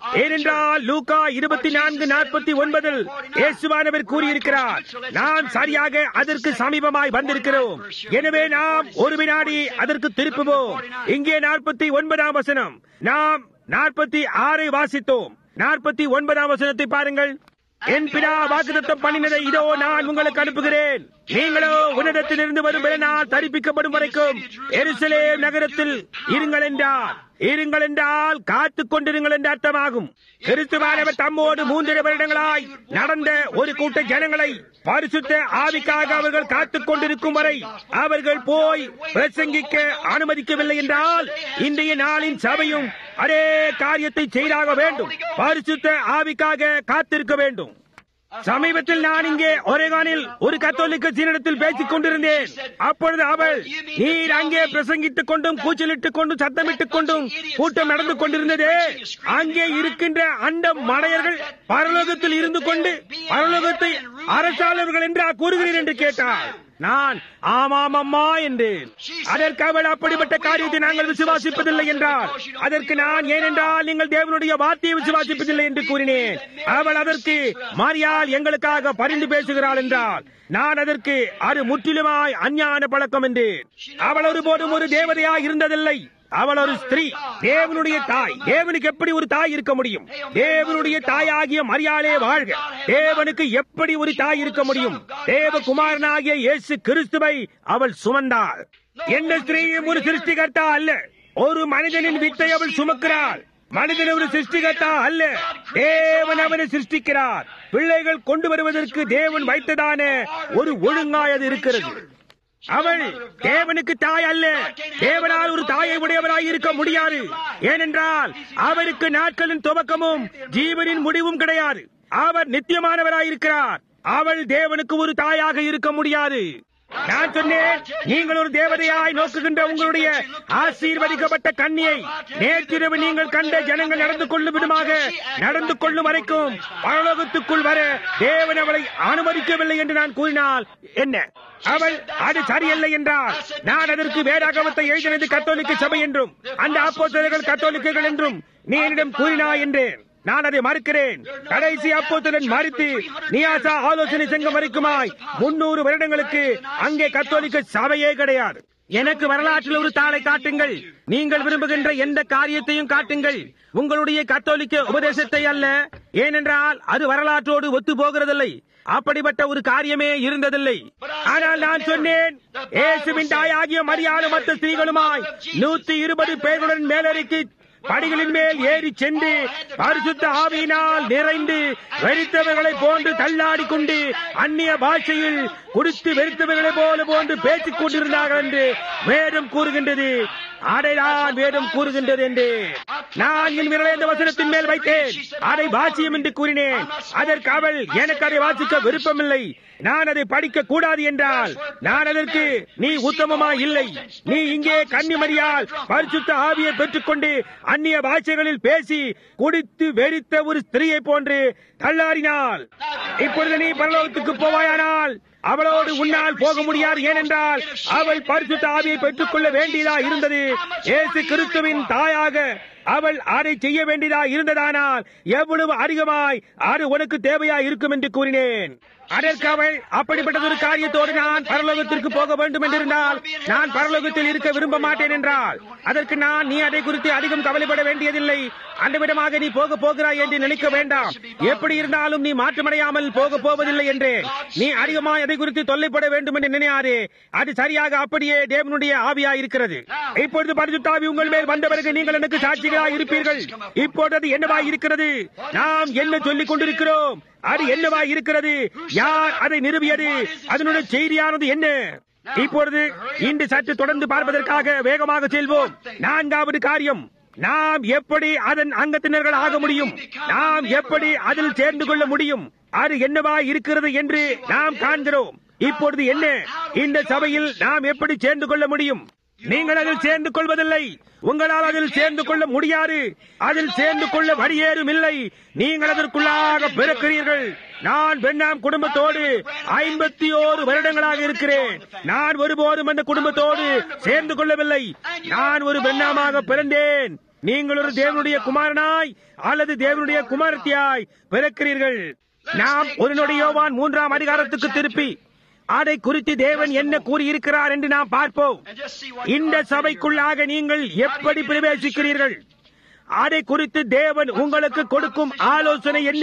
ஏனென்றால் லூகா இருபத்தி நான்கு நாற்பத்தி ஒன்பதில் இயேசுவானவர் கூறியிருக்கிறார் நாம் சரியாக அதற்கு சமீபமாய் வந்திருக்கிறோம் எனவே நாம் ஒரு வினாடி அதற்கு திருப்புவோம் இங்கே நாற்பத்தி ஒன்பதாம் வசனம் நாம் நாற்பத்தி ஆறை வாசித்தோம் நாற்பத்தி ஒன்பதாம் வசனத்தை பாருங்கள் என் பிதா வாக்குத்தத்தம் பண்ணினதை இதோ நான் உங்களுக்கு அனுப்புகிறேன் நீங்களோ உன்னதத்திலிருந்து வரும் நான் தரிப்பிக்கப்படும் வரைக்கும் எருசலேம் நகரத்தில் இருங்கள் என்றார் இருங்கள் என்றால் காத்துக் கொண்டிருங்கள் என்று அர்த்தமாகும் கிறிஸ்துவானவர் தம்மோடு மூன்றரை வருடங்களாய் நடந்த ஒரு கூட்ட ஜனங்களை பரிசுத்த ஆவிக்காக அவர்கள் காத்துக் கொண்டிருக்கும் வரை அவர்கள் போய் பிரசங்கிக்க அனுமதிக்கவில்லை என்றால் இன்றைய நாளின் சபையும் அதே காரியத்தை செய்தாக வேண்டும் பரிசுத்த ஆவிக்காக காத்திருக்க வேண்டும் சமீபத்தில் நான் இங்கே ஒரேகானில் ஒரு கத்தோலிக்க சீனிடத்தில் பேசிக் கொண்டிருந்தேன் அப்பொழுது அவள் நீர் அங்கே பிரசங்கித்துக் கொண்டும் கூச்சலிட்டுக் கொண்டும் சத்தமிட்டுக் கொண்டும் கூட்டம் நடந்து கொண்டிருந்ததே அங்கே இருக்கின்ற அந்த மடையர்கள் பரலோகத்தில் இருந்து கொண்டு பரலோகத்தை அரசாளர்கள் என்று கூறுகிறேன் என்று கேட்டார் நான் ஆமாம் அம்மா என்றேன் அதற்கு அவள் அப்படிப்பட்ட காரியத்தை நாங்கள் விசுவாசிப்பதில்லை என்றால் அதற்கு நான் ஏனென்றால் நீங்கள் தேவனுடைய வார்த்தையை விசுவாசிப்பதில்லை என்று கூறினேன் அவள் அதற்கு மாரியால் எங்களுக்காக பரிந்து பேசுகிறாள் என்றால் நான் அதற்கு அது முற்றிலுமாய் அஞ்ஞான பழக்கம் என்றேன் அவள் ஒருபோதும் ஒரு தேவதையாய் இருந்ததில்லை அவள் ஒரு ஸ்திரீ தேவனுடைய தாய் தேவனுக்கு எப்படி ஒரு தாய் இருக்க முடியும் தேவனுடைய தாயாகிய மரியாதை வாழ்க தேவனுக்கு எப்படி ஒரு தாய் இருக்க முடியும் தேவகுமாரனாகிய இயேசு கிறிஸ்துவை அவள் சுமந்தாள் எந்த ஸ்திரீயும் ஒரு சிருஷ்டிகர்த்தா அல்ல ஒரு மனிதனின் வித்தை அவள் சுமக்கிறாள் மனிதன் ஒரு சிருஷ்டிகர்த்தா அல்ல தேவன் அவனை சிருஷ்டிக்கிறார் பிள்ளைகள் கொண்டு வருவதற்கு தேவன் வைத்ததான ஒரு ஒழுங்காய் அது இருக்கிறது அவள் தேவனுக்கு தாய் அல்ல தேவனால் ஒரு தாயை உடையவராய் இருக்க முடியாது ஏனென்றால் அவருக்கு நாட்களின் துவக்கமும் ஜீவனின் முடிவும் கிடையாது அவர் நித்தியமானவராய் இருக்கிறார் அவள் தேவனுக்கு ஒரு தாயாக இருக்க முடியாது நான் சொன்னேன் நீங்கள் ஒரு தேவதையாய் நோக்குகின்ற உங்களுடைய ஆசீர்வதிக்கப்பட்ட கண்ணியை நேற்றிரவு நீங்கள் கண்ட ஜனங்கள் நடந்து கொள்ளும் விதமாக நடந்து கொள்ளும் வரைக்கும் பரலோகத்துக்குள் வர தேவன் அவளை அனுமதிக்கவில்லை என்று நான் கூறினால் என்ன அவள் அது சரியல்ல என்றால் நான் அதற்கு வேதாகமத்தை எழுதினது கத்தோலிக்க சபை என்றும் அந்த அப்போஸ்தலர்கள் கத்தோலிக்கர்கள் என்றும் நீ என்னிடம் கூறினாய் என்றேன் நான் அதை மறுக்கிறேன் கடைசி அப்போத்துடன் மறுத்து நியாசா ஆலோசனை சங்கம் வரைக்குமாய் முன்னூறு வருடங்களுக்கு அங்கே கத்தோலிக்க சபையே கிடையாது எனக்கு வரலாற்றில் ஒரு தாளை காட்டுங்கள் நீங்கள் விரும்புகின்ற எந்த காரியத்தையும் காட்டுங்கள் உங்களுடைய கத்தோலிக்க உபதேசத்தை அல்ல ஏனென்றால் அது வரலாற்றோடு ஒத்து போகிறதில்லை அப்படிப்பட்ட ஒரு காரியமே இருந்ததில்லை ஆனால் நான் சொன்னேன் இயேசுவின் தாயாகிய மரியாதை மற்ற ஸ்திரீகளுமாய் நூத்தி இருபது பேர்களுடன் மேலறைக்கு படிகளின் மேல் ஏறி சென்று பரிசுத்த ஆவியினால் நிறைந்து வெறித்தவர்களை போன்று தள்ளாடி கொண்டு அந்நிய பாஷையில் குடித்து வெறித்தவர்களை போல போன்று பேசிக் கொண்டிருந்தார்கள் என்று வேதம் கூறுகின்றது அடைதான் வேதம் கூறுகின்றது என்று நான் என் விரலை இந்த வசனத்தின் மேல் வைத்தேன் அதை வாசியம் என்று கூறினேன் அதற்கு அவள் எனக்கு அதை வாசிக்க விருப்பமில்லை நான் அதை படிக்க கூடாது என்றால் நான் அதற்கு நீ உத்தமமா இல்லை நீ இங்கே கன்னிமரியால் பரிசுத்த ஆவியை பெற்றுக்கொண்டு அந்நிய பாஷைகளில் பேசி குடித்து வெறித்த ஒரு ஸ்திரீயை போன்று தள்ளாடினாள் இப்பொழுது நீ பரலோகத்துக்கு போவாயானால் அவளோடு உன்னால் போக முடியாது ஏனென்றால் அவள் பரிசுத்த ஆவியை பெற்றுக் கொள்ள வேண்டியதா இருந்தது ஏசு கிறிஸ்துவின் தாயாக அவள் அதை செய்ய வேண்டியதா இருந்ததானால் எவ்வளவு அதிகமாய் அது உனக்கு தேவையா இருக்கும் என்று கூறினேன் அதற்கு அவள் அப்படிப்பட்ட ஒரு காரியத்தோடு நான் பரலோகத்திற்கு போக வேண்டும் என்றிருந்தால் நான் பரலோகத்தில் இருக்க விரும்ப மாட்டேன் என்றால் அதற்கு நான் நீ அதை குறித்து அதிகம் கவலைப்பட வேண்டியதில்லை அந்த விதமாக நீ போக போகிறாய் என்று நினைக்க வேண்டாம் எப்படி இருந்தாலும் நீ மாற்றமடையாமல் போக போவதில்லை என்று நீ அதிகமாய் அதை குறித்து தொல்லைப்பட வேண்டும் என்று நினையாதே அது சரியாக அப்படியே தேவனுடைய ஆவியா இருக்கிறது இப்பொழுது பரிசுத்தாவி உங்கள் மேல் வந்த பிறகு நீங்கள் எனக்கு சாட்சிகளாய் இருப்பீர்கள் இப்பொழுது அது என்னவாய் இருக்கிறது நாம் என்ன சொல்லிக் கொண்டிருக்கிறோம் அது என்னவா இருக்கிறது யார் அதை நிறுவியது அதனுடைய செய்தியானது என்ன இப்பொழுது இன்று சற்று தொடர்ந்து பார்ப்பதற்காக வேகமாக செல்வோம் நான்காவது காரியம் நாம் எப்படி அதன் அங்கத்தினர்கள் ஆக முடியும் நாம் எப்படி அதில் சேர்ந்து கொள்ள முடியும் அது என்னவா இருக்கிறது என்று நாம் காண்கிறோம் இப்பொழுது என்ன இந்த சபையில் நாம் எப்படி சேர்ந்து கொள்ள முடியும் நீங்கள் அதில் சேர்ந்து கொள்வதில்லை உங்களால் அதில் சேர்ந்து கொள்ள முடியாது அதில் சேர்ந்து கொள்ள வழியேறும் இல்லை நீங்கள் அதற்குள்ளாக பிறக்கிறீர்கள் நான் பெண்ணாம் குடும்பத்தோடு ஐம்பத்தி ஓரு வருடங்களாக இருக்கிறேன் நான் ஒருபோதும் அந்த குடும்பத்தோடு சேர்ந்து கொள்ளவில்லை நான் ஒரு பெண்ணாமாக பிறந்தேன் நீங்கள் ஒரு தேவனுடைய குமாரனாய் அல்லது தேவனுடைய குமாரத்தியாய் பிறக்கிறீர்கள் நாம் ஒரு நொடியோவான் மூன்றாம் அதிகாரத்துக்கு திருப்பி அதை குறித்து தேவன் என்ன கூறியிருக்கிறார் என்று நாம் பார்ப்போம் இந்த சபைக்குள்ளாக நீங்கள் எப்படி பிரவேசிக்கிறீர்கள் அதை குறித்து தேவன் உங்களுக்கு கொடுக்கும் ஆலோசனை என்ன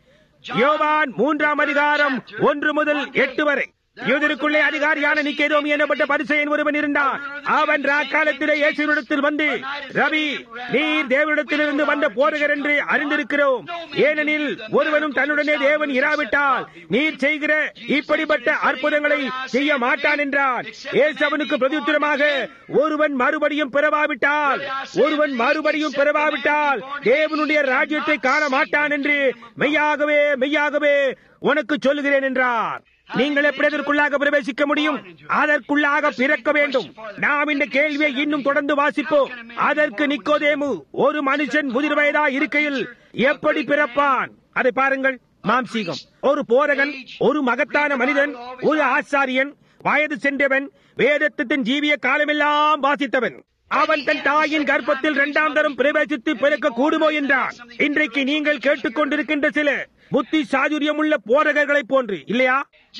யோவான் மூன்றாம் அதிகாரம் ஒன்று முதல் எட்டு வரை யூதருக்குள்ளே அதிகாரியான நிக்கேதோமி எனப்பட்ட பரிசையன் ஒருவன் இருந்தான் அவன் ராக்காலத்திலே இயேசுவிடத்தில் வந்து ரவி நீர் தேவனிடத்திலிருந்து வந்த போதகர் என்று அறிந்திருக்கிறோம் ஏனெனில் ஒருவனும் தன்னுடனே தேவன் இராவிட்டால் நீர் செய்கிற இப்படிப்பட்ட அற்புதங்களை செய்ய மாட்டான் என்றான் இயேசு அவனுக்கு பிரதியுத்தரமாக ஒருவன் மறுபடியும் பிறவாவிட்டால் ஒருவன் மறுபடியும் பிறவாவிட்டால் தேவனுடைய ராஜ்யத்தை காண மாட்டான் என்று மெய்யாகவே மெய்யாகவே உனக்கு சொல்லுகிறேன் என்றார் நீங்கள் எப்படி அதற்குள்ளாக பிரவேசிக்க முடியும் அதற்குள்ளாக பிறக்க வேண்டும் நாம் இந்த கேள்வியை இன்னும் தொடர்ந்து வாசிப்போம் அதற்கு நிக்கோதேமு ஒரு மனுஷன் முதிர் வயதா இருக்கையில் எப்படி பிறப்பான் அதை பாருங்கள் மாம்சீகம் ஒரு போரகன் ஒரு மகத்தான மனிதன் ஒரு ஆசாரியன் வயது சென்றவன் வேதத்தின் ஜீவிய காலமெல்லாம் வாசித்தவன் அவன் தன் தாயின் கர்ப்பத்தில் இரண்டாம் தரம் பிரவேசித்து பிறக்க கூடுமோ என்றான் இன்றைக்கு நீங்கள் கேட்டுக்கொண்டிருக்கின்ற சில புத்தி சாதுரியம் உள்ள போரகர்களைப் போன்று இல்லையா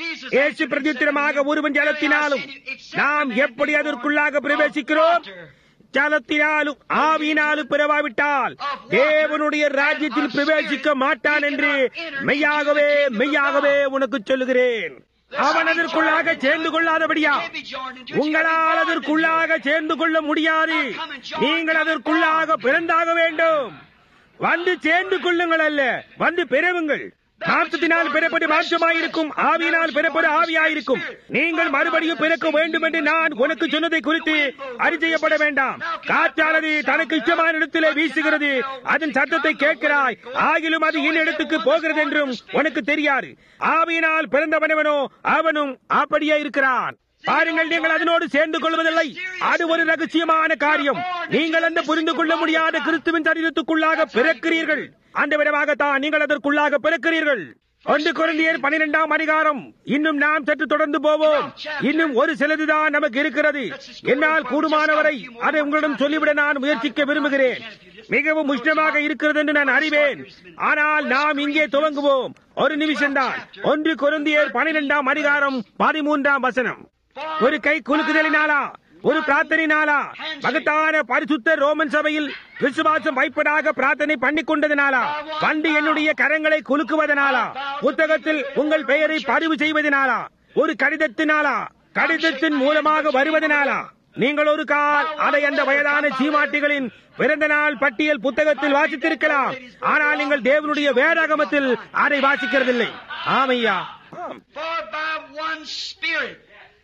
ஏசு பிரதித்திரமாக ஒருவன் ஜலத்தினாலும் நாம் எப்படி அதற்குள்ளாக பிரவேசிக்கிறோம் ஜலத்தினாலும் ஆவியினாலும் பிறவாவிட்டால் தேவனுடைய ராஜ்யத்தில் பிரவேசிக்க மாட்டான் என்று மெய்யாகவே மெய்யாகவே உனக்கு சொல்லுகிறேன் அவன் அதற்குள்ளாக சேர்ந்து கொள்ளாதபடியா உங்களால் அதற்குள்ளாக சேர்ந்து கொள்ள முடியாது நீங்கள் அதற்குள்ளாக பிறந்தாக வேண்டும் வந்து சேர்ந்து கொள்ளுங்கள் அல்ல வந்து பெறவுங்கள் மாம்சத்தினால் பிறப்பது மாம்சமாயிருக்கும் ஆவியினால் பிறப்பது ஆவியாயிருக்கும் நீங்கள் மறுபடியும் பிறக்க வேண்டும் என்று நான் உனக்கு சொன்னதை குறித்து அறிஞ்செய்யப்பட வேண்டாம் காற்றானது தனக்கு இஷ்டமான இடத்திலே வீசுகிறது அதன் சத்தத்தை கேட்கிறாய் ஆகிலும் அது என் இடத்துக்கு போகிறது என்றும் உனக்கு தெரியாது ஆவியினால் பிறந்தவனவனோ அவனும் அப்படியே இருக்கிறான் பாருங்கள் நீங்கள் அதனோடு சேர்ந்து கொள்வதில்லை அது ஒரு ரகசியமான காரியம் நீங்கள் அந்த புரிந்து கொள்ள முடியாத கிறிஸ்துவின் சரீரத்துக்குள்ளாக பிறக்கிறீர்கள் அந்த விதமாகத்தான் நீங்கள் அதற்குள்ளாக பிறக்கிறீர்கள் ஒன்று குழந்தையர் பனிரெண்டாம் அதிகாரம் இன்னும் நாம் சற்று தொடர்ந்து போவோம் இன்னும் ஒரு சிலதுதான் நமக்கு இருக்கிறது என்னால் கூடுமானவரை அதை உங்களிடம் சொல்லிவிட நான் முயற்சிக்க விரும்புகிறேன் மிகவும் உஷ்ணமாக இருக்கிறது என்று நான் அறிவேன் ஆனால் நாம் இங்கே துவங்குவோம் ஒரு நிமிஷம்தான் ஒன்று குழந்தையர் பனிரெண்டாம் அதிகாரம் பதிமூன்றாம் வசனம் ஒரு கை குலுக்குதலினாலா ஒரு பிரார்த்தனையினாலா மகத்தான பரிசுத்த ரோமன் சபையில் விசுவாசம் வைப்பதாக பிரார்த்தனை பண்ணிக் கொண்டதினாலா வந்து என்னுடைய கரங்களை குலுக்குவதனாலா புத்தகத்தில் உங்கள் பெயரை பதிவு செய்வதனாலா ஒரு கடிதத்தினாலா கடிதத்தின் மூலமாக வருவதனாலா நீங்கள் ஒரு கால் அதை அந்த வயதான சீமாட்டிகளின் பிறந்த நாள் பட்டியல் புத்தகத்தில் வாசித்திருக்கலாம் ஆனால் நீங்கள் தேவனுடைய வேதாகமத்தில் அதை வாசிக்கிறதில்லை ஆமையா ஆம். For by one Spirit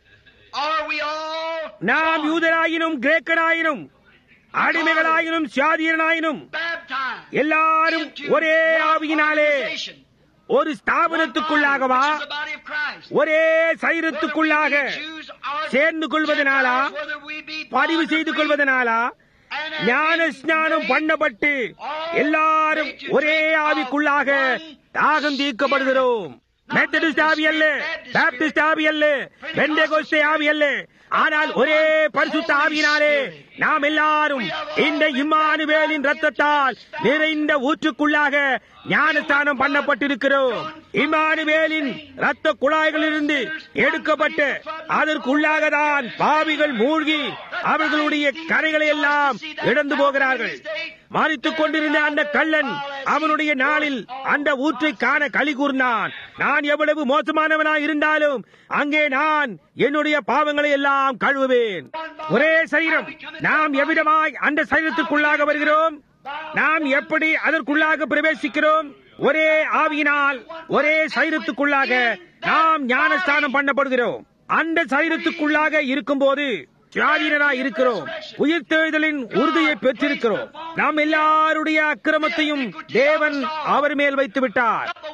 are we all நாம் யூதராயினும் கிரேக்கராயினும் அடிமைகளாயினும் சாதியனாயினும் baptized எல்லாரும் into ஒரே one ஆவியினாலே organization, ஒரு ஸ்தாபனத்துக்குள்ளாகவா which is the body of Christ. ஒரே Whether சைரத்துக்குள்ளாக we be Jews or சேர்ந்து கொள்வதனாலா Gentiles, whether we be பதிவு bond or செய்து free, கொள்வதனாலா and have ஞான been ஸ்நானம் made பண்ணப்பட்டு எல்லாரும் ஒரே ஆவிக்குள்ளாக தாகம் தீர்க்கப்படுகிறோம் மெத்தடிஸ்ட் ஆவி அல்ல பாப்டிஸ்ட் ஆவி அல்ல பெண்டேகோஸ்தே ஆவி அல்ல ஆனால் ஒரே பரிசுத்த ஆவியினாலே நாம் எல்லாரும் இந்த இம்மானுவேலின் ரத்தத்தால் நிறைந்த ஊற்றுக்குள்ளாக ஞானஸ்தானம் பண்ணப்பட்டிருக்கிறோம் இம்மானுவேலின் ரத்த குழாய்களிலிருந்து எடுக்கப்பட்ட அதற்குள்ளாக தான் பாவிகள் மூழ்கி அவர்களுடைய கரைகளை எல்லாம் இழந்து போகிறார்கள் மறித்துக் கொண்டிருந்த அந்த கள்ளன் அவனுடைய நாளில் அந்த ஊற்றை காண களி கூர்ந்தான் நான் எவ்வளவு மோசமானவனாய் இருந்தாலும் அங்கே நான் என்னுடைய பாவங்களை எல்லாம் கழுவுவேன் ஒரே சரீரம் நாம் எவ்விதமாய் அந்த சரீரத்துக்குள்ளாக வருகிறோம் நாம் எப்படி அதற்குள்ளாக பிரவேசிக்கிறோம் ஒரே ஆவியினால் ஒரே சரீரத்துக்குள்ளாக நாம் ஞானஸ்தானம் பண்ணப்படுகிறோம் அந்த சரீரத்துக்குள்ளாக இருக்கும்போது சுயாதீனராய் இருக்கிறோம் உயிர்த்தெழுதலின் உறுதியை பெற்றிருக்கிறோம் நாம் எல்லாருடைய அக்கிரமத்தையும் தேவன் அவர் மேல் வைத்து விட்டார்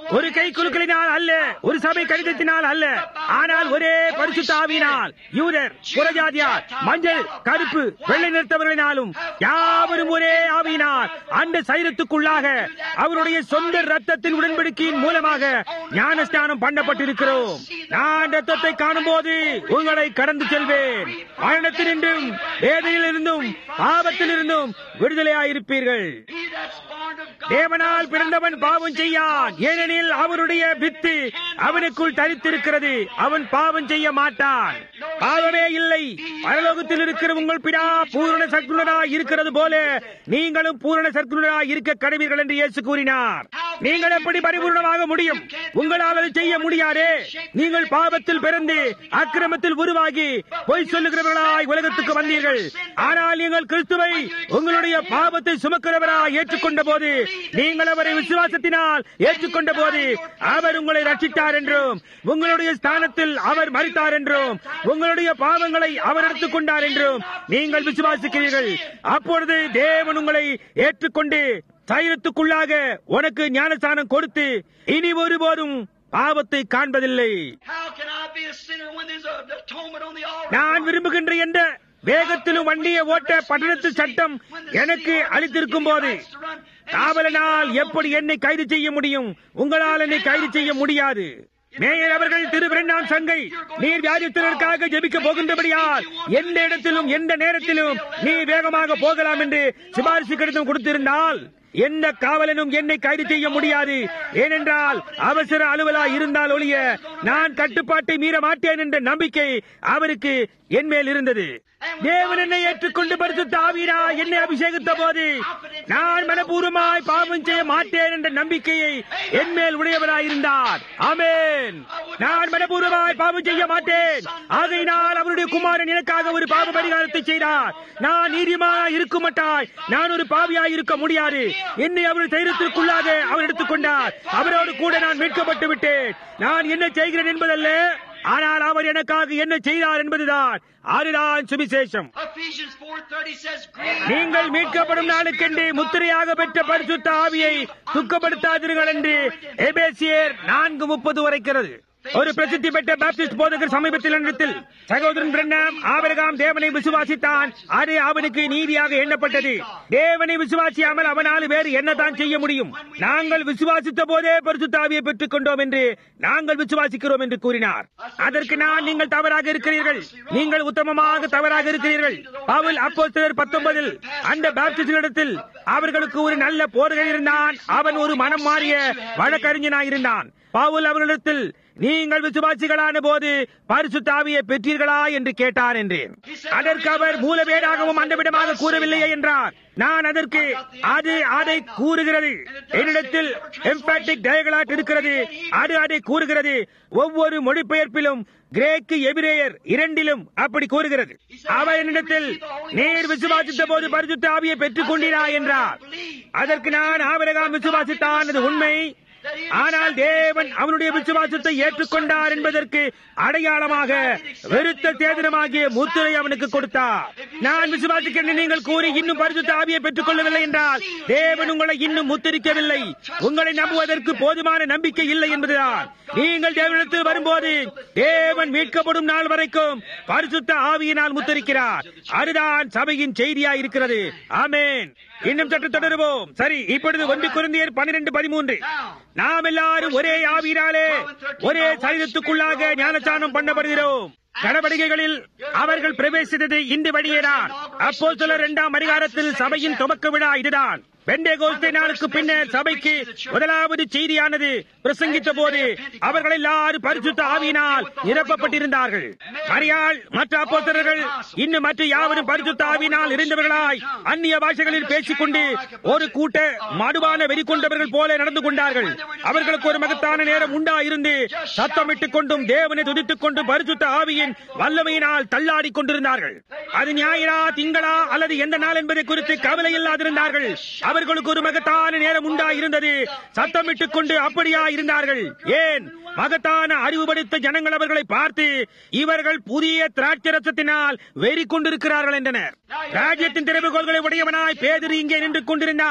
ஒரு கை குலுக்களினால் அல்ல ஒரு சபை கடிதத்தினால் அல்ல ஆனால் ஒரே பரிசுத்த ஆவியினால் யூதர் புறஜாதியார் மஞ்சள் கருப்பு வெள்ளை நிறுத்தவர்களினாலும் யாவரும் ஒரே ஆவியினால் அந்த சைரத்துக்குள்ளாக அவருடைய சொந்த ரத்தத்தின் உடன்படிக்கையின் மூலமாக ஞானஸ்தானம் பண்ணப்பட்டிருக்கிறோம் நான் ரத்தத்தை காணும் போது உங்களை கடந்து செல்வேன் மரணத்தினின்றும் வேதையிலிருந்தும் ஆபத்திலிருந்தும் விடுதலையாயிருப்பீர்கள் He that's born of God. தேவனால் பிறந்தவன் பாவம் செய்யான் ஏனெனில் அவருடைய வித்து அவனுக்குள் தரித்திருக்கிறது அவன் பாவம் செய்ய மாட்டான் பாவமே இல்லை பரலோகத்தில் இருக்கிற உங்கள் பிதா பூரண சற்குணராய் இருக்கிறது போல நீங்களும் பூரண சற்குணராய் இருக்க கடவீர்கள் என்று இயேசு கூறினார் நீங்கள் எப்படி பரிபூர்ணமாக முடியும் உங்களால் அதை செய்ய முடியாதே நீங்கள் பாவத்தில் பிறந்து அக்கிரமத்தில் உருவாகி பொய் சொல்லுகிறவர்களாய் உலகத்துக்கு வந்தீர்கள் ஆனால் நீங்கள் கிறிஸ்துவை உங்களுடைய பாவத்தை சுமக்கிறவராய் ஏற்றுக்கொண்ட போது நீங்கள் அவரை விசுவாசத்தினால் ஏற்றுக்கொண்ட போது அவர் உங்களை ரட்சித்தார் என்றும் உங்களுடைய ஸ்தானத்தில் அவர் மறித்தார் என்றும் உங்களுடைய பாவங்களை அவர் எடுத்துக் கொண்டார் என்றும் நீங்கள் விசுவாசிக்கிறீர்கள் அப்பொழுது தேவன் உங்களை ஏற்றுக்கொண்டு சைரத்துக்குள்ளாக உனக்கு ஞானஸ்தானம் கொடுத்து இனி ஒருபோதும் பாவத்தை காண்பதில்லை How can I be a sinner when there's a atonement on the altar? நான் விரும்புகின்ற எந்த வேகத்திலும் வண்டியை ஓட்ட பட்டணத்து சட்டம் எனக்கு அளித்திருக்கும் போது காவலனால் எப்படி என்னை கைது செய்ய முடியும் உங்களால் என்னை கைது செய்ய முடியாது மேயர் அவர்கள் திரு பிரண்ணாம் சங்கை நீர் வியாதித்தினருக்காக ஜெபிக்க போகின்றபடியால் எந்த இடத்திலும் எந்த நேரத்திலும் நீ வேகமாக போகலாம் என்று சிபாரிசு கடிதம் கொடுத்திருந்தால் எந்த காவலனும் என்னை கைது செய்ய முடியாது ஏனென்றால் அவசர அலுவலா இருந்தால் ஒழிய நான் கட்டுப்பாட்டை மீற மாட்டேன் என்ற நம்பிக்கை அவருக்கு என் மேல் இருந்தது தேவன் என்னை ஏற்றுக்கொண்டு பரிசுத்த ஆவியா என்னை அபிஷேகித்த போது நான் மனப்பூர்வமாய் பாவம் செய்ய மாட்டேன் என்ற நம்பிக்கையை என் மேல் உடையவராயிருந்தார் ஆமென் நான் மனப்பூர்வமாய் பாவம் செய்ய மாட்டேன் ஆகையினால் அவருடைய குமாரன் எனக்காக ஒரு பாவ பரிகாரத்தை செய்தார் நான் நீதிமானாய் இருக்க மாட்டாய் நான் ஒரு பாவியாய் இருக்க முடியாது என்னை அவர் தைரியத்திற்குள்ளாக அவர் எடுத்துக்கொண்டார் அவரோடு கூட நான் மீட்கப்பட்டு விட்டேன் நான் என்ன செய்கிறேன் என்பதல்ல ஆனால் அவர் எனக்காக என்ன செய்தார் என்பதுதான் அதுதான் சுவிசேஷம் Ephesians 4:30 says, "Great நீங்கள் மீட்கப்படும் நாளுக்கென்று முத்திரையாக பெற்ற பரிசுத்த ஆவியை துக்கப்படுத்தாதீர்கள் என்று எபேசியர் நான்கு முப்பது உரைக்கிறது ஒரு பிரசித்தி பெற்ற பாப்டிஸ்ட் போதகர் சமீபத்தில் இடத்தில் சகோதரன் பிரண்ணாம் ஆபரகாம் தேவனை விசுவாசித்தான் அது அவனுக்கு நீதியாக எண்ணப்பட்டது தேவனை விசுவாசியாமல் அவனால் வேறு என்னதான் செய்ய முடியும் நாங்கள் விசுவாசித்த போதே பரிசுத்தாவியை பெற்றுக் கொண்டோம் என்று நாங்கள் விசுவாசிக்கிறோம் என்று கூறினார் அதற்கு நான் நீங்கள் தவறாக இருக்கிறீர்கள் நீங்கள் உத்தமமாக தவறாக இருக்கிறீர்கள் பவுல் அப்போஸ்தலர் பத்தொன்பதில் அந்த பாப்டிஸ்டிடத்தில் அவர்களுக்கு ஒரு நல்ல போர்கள் இருந்தான் அவன் ஒரு மனம் மாறிய வழக்கறிஞனாயிருந்தான் பவுல் அவர்களிடத்தில் நீங்கள் விசுவாசிகளான போது பரிசுத்த ஆவியை பெற்றீர்களா என்று கேட்டார் என்றேன் அதற்கு அவர் மூலவேடாகவும் அந்த விடமாக கூறவில்லையே என்றார் நான் அதற்கு அது அதை கூறுகிறது என்னிடத்தில் எம்பேட்டிக் டயகலாட் இருக்கிறது அது அதை கூறுகிறது ஒவ்வொரு மொழிபெயர்ப்பிலும் கிரேக்கு எபிரேயர் இரண்டிலும் அப்படி கூறுகிறது அவர் என்னிடத்தில் நீர் விசுவாசித்த போது பரிசுத்த ஆவியை பெற்றுக் கொண்டீரா என்றார் அதற்கு நான் ஆவரகாம் விசுவாசித்தான் அது உண்மை ஆனால் தேவன் அவனுடைய விசுவாசத்தை ஏற்றுக்கொண்டார் என்பதற்கு அடையாளமாக வெறுத்த சேதனமாகிய முத்திரை அவனுக்கு கொடுத்தார் நான் விசுவாசிக்கிறேன் நீங்கள் கூறி இன்னும் பரிசுத்த ஆவியை பெற்றுக் கொள்ளவில்லை என்றால் தேவன் உங்களை இன்னும் முத்திரிக்கவில்லை உங்களை நம்புவதற்கு போதுமான நம்பிக்கை இல்லை என்பதுதான் நீங்கள் தேவனிடத்தில் வரும்போது தேவன் மீட்கப்படும் நாள் வரைக்கும் பரிசுத்த ஆவியினால் முத்தரிக்கிறார் அதுதான் சபையின் செய்தியாய் இருக்கிறது ஆமேன் இன்னும் சற்று தொடருவோம் சரி இப்பொழுது ஒன்று குருந்தியர் பன்னிரண்டு பதிமூன்று நாம் எல்லாரும் ஒரே ஆவியினாலே ஒரே சரீரத்துக்குள்ளாக ஞானச்சானம் பண்ணப்படுகிறோம் நடவடிக்கைகளில் அவர்கள் பிரவேசித்தது இந்த வழியேதான் அப்போ சிலர் இரண்டாம் அதிகாரத்தில் சபையின் துவக்க விழா இதுதான் பெண்டேகோஸ்தே நாளுக்கு பின்னர் சபைக்கு முதலாவது செய்தியானது பிரசங்கித்த போது அவர்கள் எல்லாரும் பரிசுத்த ஆவியினால் நிரப்பப்பட்டிருந்தார்கள் மரியாள் மற்ற அப்போஸ்தலர்கள் இன்னும் மற்ற யாவரும் பரிசுத்த ஆவியினால் இருந்தவர்களாய் அந்நிய பாஷைகளில் பேசிக்கொண்டு ஒரு கூட்ட மடுவான வெறி கொண்டவர்கள் போல நடந்து கொண்டார்கள் அவர்களுக்கு ஒரு மகத்தான நேரம் உண்டா இருந்து சத்தமிட்டுக் கொண்டும் தேவனை துதித்துக் கொண்டும் பரிசுத்த ஆவியின் வல்லமையினால் தள்ளாடி கொண்டிருந்தார்கள் அது ஞாயிறா திங்களா அல்லது எந்த நாள் என்பதை குறித்து கவலை இல்லாதிருந்தார்கள் அவர்களுக்கு ஒரு மகத்தான நேரம் உண்டா இருந்தது சத்தமிட்டுக் கொண்டு அப்படியா இருந்தார்கள் ஏன் மகத்தான அறிவு படித்த ஜனங்கள் அவர்களை பார்த்து இவர்கள் புதிய திராட்சரசத்தினால் வெறி கொண்டிருக்கிறார்கள் என்றனர் ராஜ்யத்தின் திறவுகோள்களை உடையவனாய் பேதிரி இங்கே நின்று கொண்டிருந்தான்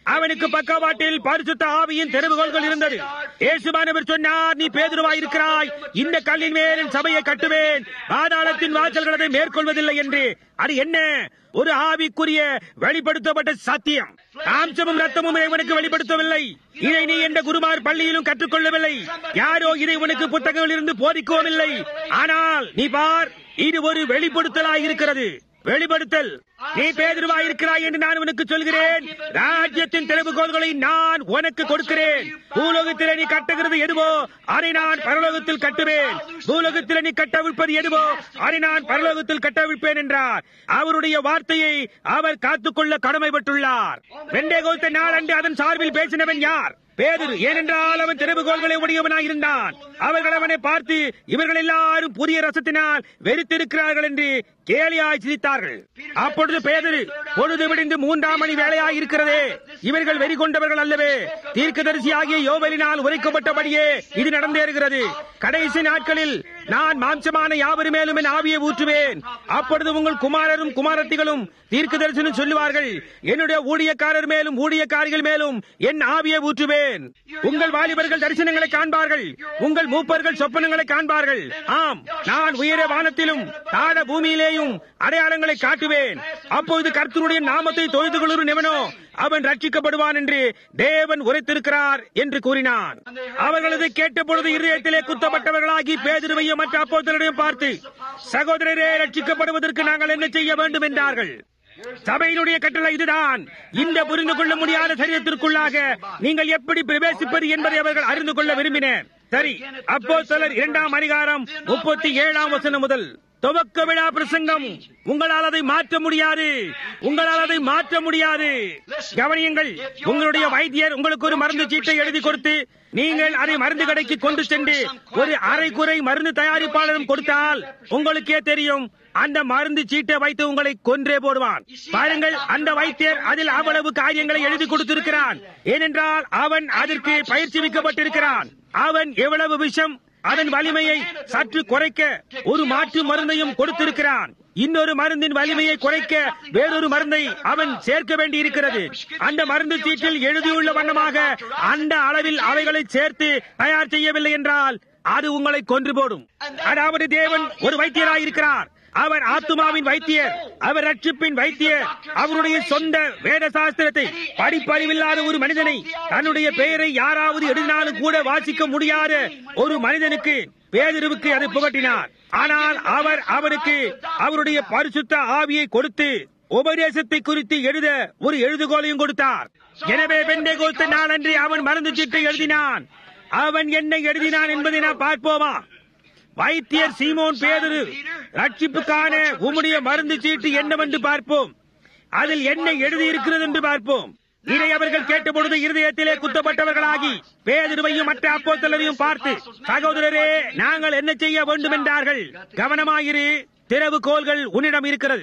அவனுக்கு பக்கவாட்டில் பரிசுத்த ஆவியின் தெருவுகோள்கள் இருந்தது இயேசுமானவர் சொன்னார் நீ பேதுருவாய் இருக்கிறாய் இந்த கல்லின் மேல் என் சபையை கட்டுவேன் பாதாளத்தின் வாசல்கள் அதை மேற்கொள்வதில்லை என்று அது என்ன ஒரு ஆவிக்குரிய வெளிப்படுத்தப்பட்ட சத்தியம் ஆம்சமும் ரத்தமும் இவனுக்கு வெளிப்படுத்தவில்லை இதை நீ என்ற குருமார் பள்ளியிலும் கற்றுக்கொள்ளவில்லை யாரோ இதை உனக்கு புத்தகங்களில் இருந்து போதிக்கவும் இல்லை ஆனால் நீ பார் இது ஒரு வெளிப்படுத்தலாய் இருக்கிறது வெளிப்படுத்தல் நீ பேதுருவாய் இருக்கிறாய் என்று நான் உனக்கு சொல்கிறேன் ராஜ்யத்தின் திறவுகோள்களை நான் உனக்கு கொடுக்கிறேன் பூலோகத்தில் நீ கட்டுகிறது எதுவோ அதை நான் பரலோகத்தில் கட்டுவேன் பூலோகத்தில் நீ கட்டவிழ்ப்பது எதுவோ அதை நான் பரலோகத்தில் கட்டவிழ்ப்பேன் என்றார் அவருடைய வார்த்தையை அவர் காத்துக்கொள்ள கடமைப்பட்டுள்ளார் வெண்டே கோத்த நாள் அன்று அதன் சார்பில் பேசினவன் யார் பேதுரு ஏனென்றால் அவன் திறவுகோள்களை உடையவனாய் இருந்தான் அவர்கள் அவனை பார்த்து இவர்கள் எல்லாரும் புதிய ரசத்தினால் வெறுத்திருக்கிறார்கள் என்று கேலியாய் சிரித்தார்கள் அப்பொழுது பேதுரு பொழுது விடிந்து மூன்றாம் மணி வேலையாய் இருக்கிறதே இவர்கள் வெறி கொண்டவர்கள் அல்லவே தீர்க்கதரிசியாகிய யோவலினால் உரைக்கப்பட்டபடியே இது நடந்தேறுகிறது கடைசி நாட்களில் நான் மாம்சமான யாவரு மேலும் என் ஆவியை ஊற்றுவேன் அப்பொழுது உங்கள் குமாரரும் குமாரத்திகளும் தீர்க்க தரிசனம் சொல்லுவார்கள் என்னுடைய ஊழியக்காரர் மேலும் ஊழியக்காரிகள் மேலும் என் ஆவியை ஊற்றுவேன் உங்கள் வாலிபர்கள் தரிசனங்களை காண்பார்கள் உங்கள் மூப்பர்கள் சொப்பனங்களை காண்பார்கள் ஆம் நான் உயர வானத்திலும் தாழ பூமியிலேயும் அடையாளங்களை காட்டுவேன் அப்பொழுது கர்த்தருடைய நாமத்தை தொழுது கொள்ளும் எவனோ அவன் ரட்சிக்கப்படுவான் என்று தேவன் உரைத்திருக்கிறார் என்று கூறினான் அவர்களது கேட்ட பொழுது இருதயத்திலே குத்தப்பட்டவர்களாகி பேதிருவையும் மற்ற அப்போதரையும் பார்த்து சகோதரரே ரட்சிக்கப்படுவதற்கு நாங்கள் என்ன செய்ய வேண்டும் என்றார்கள் சபையினுடைய கட்டளை இதுதான் இந்த புரிந்து கொள்ள முடியாத சரீரத்திற்குள்ளாக நீங்கள் எப்படி பிரவேசிப்பது என்பதை அவர்கள் அறிந்து கொள்ள விரும்பினர் சரி அப்போ சிலர் இரண்டாம் அதிகாரம் முப்பத்தி ஏழாம் வசனம் முதல் துவக்க விழா பிரசங்கம் உங்களால் அதை மாற்ற முடியாது உங்களால் அதை மாற்ற முடியாது கவனியுங்கள் உங்களுடைய வைத்தியர் உங்களுக்கு ஒரு மருந்து சீட்டை எழுதி கொடுத்து நீங்கள் அதை மருந்து கடைக்கு கொண்டு சென்று ஒரு அரை குறை மருந்து தயாரிப்பாளரும் கொடுத்தால் உங்களுக்கே தெரியும் அந்த மருந்து சீட்டை வைத்து உங்களை கொன்றே போடுவான் பாருங்கள் அந்த வைத்தியர் அதில் அவ்வளவு காரியங்களை எழுதி கொடுத்திருக்கிறான் ஏனென்றால் அவன் அதற்கு பயிற்சி மிக்கப்பட்டிருக்கிறான் அவன் எவ்வளவு விஷம் அதன் வலிமையை சற்று குறைக்க ஒரு மாற்று மருந்தையும் கொடுத்திருக்கிறான் இன்னொரு மருந்தின் வலிமையை குறைக்க வேறொரு மருந்தை அவன் சேர்க்க வேண்டி இருக்கிறது அந்த மருந்து சீட்டில் எழுதியுள்ள வண்ணமாக அந்த அளவில் அவைகளை சேர்த்து தயார் செய்யவில்லை என்றால் அது உங்களை கொன்று போடும் அதாவது தேவன் ஒரு வைத்தியராயிருக்கிறார் அவர் ஆத்துமாவின் வைத்தியர் அவர் ரட்சிப்பின் வைத்தியர் அவருடைய சொந்த வேத சாஸ்திரத்தை படிப்பறிவில்லாத ஒரு மனிதனை தன்னுடைய பெயரை யாராவது எழுதினாலும் கூட வாசிக்க முடியாத ஒரு மனிதனுக்கு பேதிருவுக்கு அதை புகட்டினார் ஆனால் அவர் அவனுக்கு அவருடைய பரிசுத்த ஆவியை கொடுத்து உபதேசத்தை குறித்து எழுத ஒரு எழுதுகோலையும் கொடுத்தார் எனவே பெண்டை கோத்த நாள் அன்றி அவன் மருந்து சீட்டை எழுதினான் அவன் என்ன எழுதினான் என்பதை நான் பார்ப்போமா வைத்தியர் சீமோன் பேதரு ரட்சிப்புக்கான உம்முடைய மருந்து சீட்டு என்னவென்று பார்ப்போம் அதில் என்ன எழுதி இருக்கிறது என்று பார்ப்போம் இதை அவர்கள் கேட்டபொழுது இருதயத்திலே குத்தப்பட்டவர்களாகி பேதிருவையும் மற்ற அப்போத்தலரையும் பார்த்து சகோதரரே நாங்கள் என்ன செய்ய வேண்டும் என்றார்கள் கவனமாயிரு திறவுகோள்கள் உன்னிடம் இருக்கிறது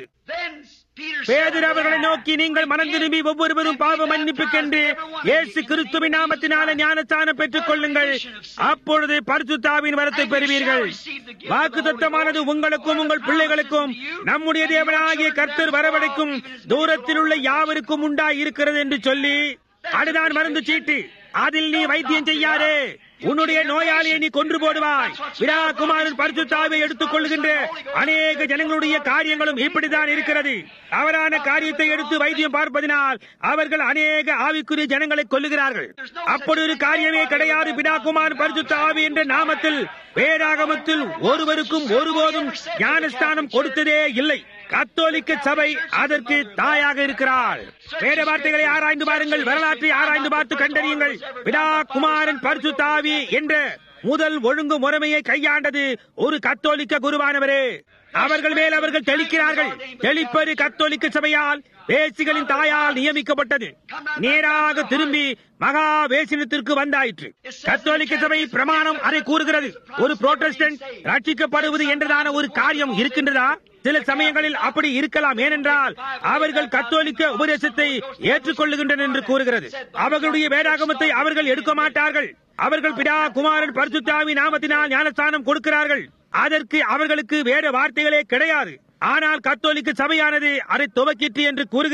பேதர் அவர்களை நோக்கி நீங்கள் மனம் திரும்பி ஒவ்வொருவரும் பாவ மன்னிப்புக்கென்று இயேசு கிறிஸ்துவின் நாமத்தினால ஞானஸ்தானம் பெற்றுக் கொள்ளுங்கள் அப்பொழுது பரிசுத்தாவின் வரத்தை பெறுவீர்கள் வாக்கு தத்தமானது உங்களுக்கும் உங்கள் பிள்ளைகளுக்கும் நம்முடைய தேவனாகிய கர்த்தர் வரவழைக்கும் தூரத்தில் உள்ள யாவருக்கும் உண்டாய் இருக்கிறது என்று சொல்லி அதுதான் மருந்து சீட்டு அதில் நீ வைத்தியம் செய்யாதே உன்னுடைய நோயாளியை நீ கொன்று போடுவாய் விராகுமாரன் பரிசுத்தாவை எடுத்துக் கொள்ளுகின்ற அநேக ஜனங்களுடைய காரியங்களும் இப்படித்தான் இருக்கிறது தவறான காரியத்தை எடுத்து வைத்தியம் பார்ப்பதினால் அவர்கள் அநேக ஆவிக்குரிய ஜனங்களை கொல்லுகிறார்கள் அப்படி ஒரு காரியமே கிடையாது பிதாகுமார் பரிசுத்த ஆவி என்ற நாமத்தில் வேதாகமத்தில் ஒருவருக்கும் ஒருபோதும் ஞானஸ்தானம் கொடுத்ததே இல்லை கத்தோலிக்க சபை அதற்கு தாயாக இருக்கிறாள் வேத வார்த்தைகளை ஆராய்ந்து பாருங்கள் வரலாற்றை ஆராய்ந்து பார்த்து கண்டறியுங்கள் விடா குமாரன் பரிசுத்தாவி என்ற முதல் ஒழுங்கு முறைமையை கையாண்டது ஒரு கத்தோலிக்க குருவானவரே அவர்கள் மேல் அவர்கள் தெளிக்கிறார்கள் தெளிப்பது கத்தோலிக்க சபையால் வேசிகளின் தாயால் நியமிக்கப்பட்டது நேராக திரும்பி மகா வேசினத்திற்கு வந்தாயிற்று கத்தோலிக்க சபை பிரமாணம் அதை கூறுகிறது ஒரு புரோட்டஸ்டன்ட் ரட்சிக்கப்படுவது என்றதான ஒரு காரியம் இருக்கின்றதா சில சமயங்களில் அப்படி இருக்கலாம் ஏனென்றால் அவர்கள் கத்தோலிக்க உபதேசத்தை ஏற்றுக்கொள்ளுகின்றனர் என்று கூறுகிறது அவர்களுடைய வேதாகமத்தை அவர்கள் எடுக்க மாட்டார்கள் அவர்கள் பிதா குமாரன் பரிசுத்தாவி நாமத்தினால் ஞானஸ்தானம் கொடுக்கிறார்கள் அதற்கு அவர்களுக்கு வேற வார்த்தைகளே கிடையாது ஆனால் கத்தோலிக்க சபையானது அதை துவக்கிற்று என்று கூறுகிறது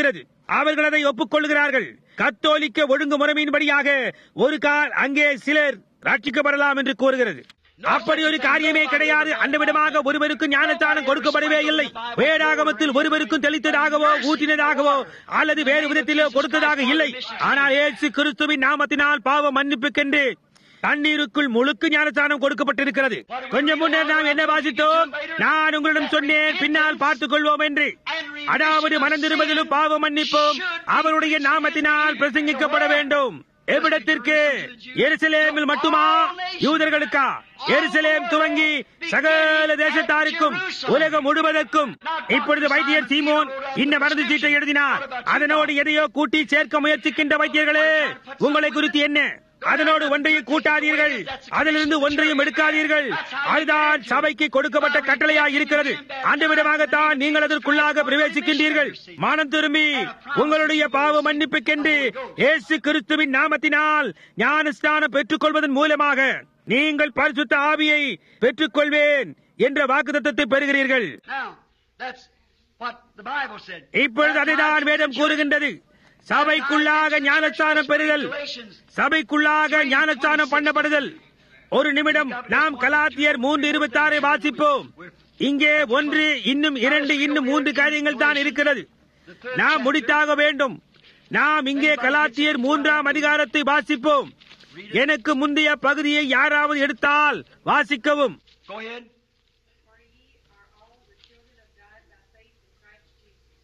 அவர்கள் அதை ஒப்புக்கொள்கிறார்கள் கத்தோலிக்க ஒழுங்குமுறைமையின்படியாக ஒரு கால் அங்கே சிலர் ரட்சிக்கப்படலாம் என்று கூறுகிறது அப்படி ஒரு காரியமே கிடையாது அந்த விதமாக ஒருவருக்கும் ஞானத்தானம் கொடுக்கப்படவே இல்லை வேடாகமத்தில் ஒருவருக்கும் தெளித்ததாகவோ ஊற்றினதாகவோ அல்லது வேறு விதத்திலோ கொடுத்ததாக இல்லை ஆனால் ஏசு கிறிஸ்துவின் நாமத்தினால் பாவ மன்னிப்புக்கென்று தண்ணீருக்குள் முழுக்கு ஞானஸ்தானம் கொடுக்கப்பட்டிருக்கிறது கொஞ்சம் முன்னர் நாம் என்ன வாசித்தோம் நான் உங்களிடம் சொன்னேன் பின்னால் பார்த்துக் கொள்வோம் என்று அதாவது மனம் திரும்பதிலும் பாவ மன்னிப்போம் அவருடைய நாமத்தினால் பிரசங்கிக்கப்பட வேண்டும் எவ்விடத்திற்கு எருசலேமில் மட்டுமா யூதர்களுக்கா எருசலேம் துவங்கி சகல தேசத்தாருக்கும் உலகம் முழுவதற்கும் இப்பொழுது வைத்தியர் சீமோன் இந்த மருந்து சீட்டை எழுதினார் அதனோடு எதையோ கூட்டி சேர்க்க முயற்சிக்கின்ற வைத்தியர்களே உங்களை குறித்து என்ன அதனோடு ஒன்றையும் கூட்டாதீர்கள் அதிலிருந்து ஒன்றையும் எடுக்காதீர்கள் அதுதான் சபைக்கு கொடுக்கப்பட்ட கட்டளையா இருக்கிறது அந்த விதமாகத்தான் நீங்கள் அதற்குள்ளாக பிரவேசிக்கின்றீர்கள் மனம் திரும்பி உங்களுடைய பாவ மன்னிப்புக்கென்று இயேசு கிறிஸ்துவின் நாமத்தினால் ஞானஸ்தானம் பெற்றுக் கொள்வதன் மூலமாக நீங்கள் பரிசுத்த ஆவியை பெற்றுக்கொள்வேன் என்ற வாக்குத்தத்தை பெறுகிறீர்கள் Now, that's what the Bible said. இப்பொழுது அதைதான் வேதம் கூறுகின்றது சபைக்குள்ளாக ஞானஸ்தானம் பெறுதல் சபைக்குள்ளாக ஞானஸ்தானம் பண்ணப்படுதல் ஒரு நிமிடம் நாம் கலாத்தியர் மூன்று இருபத்தி ஆறை வாசிப்போம் இங்கே ஒன்று இன்னும் இரண்டு இன்னும் மூன்று காரியங்கள் தான் இருக்கிறது நாம் முடித்தாக வேண்டும் நாம் இங்கே கலாத்தியர் மூன்றாம் அதிகாரத்தை வாசிப்போம் எனக்கு முந்தைய பகுதியை யாராவது எடுத்தால் வாசிக்கவும் Go ahead. For ye are all the children of God by faith in Christ Jesus.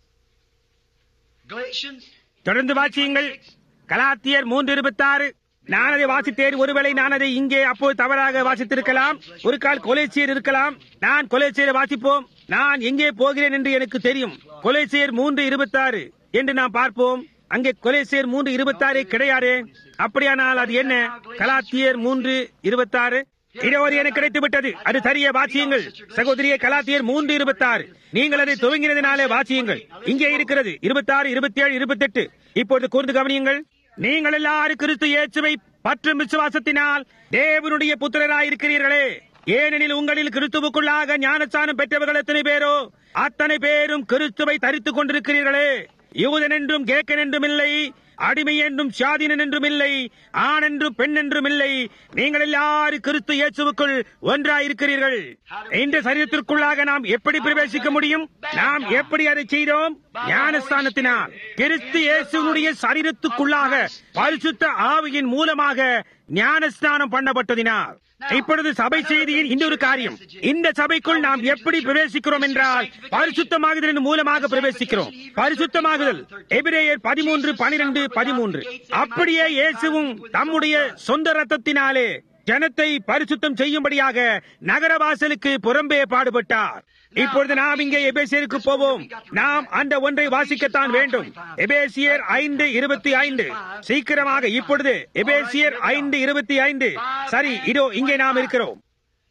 Galatians. தொடர்ந்து வாசியுங்கள் கலாத்தியர் மூன்று இருபத்தாறு நான் அதை வாசித்தேன் ஒருவேளை நான் அதை இங்கே அப்போது தவறாக வாசித்திருக்கலாம் ஒரு கால் கொலைசீர் இருக்கலாம் நான் கொலைசீரை வாசிப்போம் நான் எங்கே போகிறேன் என்று எனக்கு தெரியும் கொலைசீர் மூன்று இருபத்தாறு என்று நாம் பார்ப்போம் அங்கே கொலைசீர் மூன்று இருபத்தாறு கிடையாது அப்படியானால் அது என்ன கலாத்தியர் மூன்று இருபத்தாறு இடஒரு எனக்கு கிடைத்து விட்டது அது சரிய வாசியுங்கள் சகோதரியே கலாத்தியர் மூன்று இருபத்தாறு நீங்கள் அதை துவங்கினதினாலே வாசியுங்கள் இங்கே இருக்கிறது இருபத்தாறு இருபத்தி ஏழு இருபத்தெட்டு இப்பொழுது கூர்ந்து கவனியுங்கள் நீங்கள் எல்லாரும் கிறிஸ்து இயேசுவை பற்றும் விசுவாசத்தினால் தேவனுடைய புத்திரராயிருக்கிறீர்களே ஏனெனில் உங்களில் கிறிஸ்துவுக்குள்ளாக ஞானஸ்தானம் பெற்றவர்கள் எத்தனை பேரோ அத்தனை பேரும் கிறிஸ்துவை தரித்துக் கொண்டிருக்கிறீர்களே யூதன் என்றும் கேக்கன் என்றும் இல்லை அடிமை என்றும் சாதீனன் என்றும் இல்லை ஆண் என்றும் பெண் என்றும் இல்லை நீங்கள் எல்லாரும் கிறிஸ்து இயேசுவுக்குள் ஒன்றாயிருக்கிறீர்கள் இந்த சரீரத்திற்குள்ளாக நாம் எப்படி பிரவேசிக்க முடியும் நாம் எப்படி அதை செய்தோம் ஞானஸ்தானத்தினால் கிறிஸ்து இயேசுனுடைய சரீரத்துக்குள்ளாக பரிசுத்த ஆவியின் மூலமாக ஞானஸ்தானம் பண்ணப்பட்டதினால் இப்பொழுது சபை செய்தியின் இன்னொரு காரியம் இந்த சபைக்குள் நாம் எப்படி பிரவேசிக்கிறோம் என்றால் பரிசுத்தமாகுதலின் மூலமாக பிரவேசிக்கிறோம் பரிசுத்தமாகுதல் எபிரேயர் பதிமூன்று பனிரெண்டு பதிமூன்று அப்படியே இயேசுவும் தம்முடைய சொந்த ரத்தத்தினாலே ஜனத்தை பரிசுத்தம் செய்யும்படியாக நகரவாசலுக்கு புறம்பே பாடுபட்டார் இப்பொழுது நாம் இங்கே எபேசியருக்கு போவோம் நாம் அந்த ஒன்றை வாசிக்கத்தான் வேண்டும் எபேசியர் ஐந்து இருபத்தி ஐந்து சீக்கிரமாக இப்பொழுது எபேசியர் ஐந்து இருபத்தி ஐந்து சரி இதோ இங்கே நாம் இருக்கிறோம்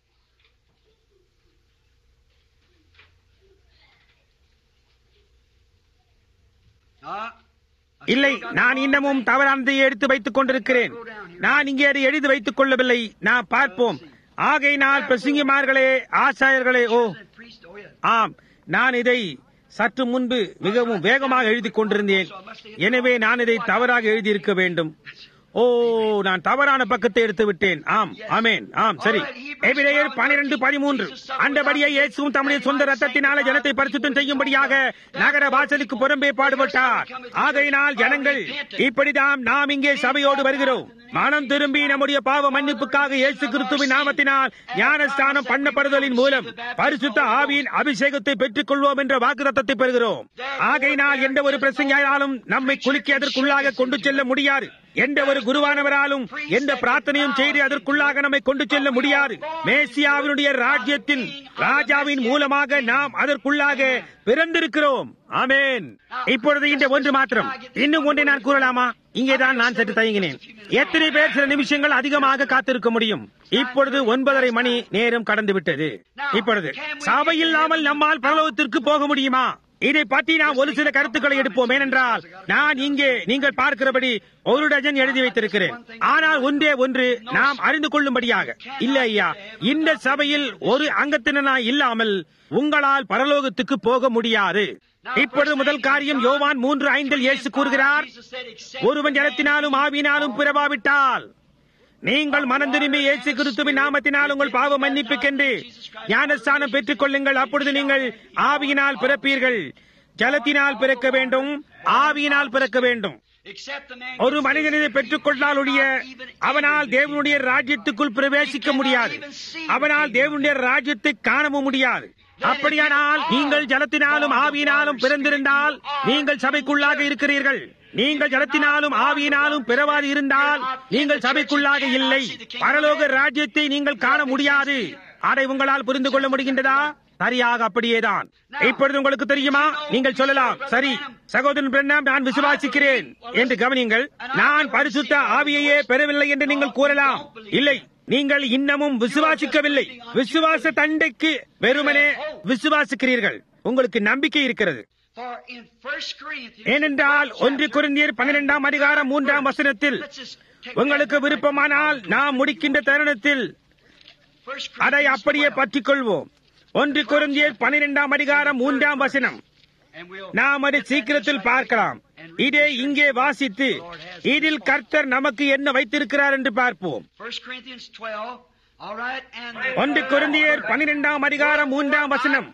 Ah, இல்லை நான் இன்னமும் தவறானதை எடுத்து வைத்துக் கொண்டிருக்கிறேன் நான் இங்கே அதை எழுதி வைத்துக் கொள்ளவில்லை நான் பார்ப்போம் ஆகையினால் பிரசங்கிமார்களே ஆசாரியர்களே ஓ priest, oh yeah. ஆம் நான் இதை சற்று முன்பு மிகவும் வேகமாக எழுதி கொண்டிருந்தேன் எனவே நான் இதை தவறாக எழுதியிருக்க வேண்டும் ஓ நான் தவறான பக்கத்தை எடுத்து விட்டேன் ஆம் ஆமேன் ஆம் சரி எபிரேயர் பனிரெண்டு பதிமூன்று அந்தபடியே இயேசுவும் தம்முடைய சொந்த ரத்தத்தினால ஜனத்தை பரிசுத்தம் செய்யும்படியாக நகர வாசலுக்கு புறம்பே பாடுபட்டார் ஆகையினால் ஜனங்கள் இப்படிதான் நாம் இங்கே சபையோடு வருகிறோம் மனம் திரும்பி நம்முடைய பாவ மன்னிப்புக்காக இயேசு கிறிஸ்துவின் நாமத்தினால் ஞானஸ்தானம் பண்ணப்படுதலின் மூலம் பரிசுத்த ஆவியின் அபிஷேகத்தை பெற்றுக் கொள்வோம் என்ற வாக்குத்தத்தை பெறுகிறோம் ஆகையினால் எந்த ஒரு பிரசங்கையாலும் நம்மை குலுக்கி அதற்குள்ளாக கொண்டு செல்ல முடியாது எந்த ஒரு குருவானவராலும் எந்த பிரார்த்தனையும் செய்து அதற்குள்ளாக நம்மை கொண்டு செல்ல முடியாது மேசியாவினுடைய ராஜ்யத்தின் ராஜாவின் மூலமாக நாம் அதற்குள்ளாக பிறந்திருக்கிறோம் ஆமேன் இப்பொழுது இந்த ஒன்று மாத்திரம் இன்னும் ஒன்றை நான் கூறலாமா இங்கேதான் நான் சற்று தயங்கினேன் எத்தனை பேர் சில நிமிஷங்கள் அதிகமாக காத்திருக்க முடியும் இப்பொழுது ஒன்பதரை மணி நேரம் கடந்து விட்டது இப்பொழுது சபை இல்லாமல் நம்மால் பரலோகத்திற்கு போக முடியுமா இதை பற்றி நாம் ஒரு சில கருத்துக்களை எடுப்போம் ஏனென்றால் நான் இங்கே நீங்கள் பார்க்கிறபடி ஒரு டஜன் எழுதி வைத்திருக்கிறேன் ஆனால் ஒன்றே ஒன்று நாம் அறிந்து கொள்ளும்படியாக இல்ல ஐயா இந்த சபையில் ஒரு அங்கத்தினராய் இல்லாமல் உங்களால் பரலோகத்துக்கு போக முடியாது இப்பொழுது முதல் காரியம் யோவான் மூன்று ஐந்தில் இயேசு கூறுகிறார் ஒருவன் ஜலத்தினாலும் ஆவியினாலும் பிறவாவிட்டால் நீங்கள் மனம் திரும்பி இயேசு கிறிஸ்துவின் நாமத்தினால் உங்கள் பாவ மன்னிப்புக்கென்று ஞானஸ்தானம் பெற்றுக் கொள்ளுங்கள் அப்பொழுது நீங்கள் ஆவியினால் பிறப்பீர்கள் ஜலத்தினால் பிறக்க வேண்டும் ஆவியினால் பிறக்க வேண்டும் ஒரு மனிதன் இதை பெற்றுக் கொண்டால் ஒழிய அவனால் தேவனுடைய ராஜ்யத்துக்குள் பிரவேசிக்க முடியாது அவனால் தேவனுடைய ராஜ்யத்தை காணவும் முடியாது அப்படியானால் நீங்கள் ஜலத்தினாலும் ஆவியினாலும் பிறந்திருந்தால் நீங்கள் சபைக்குள்ளாக இருக்கிறீர்கள் நீங்கள் ஜலத்தினாலும் ஆவியினாலும் பிறவாது இருந்தால் நீங்கள் சபைக்குள்ளாக இல்லை பரலோக ராஜ்யத்தை நீங்கள் காண முடியாது அதை உங்களால் புரிந்து கொள்ள முடிகின்றதா சரியாக அப்படியேதான் இப்பொழுது உங்களுக்கு தெரியுமா நீங்கள் சொல்லலாம் சரி சகோதரன் பிரண்ணாம் நான் விசுவாசிக்கிறேன் என்று கவனியுங்கள் நான் பரிசுத்த ஆவியையே பெறவில்லை என்று நீங்கள் கூறலாம் இல்லை நீங்கள் இன்னமும் விசுவாசிக்கவில்லை விசுவாச தண்டைக்கு வெறுமனே விசுவாசிக்கிறீர்கள் உங்களுக்கு நம்பிக்கை இருக்கிறது ஏனென்றால் ஒன்று குருந்தியர் பன்னிரெண்டாம் அதிகாரம் மூன்றாம் வசனத்தில் உங்களுக்கு விருப்பமானால் நாம் முடிக்கின்ற தருணத்தில் அதை அப்படியே பற்றிக் கொள்வோம் ஒன்று குருந்தியர் பன்னிரெண்டாம் அதிகாரம் மூன்றாம் வசனம் நாம் அதை சீக்கிரத்தில் பார்க்கலாம் இதே இங்கே வாசித்து இதில் கர்த்தர் நமக்கு என்ன வைத்திருக்கிறார் என்று பார்ப்போம் ஒன்று குருந்தியர் பன்னிரெண்டாம் அதிகாரம் மூன்றாம் வசனம்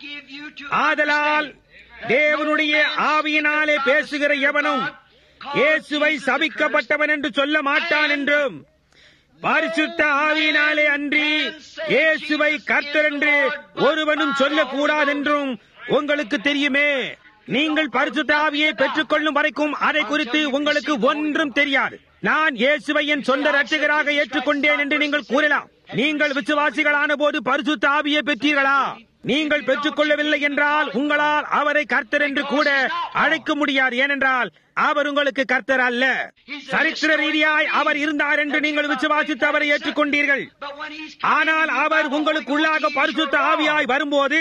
ஆதலால் தேவனுடைய ஆவியினாலே பேசுகிற எவனும் இயேசுவை சபிக்கப்பட்டவன் என்று சொல்ல மாட்டான் என்றும் பரிசுத்த ஆவியினாலே அன்றி இயேசுவை கர்த்தர் என்று ஒருவனும் சொல்லக்கூடாதென்றும் உங்களுக்கு தெரியுமே நீங்கள் பரிசுத்த ஆவியை பெற்றுக் கொள்ளும் வரைக்கும் அதை குறித்து உங்களுக்கு ஒன்றும் தெரியாது நான் இயேசுவை என் சொந்த ரட்சகராக ஏற்றுக்கொண்டேன் என்று நீங்கள் கூறலாம் நீங்கள் விசுவாசிகளான போது பரிசுத்த ஆவியை பெற்றீர்களா நீங்கள் பெற்றுக் கொள்ளவில்லை என்றால் உங்களால் அவரை கர்த்தர் என்று கூட அழைக்க முடியாது ஏனென்றால் அவர் உங்களுக்கு கர்த்தர் அல்ல சரித்திர ரீதியாய் அவர் இருந்தார் என்று நீங்கள் விசுவாசித்து அவரை ஏற்றுக்கொண்டீர்கள் ஆனால் அவர் உங்களுக்குள்ளாக பரிசுத்த ஆவியாய் வரும்போது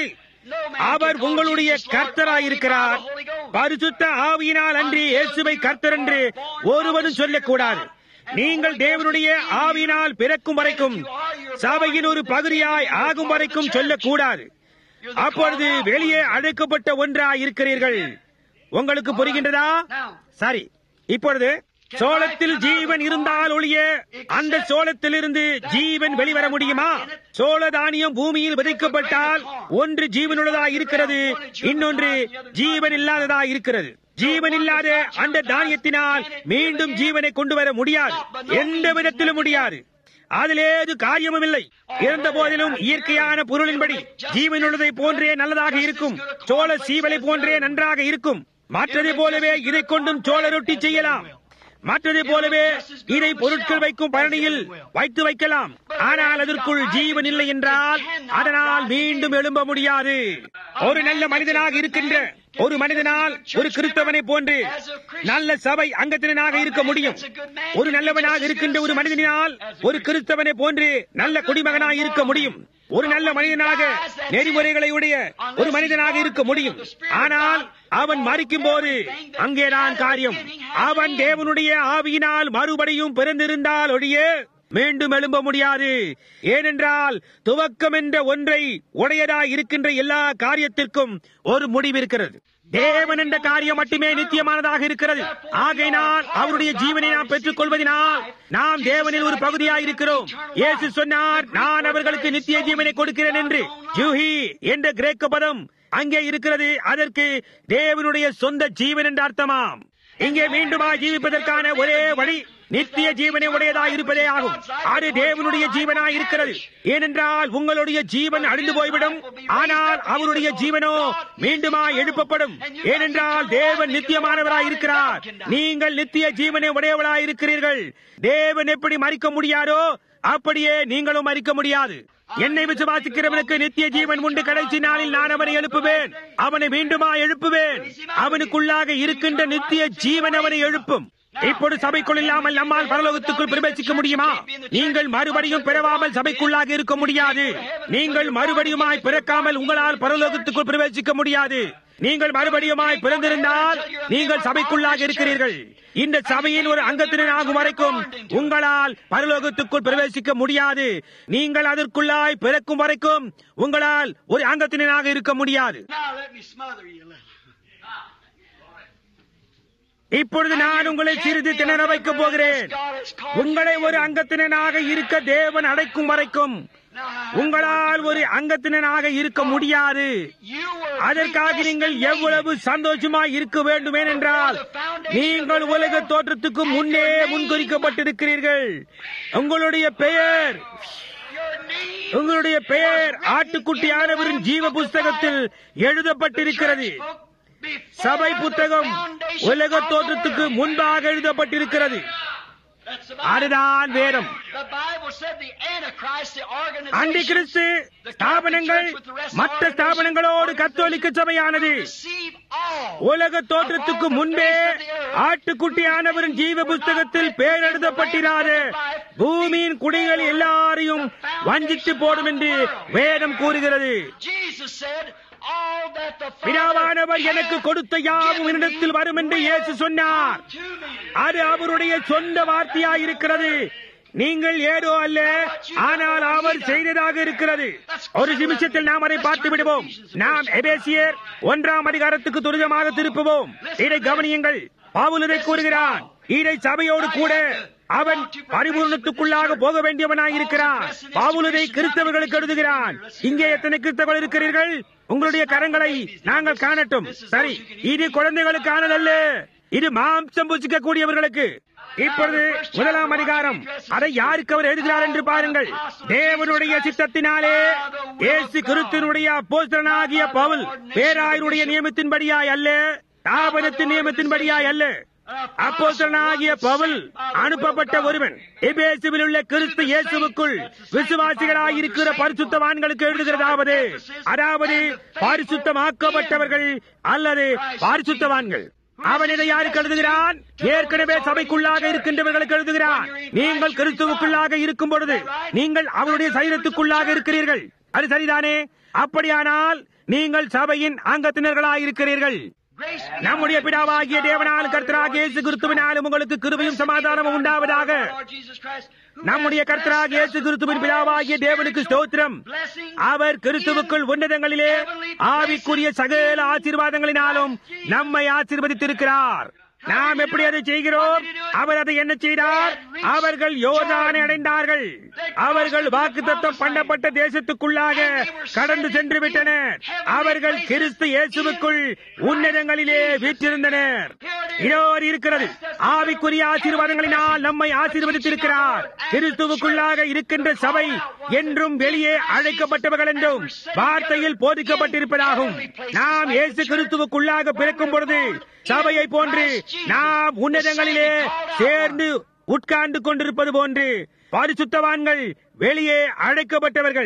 அவர் உங்களுடைய கர்த்தராயிருக்கிறார் பரிசுத்த ஆவியினால் அன்றி இயேசுவை கர்த்தர் என்று ஒருவரும் சொல்லக்கூடாது நீங்கள் தேவனுடைய ஆவியினால் பிறக்கும் வரைக்கும் சபையின் ஒரு பகுதியாய் ஆகும் வரைக்கும் சொல்லக்கூடாது அப்பொழுது வெளியே அழைக்கப்பட்ட ஒன்றாய் இருக்கிறீர்கள் உங்களுக்கு புரிகின்றதா சரி இப்பொழுது சோளத்தில் ஜீவன் இருந்தால் ஒழிய அந்த சோளத்திலிருந்து ஜீவன் வெளிவர முடியுமா சோள தானியம் பூமியில் விதைக்கப்பட்டால் ஒன்று ஜீவனுள்ளதா இருக்கிறது இன்னொன்று ஜீவன் இல்லாததா இருக்கிறது ஜீவன் இல்லாத அந்த தானியத்தினால் மீண்டும் ஜீவனை கொண்டு வர முடியாது எந்த விதத்திலும் முடியாது அதில் ஏது காரியமும் இல்லை இருந்த போதிலும் இயற்கையான பொருளின்படி ஜீவனுள்ளதை போன்றே நல்லதாக இருக்கும் சோழ சீவலை போன்றே நன்றாக இருக்கும் மற்றதை போலவே இதை கொண்டும் சோழ ரொட்டி செய்யலாம் மற்றதை போலவே இதை பொருட்கள் வைக்கும் பரணியில் வைத்து வைக்கலாம் ஆனால் அதற்குள் ஜீவன் இல்லை என்றால் அதனால் மீண்டும் எழும்ப முடியாது ஒரு நல்ல மனிதனாக இருக்கின்ற ஒரு மனிதனால் ஒரு கிறிஸ்தவனை போன்று நல்ல சபை அங்கத்தினராக இருக்க முடியும் ஒரு நல்லவனாக இருக்கின்ற ஒரு மனிதனால் ஒரு கிறிஸ்தவனை போன்று நல்ல குடிமகனாக இருக்க முடியும் ஒரு நல்ல மனிதனாக நெறிமுறைகளை உடைய ஒரு மனிதனாக இருக்க முடியும் ஆனால் அவன் மறிக்கும் போது அங்கேதான் காரியம் அவன் தேவனுடைய ஆவியினால் மறுபடியும் பிறந்திருந்தால் ஒழிய மீண்டும் எழும்ப முடியாது ஏனென்றால் துவக்கம் என்ற ஒன்றை உடையதாய் இருக்கின்ற எல்லா காரியத்திற்கும் ஒரு முடிவு இருக்கிறது தேவன் என்ற காரியம் மட்டுமே நித்தியமானதாக இருக்கிறது ஆகையினால் அவருடைய ஜீவனை நாம் பெற்றுக் கொள்வதனால் நாம் தேவனில் ஒரு பகுதியாக இருக்கிறோம் இயேசு சொன்னார் நான் அவர்களுக்கு நித்திய ஜீவனை கொடுக்கிறேன் என்று ஜூஹி என்ற கிரேக்க பதம் அங்கே இருக்கிறது அதற்கு தேவனுடைய சொந்த ஜீவன் என்ற அர்த்தமாம் இங்கே மீண்டுமா ஜீவிப்பதற்கான ஒரே வழி நித்திய ஜீவனை உடையதாய் இருப்பதே ஆகும் அது தேவனுடைய ஜீவனாய் இருக்கிறது ஏனென்றால் உங்களுடைய ஜீவன் அழிந்து போய்விடும் ஆனால் அவருடைய ஜீவனோ மீண்டுமா எழுப்பப்படும் ஏனென்றால் தேவன் நித்தியமானவராய் இருக்கிறார் நீங்கள் நித்திய ஜீவனை உடையவராய் இருக்கிறீர்கள் தேவன் எப்படி மறிக்க முடியாதோ அப்படியே நீங்களும் மறிக்க முடியாது என்னை விசுவாசிக்கிறவனுக்கு நித்திய ஜீவன் உண்டு கடைசி நாளில் நான் அவனை எழுப்புவேன் அவனை மீண்டுமா எழுப்புவேன் அவனுக்குள்ளாக இருக்கின்ற நித்திய ஜீவன் அவனை எழுப்பும் இப்போது சபைக்குள் இல்லாமல் நம்மால் பரலோகத்துக்குள் பிரவேசிக்க முடியுமா நீங்கள் மறுபடியும் பிறவாமல் சபைக்குள்ளாக இருக்க முடியாது நீங்கள் மறுபடியுமாய் பிறக்காமல் உங்களால் பரலோகத்துக்குள் பிரவேசிக்க முடியாது நீங்கள் மறுபடியுமாய் பிறந்திருந்தால் நீங்கள் சபைக்குள்ளாக இருக்கிறீர்கள் இந்த சபையின் ஒரு அங்கத்தினர் ஆகும் வரைக்கும் உங்களால் பரலோகத்துக்குள் பிரவேசிக்க முடியாது நீங்கள் அதற்குள்ளாய் பிறக்கும் வரைக்கும் உங்களால் ஒரு அங்கத்தினராக இருக்க முடியாது Now let me smother you a little. இப்பொழுது நான் உங்களை சிறிது திணற வைக்கப் போகிறேன் உங்களை ஒரு அங்கத்தினனாக இருக்க தேவன் அடைக்கும் வரைக்கும் உங்களால் ஒரு அங்கத்தினனாக இருக்க முடியாது அதற்காக நீங்கள் எவ்வளவு சந்தோஷமாய் இருக்க வேண்டும் ஏனென்றால் நீங்கள் உலக தோற்றத்துக்கு முன்னே முன்குறிக்கப்பட்டிருக்கிறீர்கள் உங்களுடைய பெயர் உங்களுடைய பெயர் ஆட்டுக்குட்டியானவரின் ஜீவ புஸ்தகத்தில் எழுதப்பட்டிருக்கிறது சபை புத்தகம் உலக தோற்றத்துக்கு முன்பாக எழுதப்பட்டிருக்கிறது அதுதான் வேதம் அண்டி கிறிஸ்து ஸ்தாபனங்கள் மற்ற ஸ்தாபனங்களோடு கத்தோலிக்க சபையானது உலக தோற்றத்துக்கு முன்பே ஆட்டுக்குட்டியானவரின் ஜீவ புஸ்தகத்தில் பேர் எழுதப்பட்டிராத பூமியின் குடிகள் எல்லாரையும் வஞ்சித்து போடும் என்று வேதம் கூறுகிறது பிதாவானவர் எனக்கு கொடுத்த யாவும் என்னிடத்தில் வரும் என்று இயேசு சொன்னார் அது அவருடைய சொந்த வார்த்தையாயிருக்கிறது நீங்கள் ஏதோ அல்ல ஆனால் அவர் செய்ததாக இருக்கிறது ஒரு நிமிஷத்தில் நாம் அதை பார்த்து விடுவோம் நாம் எபேசியர் ஒன்றாம் அதிகாரத்துக்கு துரிதமாக திருப்புவோம் இதை கவனியுங்கள் பாவுல் இதை கூறுகிறான் இதை சபையோடு கூட அவன் பரிபூர்ணத்துக்குள்ளாக போக வேண்டியவனாய் இருக்கிறான் பாவுலதை கிறிஸ்தவர்களுக்கு எழுதுகிறான் இங்கே எத்தனை கிறிஸ்தவர்கள் இருக்கிறீர்கள் உங்களுடைய கரங்களை நாங்கள் காணட்டும் சரி இது குழந்தைகளுக்கானதல்ல இது மாம்சம் புசிக்க கூடியவர்களுக்கு இப்பொழுது முதலாம் அதிகாரம் அதை யாருக்கு அவர் எழுதுகிறார் என்று பாருங்கள் தேவனுடைய சித்தத்தினாலே இயேசு கிறிஸ்துவனுடைய அப்போஸ்தலனாகிய பவுல் பேராயருடைய நியமத்தின்படியாய் அல்ல தாபனத்தின் நியமத்தின்படியாய் அல்ல அப்போஸ்தலனாகிய பவுல் அனுப்பப்பட்ட ஒருவன் எபேசுவில் உள்ள கிறிஸ்து இயேசுவுக்குள் விசுவாசிகளாய் இருக்கிற பரிசுத்தவான்களுக்கு எழுதுகிறதாவது அதாவது பரிசுத்தமாக்கப்பட்டவர்கள் அல்லது பரிசுத்தவான்கள் அவன் இதை யாருக்கு எழுதுகிறான் ஏற்கனவே சபைக்குள்ளாக இருக்கின்றவர்களுக்கு எழுதுகிறான் நீங்கள் கிறிஸ்துவுக்குள்ளாக இருக்கும் பொழுது நீங்கள் அவருடைய சரீரத்துக்குள்ளாக இருக்கிறீர்கள் அது சரிதானே அப்படியானால் நீங்கள் சபையின் அங்கத்தினர்களாக இருக்கிறீர்கள் நம்முடைய பிதாவாகிய தேவனால் கர்த்தராக இயேசு கிறிஸ்துவினாலும் உங்களுக்கு கிருபையும் சமாதானமும் உண்டாவதாக நம்முடைய கர்த்தராக இயேசு கிறிஸ்துவின் பிதாவாகிய தேவனுக்கு ஸ்தோத்திரம் அவர் கிறிஸ்துவுக்குள் உன்னதங்களிலே ஆவிக்குரிய சகல ஆசீர்வாதங்களினாலும் நம்மை ஆசீர்வதித்திருக்கிறார் நாம் எப்படி அதை செய்கிறோம் அவர் அதை என்ன செய்தார் அவர்கள் யோர்தானை அடைந்தார்கள் அவர்கள் வாக்குத்தத்தம் பண்ணப்பட்ட தேசத்துக்குள்ளாக கடந்து சென்று விட்டனர் அவர்கள் கிறிஸ்து இயேசுவுக்குள் உன்னதங்களிலே வீற்றிருந்தனர் இதோர் இருக்கிறது ஆவிக்குரிய ஆசீர்வாதங்களினால் நம்மை ஆசீர்வதித்திருக்கிறார் கிறிஸ்துவுக்குள்ளாக இருக்கின்ற சபை என்றும் வெளியே அழைக்கப்பட்டவர்கள் என்றும் வார்த்தையில் போதிக்கப்பட்டிருப்பதாகும் நாம் இயேசு கிறிஸ்துவுக்குள்ளாக பிறக்கும் பொழுது சபையை போன்று நாம் உன்னதங்களிலே சேர்ந்து உட்கார்ந்து கொண்டிருப்பது போன்று பரிசுத்தவான்கள் வெளியே அழைக்கப்பட்டவர்கள்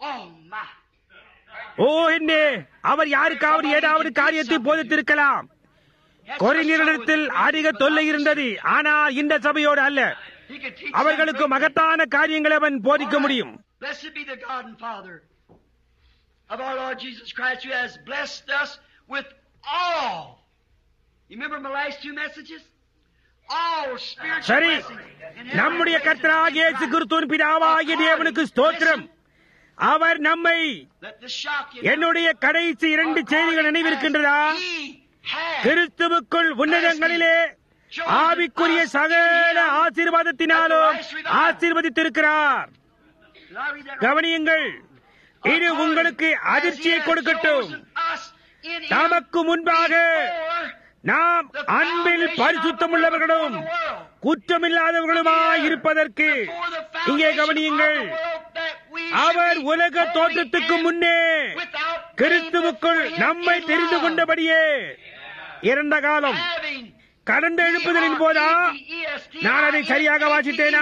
ஓ என்னே அவர் யாருக்காவது ஏதாவது காரியத்தை போதித்திருக்கலாம் கொரிந்தியரிடத்தில் அதிக தொல்லை இருந்தது ஆனால் இந்த சபையோடு அல்ல அவர்களுக்கு மகத்தான காரியங்களை அவன் போதிக்க முடியும் Blessed be the God and Father of our Lord Jesus Christ, who has blessed us with all. You remember my last two messages? All spiritual சரி blessings. in heaven. நம்முடைய கர்த்தராகிய இயேசு கிறிஸ்துவின் பிதாவாகிய தேவனுக்கு ஸ்தோத்திரம் அவர் நம்மை Let this shock you. என்னுடைய கடைசி இரண்டு செய்திகள் நினைவிருக்கின்றதா He has கிறிஸ்துவுக்குள் உன்னதங்களிலே ஆவிக்குரிய சகல ஆசீர்வாதத்தினாலும் ஆசீர்வதித்திருக்கிறார் Did I read that right? கவனியுங்கள் இது உங்களுக்கு அதிர்ச்சியை கொடுக்கட்டும் Us in him தமக்கு முன்பாக before நாம் the Anbil foundation பரிசுத்தமுள்ளவர்களும் of the world. குற்றமில்லாதவர்களுமாய் இருப்பதற்கு Before the இங்கே foundation கவனியுங்கள் of the world that we our should be உலக holy தோற்றத்துக்கு and முன்னே without blame கிறிஸ்துவுக்குள் before him நம்மை in தெரிந்து love. கொண்டபடியே இறந்த காலம் Having கடந்த எழுப்புதலின் போதா E-R-E-D-E-S-T-I-N-E. நான் அதை சரியாக வாசித்தேனா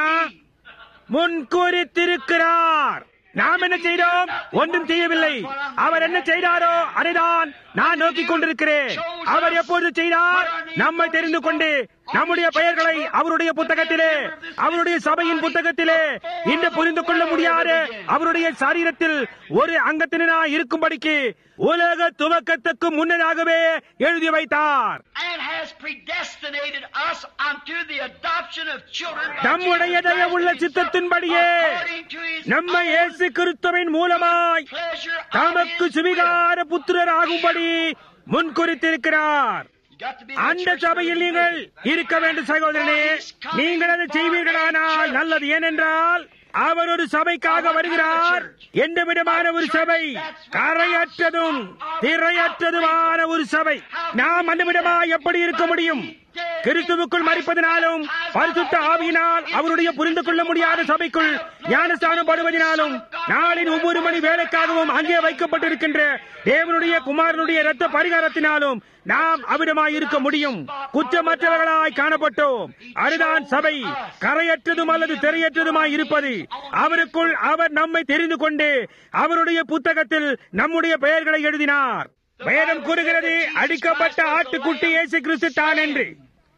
முன்கூறித்திருக்கிறார் நாம் என்ன செய்தோம் ஒன்றும் செய்யவில்லை அவர் என்ன செய்தாரோ அதைதான் நான் நோக்கிக் கொண்டிருக்கிறேன் அவர் எப்பொழுது செய்தார் நம்மை தெரிந்து கொண்டு நம்முடைய பெயர்களை அவருடைய புத்தகத்திலே அவருடைய சபையின் புத்தகத்திலே இன்று புரிந்து கொள்ள முடியாத அவருடைய சரீரத்தில் ஒரு அங்கத்தினராய் இருக்கும்படிக்கு உலக துவக்கத்துக்கு முன்னதாகவே எழுதி வைத்தார் and has predestinated us unto the adoption of children by நம்முடைய Jesus Christ தயவுள்ள himself, சித்தத்தின்படியே according to his நம்மை own இயேசு கிறிஸ்துவின் மூலமாய் pleasure of தமக்கு his will. சுவிகார புத்திரராகும்படி முன்குறித்திருக்கிறார் You got to be in the அந்த church சபையில் for நீங்கள் the இருக்க வேண்டும் சகோதரனே நீங்கள் அதை செய்வீர்களானால் நல்லது ஏனென்றால் அவர் ஒரு சபைக்காக வருகிறார் எந்த விதமான ஒரு சபை கரையற்றதும் திரையற்றதுமான ஒரு சபை நாம் அந்த விதமா எப்படி இருக்க முடியும் கிறிஸ்துவுக்குள் மறிப்பதனாலும் பரிசுத்த ஆவியினால் அவருடைய புரிந்து கொள்ள முடியாத சபைக்குள் ஞானஸ்தானம் படுவதனாலும் நாளின் ஒவ்வொரு மணி வேலைக்காகவும் அங்கே வைக்கப்பட்டிருக்கின்ற தேவனுடைய குமாரனுடைய இரத்த பரிகாரத்தினாலும் நாம் அவிடமாய் இருக்க முடியும் குற்றமற்றவர்களாய் காணப்பட்டோம் அதுதான் சபை கரையற்றதும் அல்லது திரையற்றதுமாய் இருப்பது அவருக்குள் அவர் நம்மை தெரிந்து கொண்டு அவருடைய புத்தகத்தில் நம்முடைய பெயர்களை எழுதினார் வேதம் கூறுகிறது அடிக்கப்பட்ட ஆட்டுக்குட்டி இயேசு கிறிஸ்து தான் என்று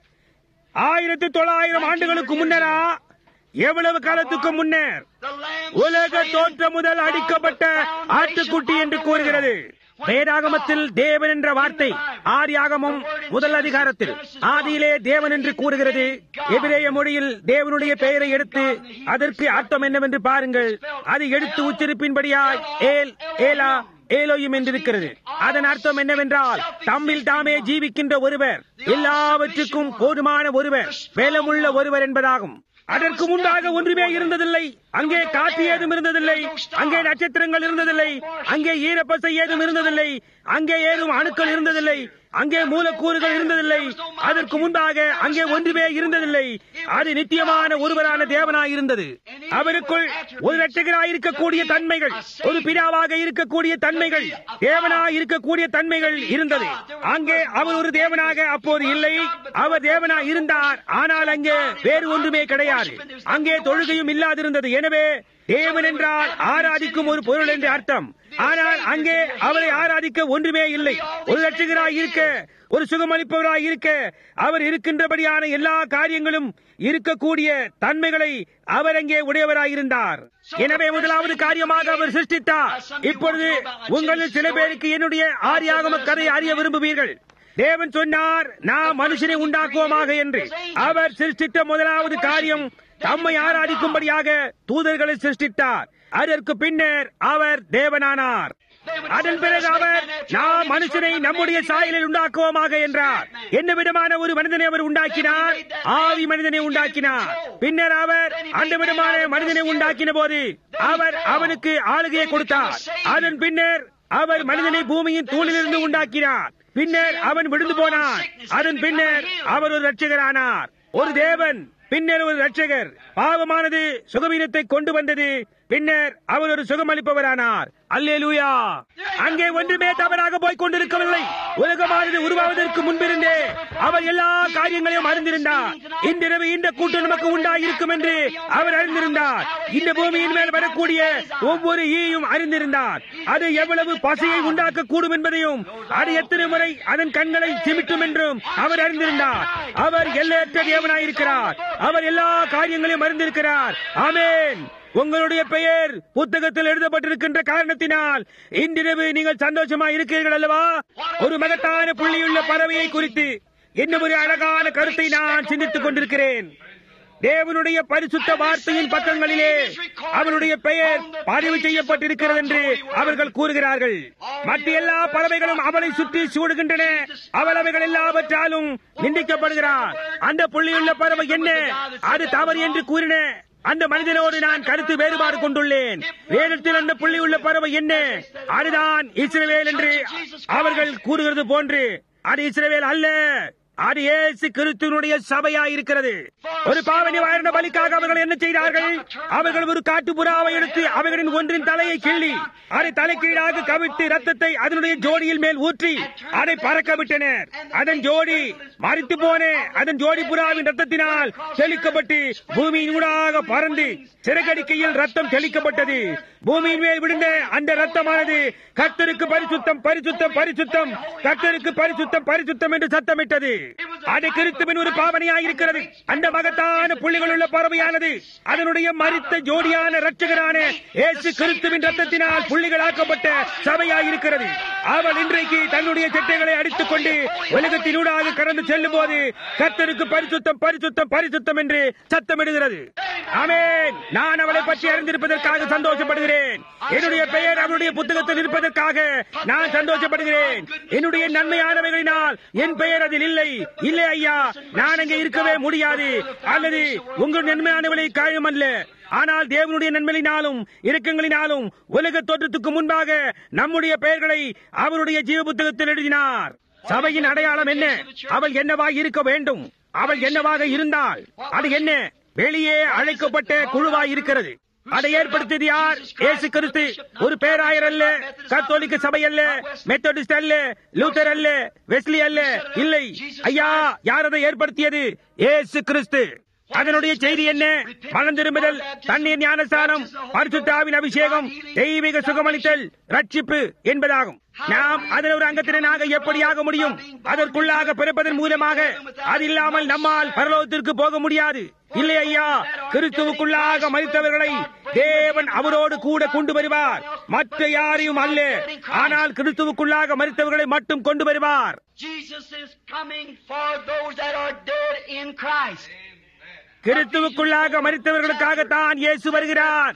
ஆயிரத்தி தொள்ளாயிரம் ஆண்டுகளுக்கு முன்னரா எவ்வளவு காலத்துக்கு முன்னர் The Lamb உலக slain தோற்றம் முதல் அடிக்கப்பட்ட ஆட்டுக்குட்டி என்று கூறுகிறது வேதாகமத்தில் தேவன் என்ற வார்த்தை ஆதியாகமம் முதல் அதிகாரத்தில் ஆதியிலே தேவன் என்று கூறுகிறது எபிரேய மொழியில் தேவனுடைய பெயரை எடுத்து அதற்கு அர்த்தம் என்னவென்று பாருங்கள் அது எடுத்து உச்சரிப்பின்படியாய் ஏல் ஏலா ஏலோயும் என்றிருக்கிறது அதன் அர்த்தம் என்னவென்றால் தம்மில் தாமே ஜீவிக்கின்ற ஒருவர் எல்லாவற்றுக்கும் போதுமான ஒருவர் வேலமுள்ள ஒருவர் என்பதாகும் அதற்கு முன்பாக ஒன்றுமே இருந்ததில்லை அங்கே காற்று ஏதும் இருந்ததில்லை அங்கே நட்சத்திரங்கள் இருந்ததில்லை அங்கே ஈரப்பசை ஏதும் இருந்ததில்லை அங்கே ஏதும் அணுக்கள் இருந்ததில்லை அங்கே மூலக்கூறுகள் இருந்ததில்லை அதற்கு முன்பாக அங்கே ஒன்றுமே இருந்ததில்லை அது நித்தியமான ஒருவரான தேவனாய் இருந்தது அவருக்குள் ஒரு இரட்சகராய் இருக்கக்கூடிய தன்மைகள் ஒரு பிதாவாக இருக்கக்கூடிய தன்மைகள் தேவனாய் இருக்கக்கூடிய தன்மைகள் இருந்தது அங்கே அவர் ஒரு தேவனாக அப்போது இல்லை அவர் தேவனாய் இருந்தார் ஆனால் அங்கே வேறு ஒன்றுமே கிடையாது அங்கே தொழுகையும் இல்லாதிருந்தது எனவே தேவன் என்றால் ஆராதிக்கும் ஒரு பொருள் என்று அர்த்தம் ஆனால் அங்கே அவரை ஆராதிக்க ஒன்றுமே இல்லை ஒரு லட்சகராய் இருக்க ஒரு சுகமளிப்பவராய் இருக்க அவர் இருக்கின்றபடியான எல்லா காரியங்களும் இருக்கக்கூடிய தன்மைகளை அவர் அங்கே உடையவராயிருந்தார் எனவே முதலாவது காரியமாக அவர் சிருஷ்டித்தார் இப்பொழுது உங்களில் சில பேருக்கு என்னுடைய ஆரியாகம கதையை அறிய விரும்புவீர்கள் தேவன் சொன்னார் நாம் மனுஷனை உண்டாக்குவோமாக என்று அவர் சிருஷ்டித்த முதலாவது காரியம் தம்மை ஆராதிக்கும்படியாக தூதர்களை சிருஷ்டித்தார் அதற்கு பின்னர் அவர் தேவனானார் அதன் பிறகு அவர் நாம் மனுஷனை நம்முடைய சாயலில் உண்டாக்குவோமாக என்றார் என்ன விதமான ஒரு மனிதனை அவர் உண்டாக்கினார் ஆவி மனிதனை உண்டாக்கினார் பின்னர் அவர் அந்த விதமான மனிதனை உண்டாக்கின போது அவர் அவனுக்கு ஆளுகையை கொடுத்தார் அதன் பின்னர் அவர் மனிதனை பூமியின் தூளிலிருந்து உண்டாக்கினார் பின்னர் அவன் விழுந்து போனான் அதன் பின்னர் அவர் ஒரு ரட்சகரானார் ஒரு தேவன் பின்னர் ஒரு ரட்சகர் பாவமானது சுகவீனத்தை கொண்டு வந்தது பின்னர் அவர் ஒரு சுகமளிப்பவரானார் அல்லேலூயா அங்கே ஒன்றுமே தவறாக போய் கொண்டிருக்கவில்லை உலகமானது உருவாவதற்கு முன்பிருந்தே அவர் எல்லா காரியங்களையும் அறிந்திருந்தார் இன்றிரவு இந்த கூட்டம் நமக்கு உண்டாயிருக்கும் என்று அவர் அறிந்திருந்தார் இந்த பூமியின் மேல் வரக்கூடிய ஒவ்வொரு ஈயும் அறிந்திருந்தார் அது எவ்வளவு பசையை உண்டாக்க கூடும் என்பதையும் அது எத்தனை முறை அதன் கண்களை சிமிட்டும் என்றும் அவர் அறிந்திருந்தார் அவர் எல்லையற்ற தேவனாயிருக்கிறார் அவர் எல்லா காரியங்களையும் அறிந்திருக்கிறார் ஆமென் உங்களுடைய பெயர் புத்தகத்தில் எழுதப்பட்டிருக்கின்ற காரணத்தினால் இன்றிரவு நீங்கள் சந்தோஷமா இருக்கிறீர்கள் அல்லவா ஒரு மகத்தான புள்ளியுள்ள பறவையை குறித்து இன்னும் ஒரு அழகான கருத்தை நான் சிந்தித்துக் கொண்டிருக்கிறேன் தேவனுடைய பரிசுத்த வார்த்தையின் பக்கங்களிலே அவருடைய பெயர் பதிவு செய்யப்பட்டிருக்கிறது என்று அவர்கள் கூறுகிறார்கள் மற்ற எல்லா பறவைகளும் அவளை சுற்றி சூடுகின்றன அவள் அவைகள் எல்லாவற்றாலும் நிந்திக்கப்படுகிறார் அந்த புள்ளியுள்ள பறவை என்ன அது தவறு என்று கூறின அந்த மனிதனோடு நான் கருத்து வேறுபாடு கொண்டுள்ளேன் வேதத்தில் அந்த புள்ளி உள்ள பறவை என்ன அதுதான் இஸ்ரவேல் என்று அவர்கள் கூறுகிறது போன்று அது இஸ்ரவேல் அல்ல அது இயேசு கிறிஸ்துவனுடைய சபையா இருக்கிறது ஒரு பாவ நிவாரண பலிக்காக அவர்கள் என்ன செய்தார்கள் அவர்கள் ஒரு காட்டு புறாவை எடுத்து அவைகளின் ஒன்றின் தலையை கிள்ளி அதை தலைக்கீழாக கவிழ்த்து ரத்தத்தை அதனுடைய ஜோடியில் மேல் ஊற்றி அதை பறக்க விட்டனர் அதன் ஜோடி மறித்து போன அதன் ஜோடி புறாவின் ரத்தத்தினால் தெளிக்கப்பட்டு பூமியின் ஊடாக பறந்து சிறகடிக்கையில் ரத்தம் தெளிக்கப்பட்டது பூமியின் மேல் விழுந்த அந்த ரத்தமானது கர்த்தருக்கு பரிசுத்தம் பரிசுத்தம் பரிசுத்தம் கர்த்தருக்கு பரிசுத்தம் பரிசுத்தம் என்று சத்தமிட்டது அது கிறிஸ்துவின் ஒரு பாவனையாய் இருக்கிறது அந்த மகத்தான புள்ளிகள் உள்ள பறவையானது அதனுடைய மறித்த ஜோடியான ரட்சகரான இயேசு கிறிஸ்துவின் ரத்தத்தினால் புள்ளிகளாக்கப்பட்ட சபையாய் இருக்கிறது அவள் இன்றைக்கு தன்னுடைய செட்டைகளை அடித்துக் கொண்டு உலகத்தினூடாக கடந்து செல்லும் போது கர்த்தருக்கு பரிசுத்தம் பரிசுத்தம் பரிசுத்தம் என்று சத்தமிடுகிறது ஆமென் நான் அவளை பற்றி அறிந்திருப்பதற்காக சந்தோஷப்படுகிறேன் என்னுடைய பெயர் அவளுடைய புத்தகத்தில் இருப்பதற்காக நான் சந்தோஷப்படுகிறேன் என்னுடைய நன்மையானவைகளினால் என் பெயர் அதில் இல்லை இல்லை ஐயா நான் அங்கே இருக்கவே முடியாது அல்லது உங்கள் நன்மையானவளை காயம் அல்ல ஆனால் தேவனுடைய நன்மையினாலும் இரக்கங்களினாலும் உலக தோற்றத்துக்கு முன்பாக நம்முடைய பெயர்களை அவருடைய ஜீவ புத்தகத்தில் எழுதினார் சபையின் அடையாளம் என்ன அவள் என்னவாக இருக்க வேண்டும் அவள் என்னவாக இருந்தால் அது என்ன வெளியே அழைக்கப்பட்ட குழுவாய் இருக்கிறது அதை ஏற்படுத்தியது யார் இயேசு கிறிஸ்து ஒரு பேராயர் அல்ல கத்தோலிக்க சபை அல்ல மெத்தடிஸ்ட் அல்ல லூத்தர் அல்ல வெஸ்லி அல்ல இல்லை ஐயா யார் அதை ஏற்படுத்தியது இயேசு கிறிஸ்து அதனுடைய செய்தி என்ன மனம் திரும்புதல் தண்ணீர் ஞானஸ்தானம் பரிசுத்தாவின் அபிஷேகம் தெய்வீக சுகமளித்தல் ரட்சிப்பு என்பதாகும் நாம் அதில் ஒரு அங்கத்தினராக எப்படியாக முடியும் அதற்குள்ளாக பிறப்பதன் மூலமாக அது இல்லாமல் நம்மால் பரலோகத்திற்கு போக முடியாது இல்லை ஐயா கிறிஸ்துவுக்குள்ளாக மறித்தவர்களை தேவன் அவரோடு கூட கொண்டு வருவார் மற்ற யாரையும் அல்ல ஆனால் கிறிஸ்துவுக்குள்ளாக மறித்தவர்களை மட்டும் கொண்டு வருவார் Jesus is coming for those that are dead in Christ. கிறிஸ்துவுக்குள்ளாக மறித்தவர்களுக்காகத்தான் இயேசு வருகிறார்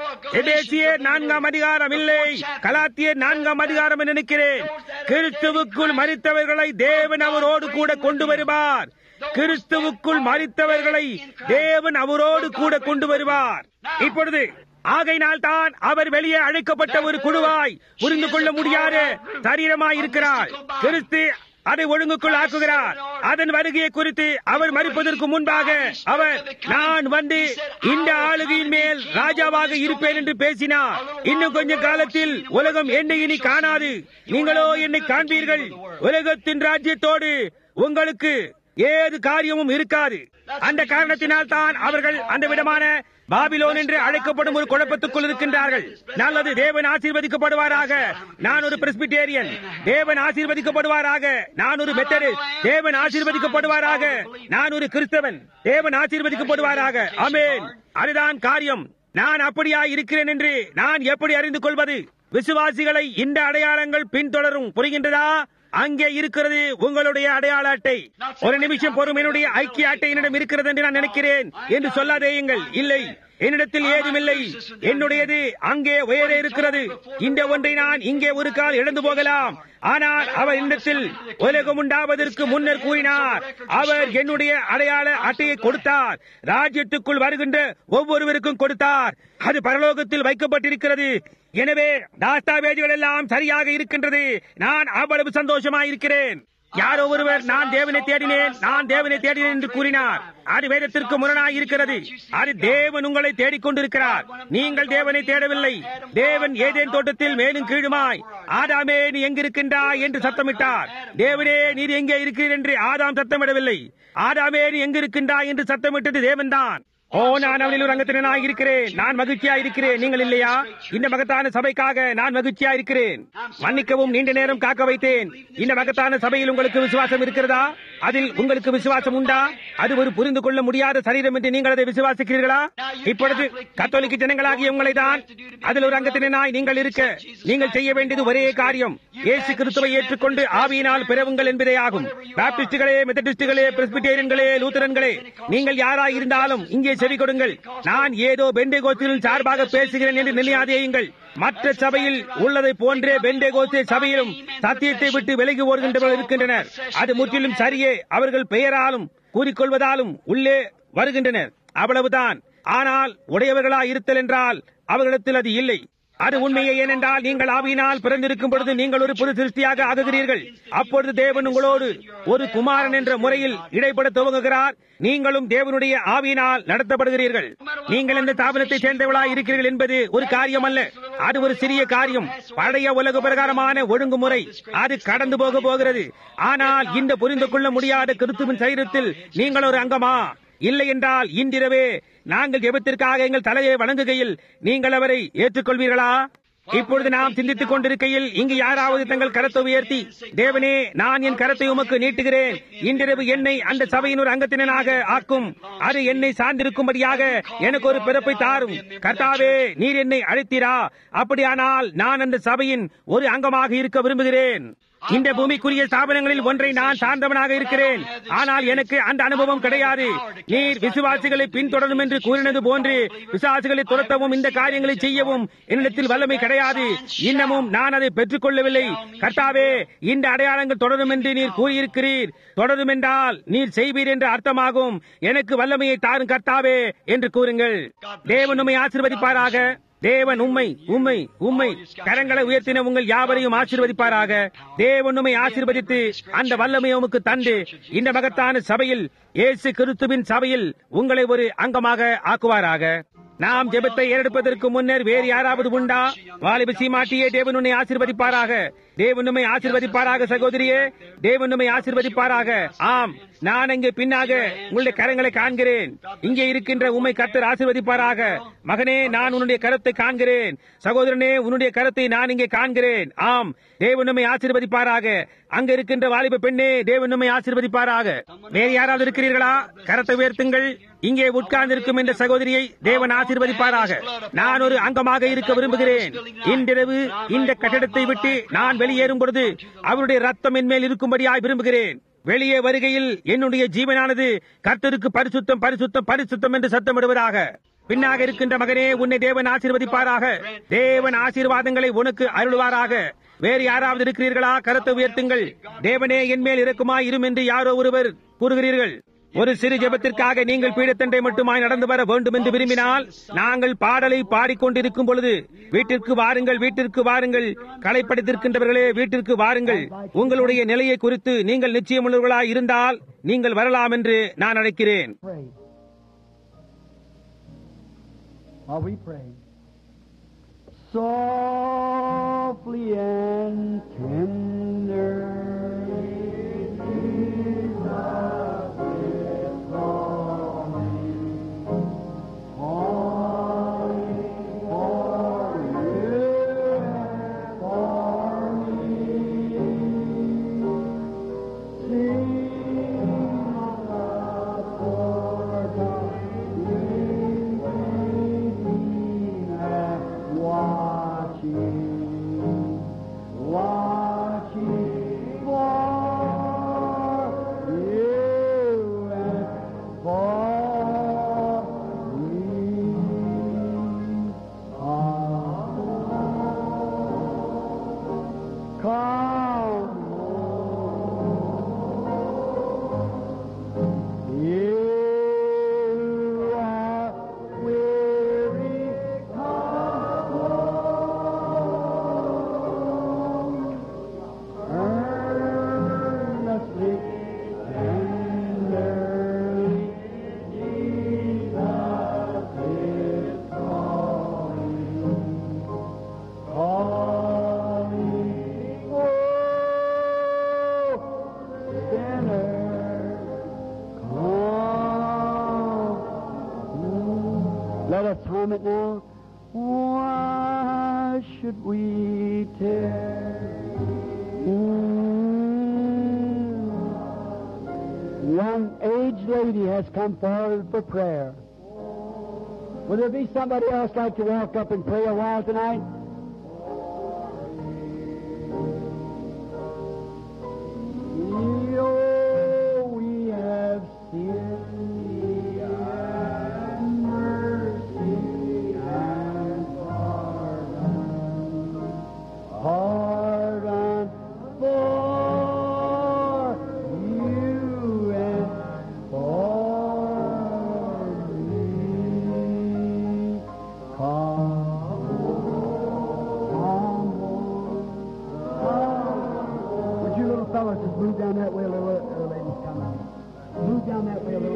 எபேசியர் நான்காம் அதிகாரம் இல்லை கலாத்தியர் நான்காம் அதிகாரம் என்று நினைக்கிறேன் கிறிஸ்துவுக்குள் மறித்தவர்களை தேவன் அவரோடு கூட கொண்டு வருவார் கிறிஸ்துவுக்குள் மறித்தவர்களை தேவன் அவரோடு கூட கொண்டு வருவார் இப்பொழுது ஆகையினால் தான் அவர் வெளியே அழைக்கப்பட்ட ஒரு குழுவாய் புரிந்து கொள்ள முடியாத சரீரமாய் இருக்கிறார் கிறிஸ்து அதை ஒழுங்குக்குள் ஆக்குகிறார் அதன் வருகையை குறித்து அவர் மறிப்பதற்கு முன்பாக அவர் நான் வந்து இந்த ஆளுகையின் மேல் ராஜாவாக இருப்பேன் என்று பேசினார் இன்னும் கொஞ்ச காலத்தில் உலகம் என்னை இனி காணாது நீங்களோ என்னை காண்பீர்கள் உலகத்தின் ராஜ்யத்தோடு உங்களுக்கு ஏது காரியமும் இருக்காது அந்த காரணத்தினால் தான் அவர்கள் அந்த விதமான பாபிலோன் என்று அழைக்கப்படும் ஒரு குழப்பத்துக்குள் இருக்கின்றார்கள் நல்லது தேவன் ஆசீர்வதிக்கப்படுவாராக நான் ஒரு பிரஸ்பிட்டேரியன் தேவன் ஆசீர்வதிக்கப்படுவாராக நான் ஒரு மெத்தடு தேவன் ஆசீர்வதிக்கப்படுவாராக நான் ஒரு கிறிஸ்தவன் தேவன் ஆசீர்வதிக்கப்படுவாராக அமேன் அதுதான் காரியம் நான் அப்படியா இருக்கிறேன் என்று நான் எப்படி அறிந்து கொள்வது விசுவாசிகளை இந்த அடையாளங்கள் பின்தொடரும் புரிகின்றதா அங்கே இருக்கிறது உங்களுடைய அடையாள அட்டை ஒரு நிமிஷம் பொறும் என்னுடைய ஐக்கிய அட்டை என்னிடம் இருக்கிறது என்று நான் நினைக்கிறேன் என்று சொல்லாதேயுங்கள் இல்லை என்னிடத்தில் ஏதுமில்லை என்னுடையது அங்கே உயரே இருக்கிறது இந்த ஒன்றை நான் இங்கே ஒரு கால் இழந்து போகலாம் ஆனால் அவர் என்னிடத்தில் உலகம் உண்டாவதற்கு முன்னர் கூறினார் அவர் என்னுடைய அடையாள அட்டையை கொடுத்தார் ராஜ்யத்துக்குள் வருகின்ற ஒவ்வொருவருக்கும் கொடுத்தார் அது பரலோகத்தில் வைக்கப்பட்டிருக்கிறது எனவே தாஸ்தாவேஜுகள் எல்லாம் சரியாக இருக்கின்றது நான் அவ்வளவு சந்தோஷமாக இருக்கிறேன் யாரோ ஒருவர் நான் தேவனை தேடினேன் நான் தேவனை தேடினேன் என்று கூறினார் அது வேதத்திற்கு முரணாய் இருக்கிறது அது தேவன் உங்களை தேடிக்கொண்டிருக்கிறார் நீங்கள் தேவனை தேடவில்லை தேவன் ஏதேன் தோட்டத்தில் மேலும் கீழுமாய் ஆதாமே நீ எங்கிருக்கின்றாய் என்று சத்தமிட்டார் தேவனே நீர் எங்கே இருக்கிறீர் என்று ஆதாம் சத்தமிடவில்லை ஆதாமே நீ எங்கிருக்கின்றாய் என்று சத்தமிட்டது தேவன்தான் ஓ நான் அவனில் ஒரு அங்கத்தினனாக இருக்கிறேன் நான் மகிழ்ச்சியா இருக்கிறேன் நீங்கள் இல்லையா இந்த மகத்தான சபைக்காக நான் மகிழ்ச்சியா இருக்கிறேன் மன்னிக்கவும் நீண்ட நேரம் காக்க வைத்தேன் இந்த மகத்தான சபையில் உங்களுக்கு விசுவாசம் இருக்கிறதா அதில் உங்களுக்கு விசுவாசம் உண்டா அது ஒரு புரிந்து கொள்ள முடியாத சரீரம் என்று நீங்கள் அதை விசுவாசிக்கிறீர்களா இப்பொழுது கத்தோலிக்க ஜனங்களாகிய உங்களை தான் அதில் ஒரு அங்கத்தினாய் நீங்கள் இருக்க நீங்கள் செய்ய வேண்டியது ஒரே காரியம் இயேசு கிறிஸ்துவை ஏற்றுக்கொண்டு ஆவியினால் பிறவுங்கள் என்பதே ஆகும் பாப்டிஸ்டுகளே மெத்தடிஸ்டுகளே பிரஸ்பிட்டேரியன்களே லூத்தரன்களே நீங்கள் யாராய் இருந்தாலும் இங்கே செவி கொடுங்கள் நான் ஏதோ பெண்டேகோஸ்தில் சார்பாக பேசுகிறேன் என்று நிலையாதேயுங்கள் மற்ற சபையில் உள்ளதை போன்றே பெண்டேகோஸ்தே சபையிலும் சத்தியத்தை விட்டு விலகி ஓடுகின்றவர்கள் இருக்கின்றனர் அது முற்றிலும் சரியே அவர்கள் பெயராலும் கூறிக்கொள்வதாலும் உள்ளே வருகின்றனர் அவ்வளவுதான் ஆனால் உடையவர்களா இருத்தல் என்றால் அவர்களிடத்தில் அது இல்லை அது உண்மையே ஏனென்றால் நீங்கள் ஆவியினால் பிறந்திருக்கும் பொழுது நீங்கள் ஒரு புது சிருஷ்டியாக ஆகுகிறீர்கள் அப்பொழுது தேவன் உங்களோடு ஒரு குமாரன் என்ற முறையில் இடைப்பட துவங்குகிறார் நீங்களும் தேவனுடைய ஆவியினால் நடத்தப்படுகிறீர்கள் நீங்கள் இந்த தாபனத்தை சேர்ந்தவர்களாய் இருக்கிறீர்கள் என்பது ஒரு காரியம் அல்ல அது ஒரு சிறிய காரியம் பழைய உலக பிரகாரமான ஒழுங்குமுறை அது கடந்து போக போகிறது ஆனால் இந்த புரிந்து கொள்ள முடியாத கிறிஸ்துவின் சரீரத்தில் நீங்கள் ஒரு அங்கமா இல்லை என்றால் இன்றிரவே நாங்கள் ஜெபத்திற்காக எங்கள் தலையை வணங்குகையில் நீங்கள் அவரை ஏற்றுக்கொள்வீர்களா இப்பொழுது நாம் சிந்தித்துக் கொண்டிருக்கையில் இங்கு யாராவது தங்கள் கரத்தை உயர்த்தி தேவனே நான் என் கரத்தை உமக்கு நீட்டுகிறேன் இன்றிரவு என்னை அந்த சபையின் ஒரு அங்கத்தினனாக ஆக்கும் அது என்னை சார்ந்திருக்கும்படியாக எனக்கு ஒரு பிறப்பை தாரும் கர்த்தாவே நீர் என்னை அழைத்தீரா அப்படியானால் நான் அந்த சபையின் ஒரு அங்கமாக இருக்க விரும்புகிறேன் இந்த பூமிக்குரிய ஸ்தாபனங்களில் ஒன்றை நான் சார்ந்தவனாக இருக்கிறேன் ஆனால் எனக்கு அந்த அனுபவம் கிடையாது நீர் விசுவாசிகளை பின்தொடரும் என்று கூறினது போன்று விசுவாசிகளை துரத்தவும் இந்த காரியங்களை செய்யவும் என்னிடத்தில் வல்லமை கிடையாது இன்னமும் நான் அதை பெற்றுக் கொள்ளவில்லை கர்த்தாவே இந்த அடையாளங்கள் தொடரும் என்று நீர் கூறியிருக்கிறீர் தொடரும் என்றால் நீர் செய்வீர் என்று அர்த்தமாகும் எனக்கு வல்லமையை தாரும் கர்த்தாவே என்று கூறுங்கள் தேவன் உம்மை ஆசீர்வதிப்பாராக தேவன் உம்மை உம்மை உம்மை கரங்களை உயர்த்தின உங்கள் யாவரையும் ஆசீர்வதிப்பாராக தேவன் உம்மை ஆசீர்வதித்து அந்த வல்லமையை உமக்கு தந்து இந்த மகத்தான சபையில் இயேசு கிறிஸ்துவின் சபையில் உங்களை ஒரு அங்கமாக ஆக்குவாராக நாம் ஜெபத்தை ஏறெடுப்பதற்கு முன்னர் வேறு யாராவது உண்டா வாலிப சீமாட்டியே தேவன் உன்னை ஆசீர்வதிப்பாராக தேவன் உம்மை ஆசீர்வதிப்பாராக சகோதரியே தேவன் உம்மை ஆசீர்வதிப்பாராக ஆம் நான் அங்கே பின்னாக உங்களுடைய கரங்களை காண்கிறேன் இங்கே இருக்கின்ற உம்மை கர்த்தர் ஆசீர்வதிப்பாராக மகனே நான் உன்னுடைய கரத்தை காண்கிறேன் சகோதரனே உன்னுடைய கரத்தை நான் இங்கே காண்கிறேன் ஆம் தேவன் உம்மை ஆசீர்வதிப்பாராக அங்க இருக்கின்ற வாலிப பெண்ணே தேவன் உம்மை ஆசீர்வதிப்பாராக வேறு யாராவது இருக்கிறீர்களா கரத்தை உயர்த்துங்கள் இங்கே உட்கார்ந்திருக்கும் இந்த சகோதரியை தேவன் ஆசீர்வதிப்பாராக நான் ஒரு அங்கமாக இருக்க விரும்புகிறேன் இன்றிரவு இந்த கட்டிடத்தை விட்டு நான் வெளியேறும் பொழுது அவருடைய ரத்தம் என் மேல் இருக்கும்படியாய் விரும்புகிறேன் வெளியே வருகையில் என்னுடைய ஜீவனானது கர்த்தருக்கு பரிசுத்தம் பரிசுத்தம் பரிசுத்தம் என்று சத்தமிடுவதாக பின்னாக இருக்கின்ற மகனே உன்னை தேவன் ஆசீர்வதிப்பாராக தேவன் ஆசீர்வாதங்களை உனக்கு அருள்வாராக வேறு யாராவது இருக்கிறீர்களா கருத்தை உயர்த்துங்கள் தேவனே என் மேல் இருக்குமாய் இரும் என்று யாரோ ஒருவர் கூறுகிறீர்கள் ஒரு சிறு ஜெபத்திற்காக நீங்கள் பீடத்தண்டை மட்டுமாய் நடந்து வர வேண்டும் என்று விரும்பினால் நாங்கள் பாடலை பாடிக்கொண்டிருக்கும் பொழுது வீட்டிற்கு வாருங்கள் வீட்டிற்கு வாருங்கள் களைப்படைத்திருக்கின்றவர்களே வீட்டிற்கு வாருங்கள் உங்களுடைய நிலையை குறித்து நீங்கள் நிச்சயமுள்ளவர்களாய் இருந்தால் நீங்கள் வரலாம் என்று நான் அழைக்கிறேன் Pray. While we pray. Softly and tender. Watching for you and for me. Come, you are weary, come earnestly, tenderly, Jesus is calling, calling, oh, sinner, come. Let us hum it now. Why should we tarry? Young aged lady has come forward for prayer. Will there be somebody else like to walk up and pray a while tonight? Oh, we have sinned and mercy and pardon. Pardon for you and for me. Come, come, Would you little fellas just move down that way a little, uh, ladies, come on. Move down that way a little.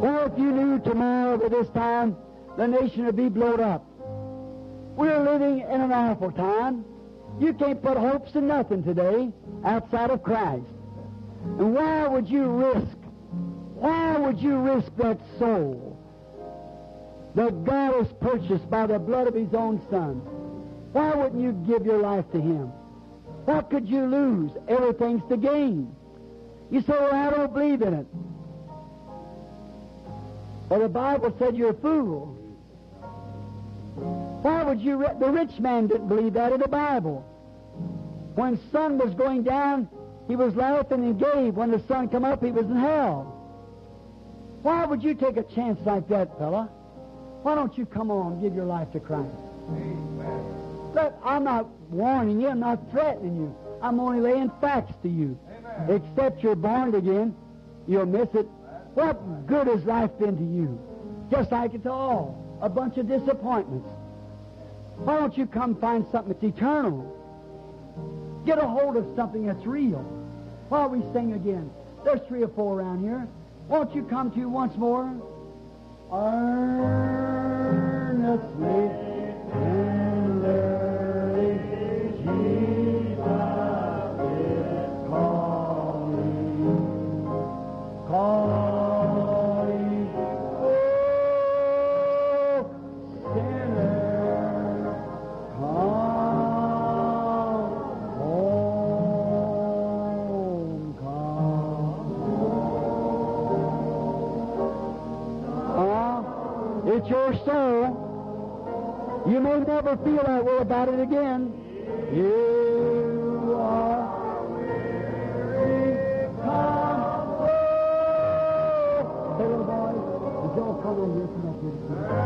Well, if you knew tomorrow at this time the nation would be blown up. We're living in an awful time. You can't put hopes in nothing today outside of Christ. And why would you risk, why would you risk that soul that God has purchased by the blood of His own Son? Why wouldn't you give your life to Him? What could you lose? Everything's to gain. You say, well, I don't believe in it. Well, the Bible said you're a fool. Why would you? Re- the rich man didn't believe that in the Bible. When sun was going down, he was laughing and gave. When the sun come up, he was in hell. Why would you take a chance like that, fella? Why don't you come on, give your life to Christ? But I'm not warning you. I'm not threatening you. I'm only laying facts to you. Except you're born again, you'll miss it. What good has life been to you? Just like it's all a bunch of disappointments. Why don't you come find something that's eternal? Get a hold of something that's real. While we sing again, there's three or four around here. Won't you come to once more? Earnestly tenderly, Jesus is calling, calling, oh, sinner, come home, come. Uh, it's your soul. You may never feel that way about it again. You are weary, come home. Hey, little boy, did y'all come over here? Come up here.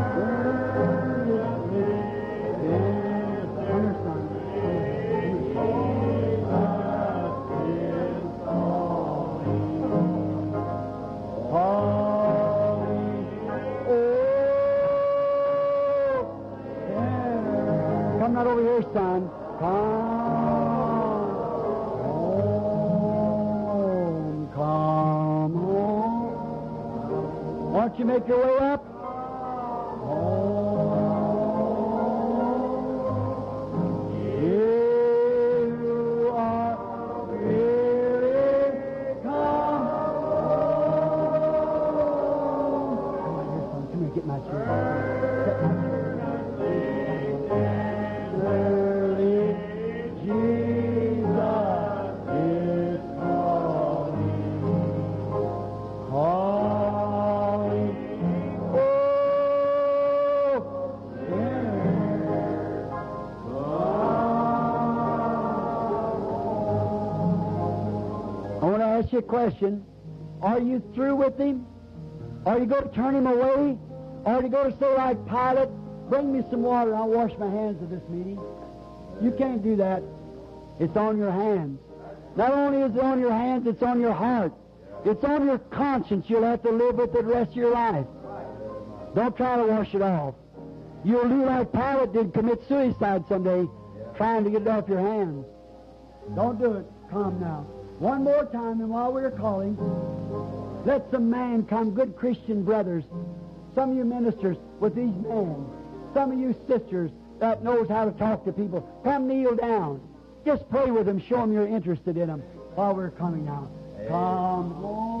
Come here, son. Come not over here, son. Come home. Come home. Won't you make your way up? Home. You are really come home. Come on here, son. Come here, get my chair. Get my chair. Early Jesus is calling, calling. Oh, sinner, I want to ask you a question. Are you through with him? Are you going to turn him away? Or are you going to say like Pilate, bring me some water and I'll wash my hands of this meeting? You can't do that. It's on your hands. Not only is it on your hands, it's on your heart. It's on your conscience. You'll have to live with it the rest of your life. Don't try to wash it off. You'll do like Pilate did, commit suicide someday, trying to get it off your hands. Don't do it. Come now. One more time, and while we're calling, let some man come, good Christian brothers, some of you ministers with these men, some of you sisters that knows how to talk to people, come kneel down. Just pray with them, show them you're interested in them while we're coming now. Come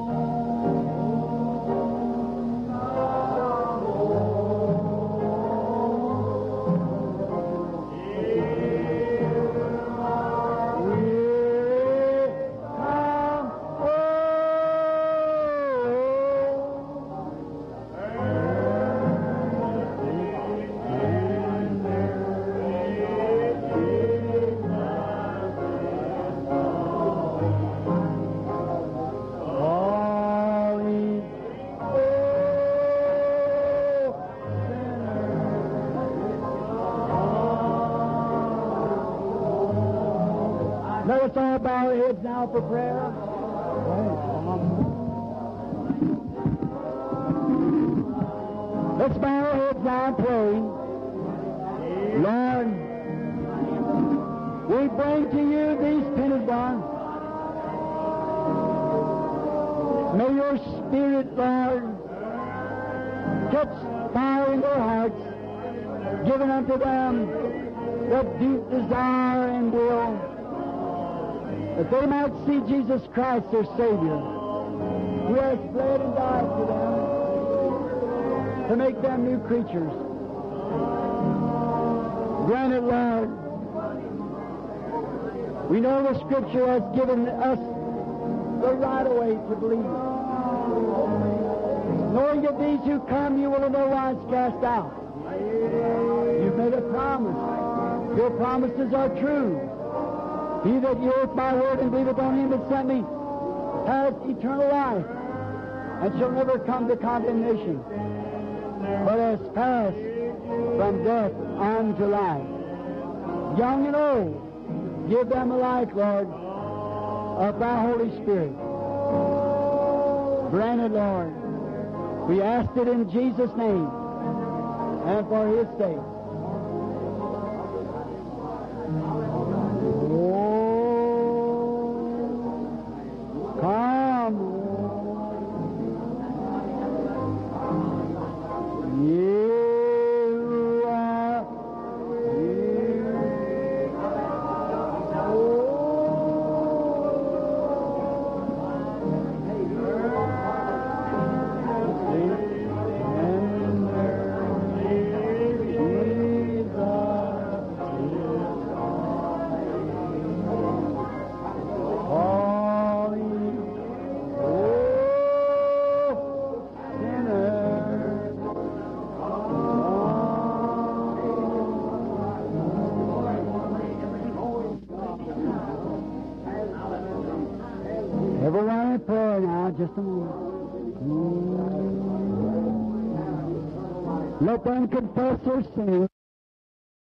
Calling, oh, Let us all bow our heads now for prayer. Let's bow our heads now and pray. Lord, we bring to you these Pentecost. May your Spirit, Lord, catch fire in their hearts, giving unto them the deep desire and will, that they might see Jesus Christ their Savior, who has bled and died for them to make them new creatures. Grant it, Lord. We know the Scripture has given us the right way to believe. Knowing that these who come you will in no wise cast out. You've made a promise. Your promises are true. He that heareth my word and believeth on him that sent me has eternal life and shall never come to condemnation, but has passed from death unto life. Young and old, give them a life, Lord, of thy Holy Spirit. Grant it, Lord. We ask it in Jesus' name and for his sake. Oh, come, you are Everyone in prayer now, just a moment. Let them confess their sins.